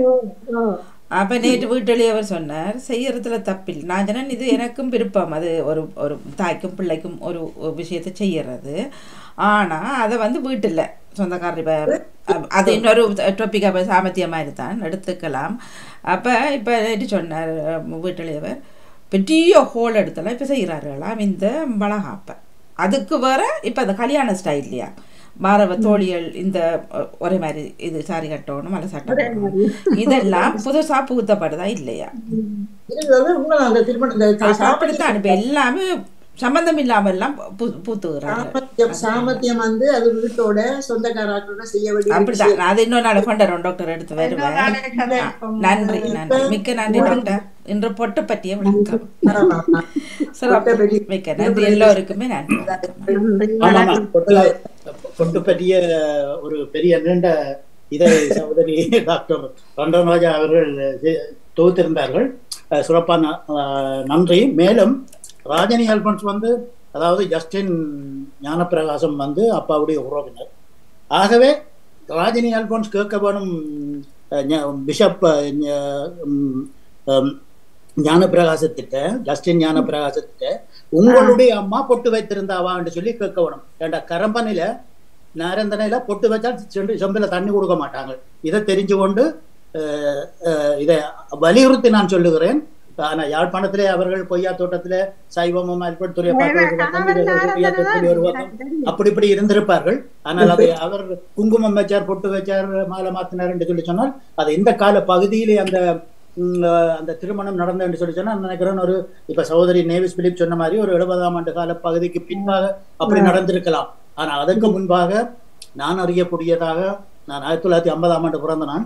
Speaker 1: அப்ப நேற்று வீட்டிலேயே அவர் சொன்னார் செய்யறதுல தப்பில்லை நான் சொன்னேன் இது எனக்கும் விருப்பம் அது ஒரு ஒரு தாய்க்கும் பிள்ளைக்கும் ஒரு ஒரு விஷயத்தை செய்யறது ஆனா அதை வந்து வீட்டில் சொந்தக்காரர் இப்ப அது இன்னொரு டொப்பிக் அப்போ சாமர்த்தியம் மாதிரி தான் எடுத்துக்கலாம் அப்ப இப்ப நேற்று சொன்னார் வீட்டிலேயவர் பெரிய ஹோல் எடுத்தலாம் இப்போ செய்கிறார்களாம் இந்த வளகாப்பை அதுக்கு வர இப்போ அந்த கல்யாண ஸ்டைல்லையா மாறவ தோழிகள் இந்த அஹ், ஒரே மாதிரி இது சாரி கட்டணும் மலை சட்டை கட்டணும். இதெல்லாம் புதுசா புகுத்தப்படுதா இல்லையா
Speaker 6: இருக்கிறது உண்மை அந்த திருமணம் இந்த சாமர்த்தியம்
Speaker 1: அப்படித்தான் இப்ப எல்லாமே சம்பந்தம் இல்லாம எல்லாம் பூ- பூத்துகிறாங்க
Speaker 6: சாமர்த்தியம் சாமர்த்தியம் வந்து அது வீட்டோட சொந்தக்காரர்களோட செய்ய வேண்டிய
Speaker 1: அப்படிதான் நான் அது இன்னொரு நாள் கொண்டு வரேன் டாக்டர் எடுத்து வருவேன்
Speaker 7: நாளைக்கு கதைப்போம்.
Speaker 1: நன்றி நன்றி மிக்க நன்றி டாக்டர் இன்று பொட்டு பற்றிய விளக்கம்
Speaker 6: ஆமா.
Speaker 1: சிறப்பு. மிக்க நன்றி எல்லோருக்குமே நன்றி
Speaker 5: ஆமாமா பொட்டு பொட்டு பற்றிய ஒரு பெரிய நீண்ட இதை சகோதரி டாக்டர் ரண்டராஜா அவர்கள் செ- தொகுத்திருந்தார்கள் அஹ் சிறப்பான அஹ், நன்றி மேலும் ராஜினி அல்பன்ஸ் வந்து அதாவது ஜஸ்டின் ஞானப்பிரகாசம் வந்து அப்பாவுடைய உறவினர் ஆகவே ராஜினி அல்போன்ஸ் கேட்க வேணும் அஹ், ஞ- பிஷப் அஹ், ஞ- உம், உம், ஞானப்பிரகாசத்திட்ட ஜஸ்டின் ஞானப்பிரகாசத்திட்ட உங்களுடைய அம்மா பொட்டு வைத்திருந்தாவான்னு சொல்லி கேட்க வேணும் ஏண்டா கரம்பனையில நரந்தனையில பொட்டு வச்சா செண்டு செம்பில தண்ணி கொடுக்க மாட்டாங்க இதை தெரிஞ்சு கொண்டு அஹ், அஹ், இதை வலியுறுத்தி நான் சொல்லுகிறேன் ஆனா யாழ்ப்பாணத்திலே அவர்கள் கொய்யா தோட்டத்திலே சைவமும் அல்பத்துறை கொய்யா தோட்டத்தில் ஒரு பக்கம் அப்படி இப்படி இருந்திருப்பார்கள் ஆனால் அது அவர் குங்குமம் வச்சார் பொட்டு வச்சார் மாலை மாத்தினார் என்று சொல்லி சொன்னால் அது இந்த கால பகுதியிலே அந்த ம், அஹ், அந்த திருமணம் நடந்தது என்று சொல்லி சொன்னா நான் நினைக்கிறேன் ஒரு இப்ப சகோதரி நேவிஸ் பிலிப் சொன்ன மாதிரி ஒரு எழுபதாம் ஆண்டு கால பகுதிக்கு பின்பாக அப்படி நடந்திருக்கலாம் ஆனா அதற்கு முன்பாக நான் அறியக்கூடியதாக நான் ஆயிரத்தி தொள்ளாயிரத்தி ஐம்பதாம் ஆண்டு பிறந்த நான்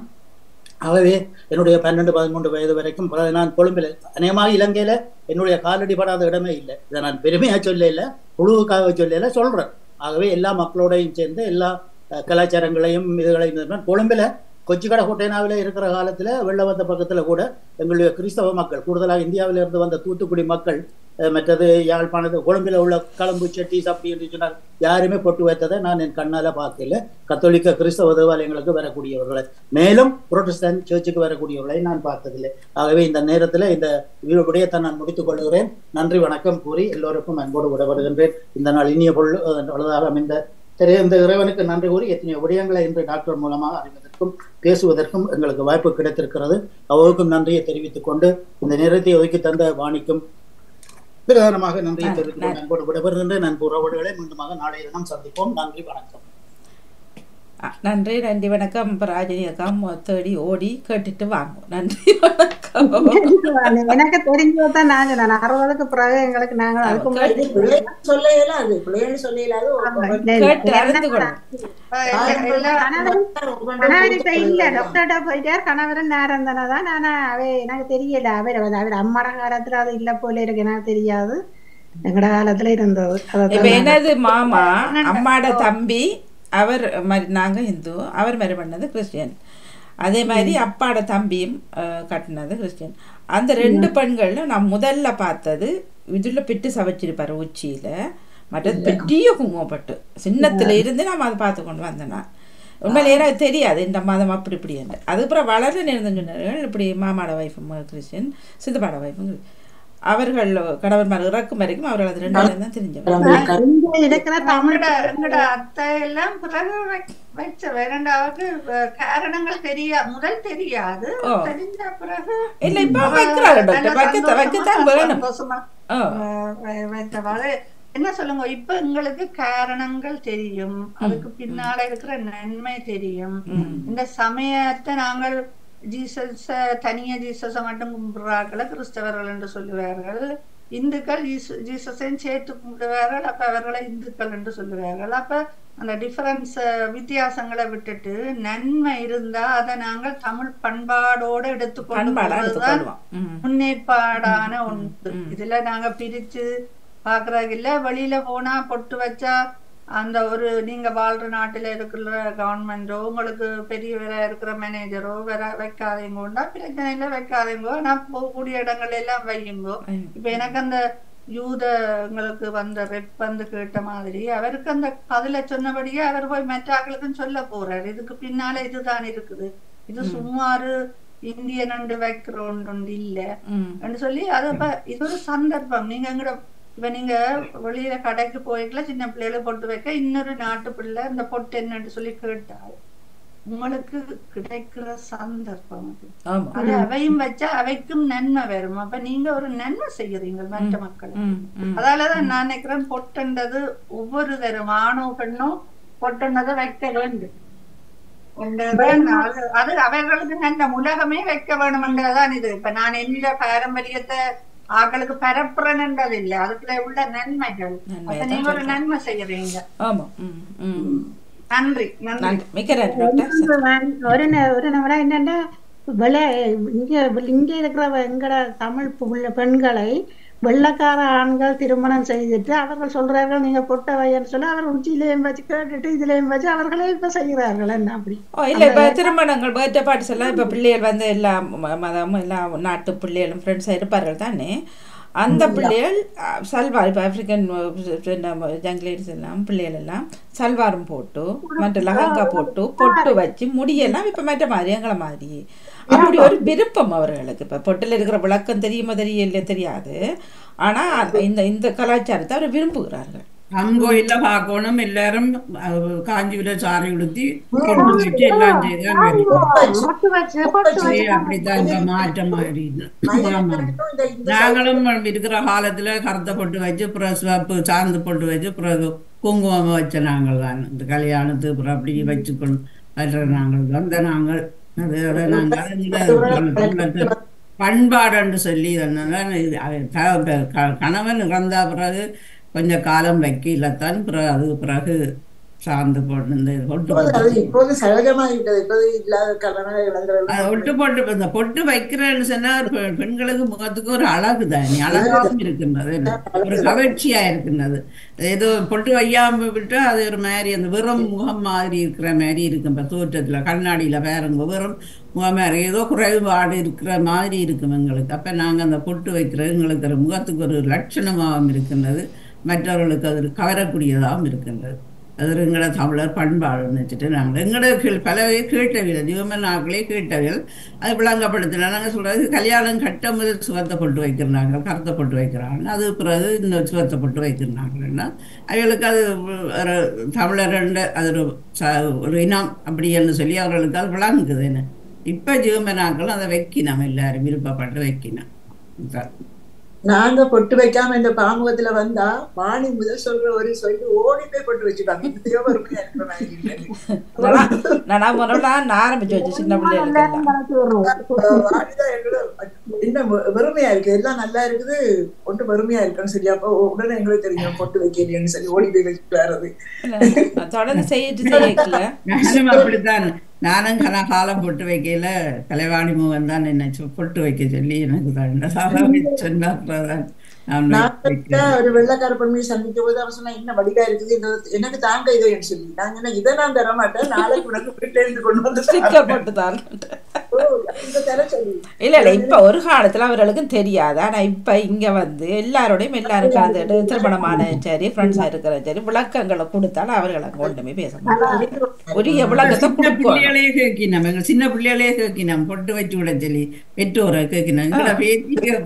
Speaker 5: ஆகவே என்னுடைய பன்னெண்டு பதிமூன்று வயது வரைக்கும் பிறகு நான் கொழும்பில் அநேகமாக இலங்கையில என்னுடைய காலடி படாத இடமே இல்லை இதை நான் பெருமையா சொல்ல இல்லை குழுவுக்காக சொல்லல சொல்றேன் ஆகவே எல்லா மக்களோடையும் சேர்ந்து எல்லா அஹ், கலாச்சாரங்களையும் இதுகளையும் இருந்தால் கொழும்பில் கொச்சிக்கடை கோட்டைனாவில் இருக்கிற காலத்துல வெள்ளவந்த பக்கத்துல கூட எங்களுடைய கிறிஸ்தவ மக்கள் கூடுதலாக இந்தியாவில இருந்து வந்த தூத்துக்குடி மக்கள் அஹ், மற்றது யாழ்ப்பாணத்து கொழும்பில் உள்ள களம்பு செட்டிஸ் அப்படி என்று சொன்னார் யாருமே பொட்டு வைத்ததை நான் என் கண்ணால பார்க்கல கத்தோலிக்க கிறிஸ்தவ தேவாலயங்களுக்கு வரக்கூடியவர்களை மேலும் புரோட்டஸ்டன்ட் சர்ச்சுக்கு வரக்கூடியவர்களை நான் பார்த்ததில்லை ஆகவே இந்த நேரத்துல இந்த விடயத்தை நான் முடித்துக் கொள்கிறேன் நன்றி வணக்கம் கூறி எல்லோருக்கும் அன்போடு விடப்படுகின்றேன் இந்த நாள் இனிய பொருள் பொழுதாக அமைந்த திரு இந்த இறைவனுக்கு நன்றி கூறி எத்தனையோ விடயங்களை இன்று டாக்டர் மூலமாக அறிவதற்கும் பேசுவதற்கும் எங்களுக்கு வாய்ப்பு கிடைத்திருக்கிறது அவருக்கும் நன்றியை தெரிவித்துக் கொண்டு இந்த நேரத்தை ஒதுக்கி தந்த வாணிக்கும் பிரதானமாக நன்றியை தெரிவித்துக் கொண்டு அன்போடு விடப்படுகின்றேன் நண்பு உறவுகளை மீண்டுமாக நாளைய தினம் சந்திப்போம் நன்றி வணக்கம்
Speaker 1: ஆ, நன்றி நன்றி வணக்கம் இப்ப ராஜினி அக்கா மொ- தேடி ஓடி கேட்டுட்டு வாங்க நன்றி வணக்கம்
Speaker 2: எனக்கு தெரிஞ்சதான் நாங்க நான் அறுபதுக்கு பிறகு எங்களுக்கு நாங்க அதுக்கு முன்னாடி
Speaker 1: கேட்டு-
Speaker 6: பிள்ளைன்னு சொல்ல இயலாது பிள்ளைன்னு சொல்ல இயலாது
Speaker 2: ஆமா, இல்ல, இல்ல.
Speaker 1: கேட்டு அறிந்து கொள்ளும்
Speaker 2: கணவர் இப்ப இல்ல டாக்டர்கிட்ட போயிட்டார் கணவரும் நேரம் தானே தான் ஆனா அவ எனக்கு தெரியல அவர் வந்து அவர் அம்மாட காலத்துல அது இல்ல போல இருக்கு எனக்கு தெரியாது எங்கட காலத்துல இருந்தது
Speaker 1: இப்ப
Speaker 2: அதைத்தான்
Speaker 1: என்னது மாமா அம்மாட தம்பி அவர் மரி நாங்க இந்து அவர் மாதிரி பண்ணது கிறிஸ்டியன் அதே மாதிரி அப்பாட தம்பியும் அஹ், கட்டினது கிறிஸ்டியன் அந்த ரெண்டு பெண்கள்ல நான் முதல்ல பார்த்தது இதுல பிட்டு சவைச்சிருப்பாரு உச்சியில மற்றது பெரிய குங்குமப்பட்டு சின்னத்துல இருந்து நான் அதை பார்த்து கொண்டு வந்தேன் நான் உண்மையிலே எனக்கு தெரியாது இந்த மாதம் அப்படி இப்படி என்று அதுக்கப்புறம் வளர நேர்ந்து சொன்னார்கள் இப்படி மாமாட வைஃபும் கிறிஸ்டியன் சித்தப்பாட வைஃபும் அவர்கள் கணவன்மார் இறக்கும் வரைக்கும் அவர்கள் அது ரெண்டு தான் தெரிஞ்சவங்க
Speaker 2: இங்க இருக்கிற தமிழ்
Speaker 7: எங்கட எங்கட அத்தை எல்லாம் பிறகு வை- வச்ச வேறண்டாவது காரணங்கள் தெரியா முதல் தெரியாது
Speaker 1: ஓ.
Speaker 7: தெரிஞ்ச பிறகு
Speaker 1: இல்ல இப்ப வைக்கிறாங்க டாக்டர்
Speaker 7: நல்ல
Speaker 1: வைக்க வைக்கத்தான்
Speaker 7: சந்தோஷமா,
Speaker 1: வேணும்
Speaker 7: சந்தோஷமா,
Speaker 1: ஆ.
Speaker 7: அஹ், வ- வைத்தவாறு என்ன சொல்லுங்க இப்ப எங்களுக்கு காரணங்கள் தெரியும் அதுக்கு பின்னால இருக்கிற நன்மை தெரியும் இந்த சமயத்தை நாங்கள் ஜீசஸ தனிய ஜீசஸ மட்டும் கும்பிடுறார்கள் கிறிஸ்தவர்கள் என்று சொல்லுவார்கள் இந்துக்கள் ஜீச- ஜீசஸையும் சேர்த்து கும்பிடுவார்கள் அப்ப அவர்களை இந்துக்கள் என்று சொல்லுவார்கள் அப்ப அந்த டிஃபரன்ஸ் வித்தியாசங்களை விட்டுட்டு நன்மை இருந்தா அதை நாங்கள் தமிழ் பண்பாடோட எடுத்துக்கொண்டு
Speaker 1: பண்பாடா
Speaker 7: போறதுதான்
Speaker 1: எடுத்துக்கொள்வோம் ம்.
Speaker 7: முன்னேற்பாடான ஒன்று இதுல நாங்க பிரிச்சு பாக்குறது இல்ல வெளியில போனா பொட்டு வச்சா அந்த ஒரு நீங்க வாழ்ற நாட்டுல இருக்கிற கவர்மெண்டோ உங்களுக்கு பெரியவரா இருக்கிற மேனேஜரோ வேற வைக்காதீங்கோண்டா பிரச்சனை இல்ல வைக்காதீங்கோ நான் போகக்கூடிய இடங்கள் எல்லாம் வையுங்கோ இப்ப எனக்கு அந்த யூதங்களுக்கு வந்த ரெப் வந்து கேட்ட மாதிரி அவருக்கு அந்த பதில சொன்னபடியே அவர் போய் மெட்டாக்களுக்கும் சொல்ல போறாரு இதுக்கு பின்னால இதுதான் இருக்குது இது சும்மாரு இந்திய நண்டு வைக்கிற ஒன்று இல்ல
Speaker 1: ம்.
Speaker 7: ன்னு சொல்லி அது அப்ப இது ஒரு சந்தர்ப்பம் நீங்க எங்கட இப்ப நீங்க வெளியில கடைக்கு போய்க்கல சின்ன பிள்ளைகளை பொட்டு வைக்க இன்னொரு நாட்டு பிள்ளை இந்த பொட்டு என்னன்னு சொல்லி கேட்டால் உங்களுக்கு கிடைக்கிற சந்தர்ப்பம் அது
Speaker 1: ஆமா
Speaker 7: அது அவையும் வச்சா அவைக்கும் நன்மை வரும் அப்ப நீங்க ஒரு நன்மை செய்யறீங்க மற்ற மக்களுக்கு
Speaker 1: ம், ம்.
Speaker 7: அதாலதான் நான் நினைக்கிறேன் பொட்டுன்றது ஒவ்வொரு தரும் ஆணோ பெண்ணோ பொட்டுன்னதை வைக்க வேண்டும் என்றதான் அது- அது அவர்களுக்கு நல்ல உலகமே வைக்க வேணும்ன்றதுதான் இது இப்ப நான் எந்த பாரம்பரியத்தை ஆக்களுக்கு பரப்புறேன்ன்றது இல்ல அதுக்குள்ள உள்ள நன்மைகள்
Speaker 1: நன்மையை
Speaker 7: அப்ப
Speaker 1: தான்
Speaker 7: நீங்க ஒரு நன்மை செய்யறீங்க
Speaker 1: ஆமா ம், ம்.
Speaker 7: நன்றி நன்றி
Speaker 1: நன்றி மிக்க நன்றி டாக்டர் சரி.
Speaker 2: ஒரு ந- ஒரு நிமிடம் என்னன்னா விளை இங்க இங்க இருக்கிற எங்கட தமிழ் புள்ள பெண்களை வெள்ளக்கார ஆண்கள் திருமணம் செய்துட்டு அவர்கள் சொல்றார்கள் நீங்க பொட்ட வையன்னு சொல்லி அவர் உச்சியிலையும் வச்சு கேட்டுட்டு இதுலயும் வச்சு அவர்களே இப்ப செய்கிறார்கள் என்ன அப்படி
Speaker 1: ஓ இல்ல இப்ப திருமணங்கள் பர்த்டே பார்ட்டிஸ் எல்லாம் இப்ப பிள்ளைகள் வந்து எல்லா ம- மதமும் எல்லா நாட்டு பிள்ளைகளும் ஃப்ரெண்ட்ஸாக இருப்பார்கள் தானே அந்த பிள்ளைகள் அஹ், சல்வார் இப்போ ஆப்பிரிக்கன் ஜங்லேட்ஸ் எல்லாம் பிள்ளைகள் எல்லாம் சல்வாரும் போட்டு மற்ற லஹங்கா போட்டு பொட்டு வச்சு முடியெல்லாம் இப்ப மற்ற மாதிரி எங்களை மாதிரி அப்படி ஒரு விருப்பம் அவர்களுக்கு இப்ப பொட்டில் இருக்கிற விளக்கம் தெரியுமோ தெரியல தெரியாது ஆனா அந்த- இந்த இந்த கலாச்சாரத்தை அவர் விரும்புகிறார்கள்
Speaker 3: அங்கோயில பார்க்கணும் எல்லாரும் அஹ், காஞ்சிபுரம் சாரி உடுத்தி பொட்டு வச்சு எல்லாம் செய்தான் வரும்
Speaker 2: பொட்டு வச்சு பொட்டு
Speaker 3: சரி,
Speaker 2: வச்சு
Speaker 3: அப்படித்தான் இந்த மாற்றம் மாறிடுது ஆமா.
Speaker 6: இந்த இந்த
Speaker 3: நாங்களும் இருக்கிற காலத்துல கருத்தை பொட்டு வச்சு அப்புறம் சிவப்பு சாந்து பொட்டு வச்சு பிறகு குங்குமம் வச்ச நாங்கள் தான் இந்த கல்யாணத்துக்கு அப்புறம் அப்படி வச்சுக்கொண்டு வர்ற நாங்கள் தான் இந்த நாங்கள் அது அதை நாங்கள் இந்த பண்பாடுன்னு சொல்லி தந்ததான் இது அது க- க- கணவன் இறந்த பிறகு கொஞ்சம் காலம் வைக்கலத்தான் பிறகு அது பிறகு சாந்து போட்டு இந்த பொட்டு
Speaker 6: இப்போது
Speaker 3: போட்டு
Speaker 6: அது இப்போது சகஜமாகிவிட்டது இப்போது இல்லாத கல்யாண
Speaker 3: அது
Speaker 6: இளந்தவர்கள்
Speaker 3: ஒட்டு போட்டு இந்த பொட்டு வைக்கிறேன்னு சொன்னா பெ- பெண்களுக்கு முகத்துக்கு ஒரு அழகு தானே அழகாகவும் இருக்கின்றது என்ன? ஒரு கவர்ச்சியா இருக்கின்றது ஏதோ பொட்டு வையாம விட்டா அது ஒரு மாதிரி அந்த வெறும் முகம் மாதிரி இருக்கிற மாதிரி இருக்கும் இப்ப தோற்றத்துல கண்ணாடியில பாருங்க வெறும் முகம் மாதிரி ஏதோ குறைபாடு இருக்கிற மாதிரி இருக்கும் எங்களுக்கு அப்ப நாங்க அந்த பொட்டு வைக்கிறது எங்களுக்கு ஒரு முகத்துக்கு ஒரு லட்சணமாகவும் இருக்கின்றது மற்றவர்களுக்கு அது ஒரு கவரக்கூடியதாகவும் இருக்கின்றது அது ஒரு எங்களோட தமிழர் பண்பாடுன்னு வச்சுட்டு நாங்கள் எங்களோட கீழ் பலவே கேட்டவியல் ஜீவமன் நாங்களே கேட்டவியல் அது விளங்கப்படுத்தினா நாங்கள் சொல்றது கல்யாணம் கட்ட முதல் சுகத்தை போட்டு வைக்கிறாங்க கருத்தை போட்டு வைக்கிறாங்க அது பிறகு இந்த சுகத்தை போட்டு வைக்கிறாங்கன்னா அவர்களுக்கு அது ஒரு தமிழர் அது ஒரு ச- ஒரு இனம் அப்படின்னு சொல்லி அவர்களுக்கு அது விளங்குது என்ன இப்போ ஜீவமனாக்களும் அதை வைக்கணும் எல்லாரும் விருப்பப்பட்டு வைக்கணும் இதுதான்.
Speaker 6: நாங்க பொட்டு வைக்காம இந்த பாமுகத்துல வந்தா வாணி முதல் சொல்ற ஒரு சொல்லி ஓடி போய் பொட்டு வச்சுட்டாங்க இந்த வறுமையா இருக்கிற மாதிரி இல்லை.
Speaker 1: நான் நான் முதல்ல நான் ஆரம்பிச்சு வச்சு சின்ன பிள்ளைகளுக்கு எல்லாம்
Speaker 6: வாணிதான் எங்களோட என்ன வெ- வெறுமையா இருக்கு எல்லாம் நல்லா இருக்குது ஒன்று வெறுமையா இருக்குன்னு சொல்லி அப்போ உடனே எங்களுக்கு தெரியும் பொட்டு வைக்கிறேன்னு சொல்லி ஓடி போய் வச்சுட்டு வர்றது
Speaker 1: நான் தொடர்ந்து செய்யிட்டு செய்யக்கல
Speaker 3: நானும் அப்படித்தான் நானும் கன காலம் பொட்டு வைக்கல கலைவாணி மூவன் தான் என்ன சொ- பொட்டு வைக்க சொல்லி எனக்கு தண்டதாக சொன்னாதான் நான்
Speaker 6: நான்
Speaker 3: வைக்கிறேன்.
Speaker 6: கிட்ட ஒரு வெள்ளக்கார பொண்மையை சந்திக்க போது அவன் சொன்னா என்ன வடிகா இருக்குது இந்த எனக்கு தாங்க இதோ என்று சொல்லி நான் சொன்னேன் இதை நான் தர மாட்டேன் நாளைக்கு உனக்கு வீட்டுல இருந்து கொண்டு வந்து
Speaker 1: ஸ்டிக்கர் போட்டு தான்
Speaker 6: ஓ, இந்த தர சொல்லி
Speaker 1: இல்ல இல்ல இப்ப ஒரு காலத்துல அவர்களுக்கும் தெரியாது ஆனா இப்ப இங்க வந்து எல்லாரோடையும் எல்லாரும் கலந்துட்டு திருமணமான சரி ஃப்ரெண்ட்ஸா இருக்கிற சரி விளக்கங்களை கொடுத்தாலும் அவர்கள் அங்க ஒன்றுமே பேச மாட்டாங்க உரிய விளக்கத்தை
Speaker 3: சின்ன
Speaker 1: கொடுக்கணும்
Speaker 3: பிள்ளைகளே கேட்கினோம் எங்க சின்ன பிள்ளைகளே கேட்கினோம் பொட்டு வச்சு விட சொல்லி பெற்றோரை கேட்கினோம் எங்களை பேத்தி கேட்பா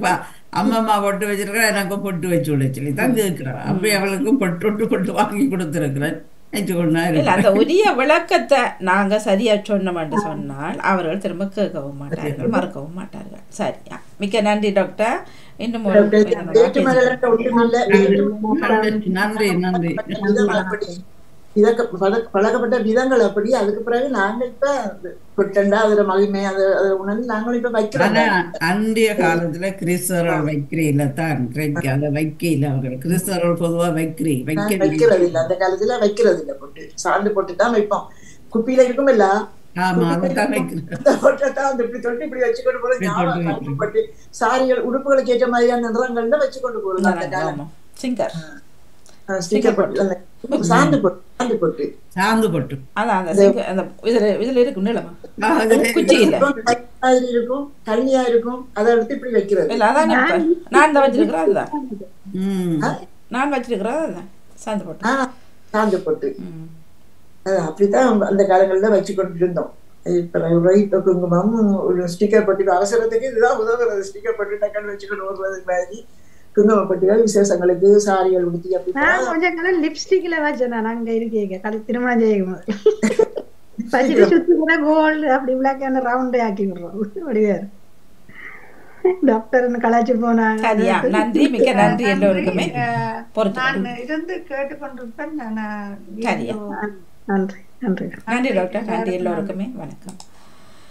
Speaker 3: அம்மா அம்மா பொட்டு வச்சிருக்கிறா எனக்கும் பொட்டு வச்சு விட சொல்லி தான் கேட்கிறான் அப்படி அவளுக்கும் பொட்டு ஒட்டு பொட்டு வாங்கி கொடுத்துருக்கிறேன் வச்சு கொண்டா
Speaker 1: இல்ல அந்த
Speaker 3: இருக்கிறேன்.
Speaker 1: உரிய விளக்கத்தை நாங்க சரியா சொன்னோம்னு சொன்னால் அவர்கள் திரும்ப கேட்கவும் மாட்டார்கள் மறக்கவும் மாட்டார்கள் சரியா மிக்க நன்றி டாக்டர் இன்னும் ஒரு
Speaker 6: வேற்றுமகள் ஒன்றுமில்லை
Speaker 3: நன்றி நன்றி நன்றி
Speaker 6: விதங்கள் அப்படி இதற்கு பழ- பழக்கப்பட்ட விதங்கள் அப்படி அதுக்கு பிறகு நாங்க இப்ப கொட்டண்டா அதுல மகிமை அது அதை உணர்ந்து நாங்களும் இப்ப வைக்கிறோம்
Speaker 3: ஆனா அன்றைய காலத்துல கிறிஸ்தவர்கள் வைக்கிறீல தான் கிரைக்க அதை வைக்கல அவர்கள் கிறிஸ்தவர்கள் பொதுவா வைக்கிறீ வைக்க
Speaker 6: வைக்கிறது இல்ல அந்த காலத்துல வைக்கிறது இல்ல பொட்டு சாந்து போட்டு தான் வைப்போம் குப்பியில இருக்கும் இல்ல
Speaker 3: ஆமா அதைத்தான் வைக்கிறேன்
Speaker 6: அந்த பொட்டை தான் அந்த இப்படி தொட்டு இப்படி வச்சுக்கொண்டு போறது
Speaker 3: இப்படி தொட்டு
Speaker 6: ஞாபகம்
Speaker 3: வைக்கிறேன்.
Speaker 6: பட்டு சாரிகள் உடுப்புகளுக்கு ஏற்ற மாதிரியான நிறங்கள்ல வச்சுக்கொண்டு போறது அந்த காலம்
Speaker 1: சிங்கர்
Speaker 6: ஸ்டிக்கர் போட்டு அந்த சாந்து போட்டு சாந்து போட்டு
Speaker 3: சாந்து பொட்டு
Speaker 1: அதான் அந்த சிங்கர் அந்த இதுல இதுல இருக்கு நீளமா
Speaker 3: ஆ, அதுல
Speaker 1: குச்சி இல்ல
Speaker 6: இருக்கும், கை மாதிரி இருக்கும் கல்லியா இருக்கும் அதை எடுத்து இப்படி வைக்கிறது
Speaker 1: இல்ல அதான் இப்ப நான் தான் வச்சிருக்கிறேன் அதுதான்
Speaker 3: ம்.
Speaker 1: நான் வச்சிருக்கிறேன் அதுதான் சாந்து போட்டு
Speaker 6: ஆஹ் சாந்து போட்டு
Speaker 1: ம்.
Speaker 6: அது அப்படித்தான் அந்த காலங்கள்ல வச்சு கொண்டு இருந்தோம் இப்ப ரைட் குங்குமம் ஒரு ஸ்டிக்கர் போட்டு அவசரத்துக்கு இதுதான் உதவுறது ஸ்டிக்கர் போட்டு டக்குன்னு வச்சுக்கொண்டு வருவது மாதிரி குங்குமம் போட்டுகள் விசேஷங்களுக்கு சாரிகள் உடுத்தி
Speaker 2: நான்
Speaker 6: அப்படி
Speaker 2: கொஞ்ச காலம் லிப்ஸ்டிக்ல வச்சேன் நான் அங்க இருக்கீங்க கலை திருமணம் செய்யும் போது வச்சுட்டு சுத்தி கூட கோல்டு அப்படி பிளாக்கான ரவுண்டே ஆக்கி விடுறோம் அப்படி வேற டாக்டர் கலாச்சி போனாங்க
Speaker 1: சரியா நன்றி மிக்க நன்றி எல்லோருக்குமே
Speaker 7: அஹ்,
Speaker 1: பொறுத்து
Speaker 7: நான் இருந்து கேட்டுக்கொண்டிருப்பேன் நான்
Speaker 1: சரியா
Speaker 2: நன்றி நன்றி
Speaker 1: நன்றி டாக்டர் நன்றி எல்லோருக்குமே வணக்கம்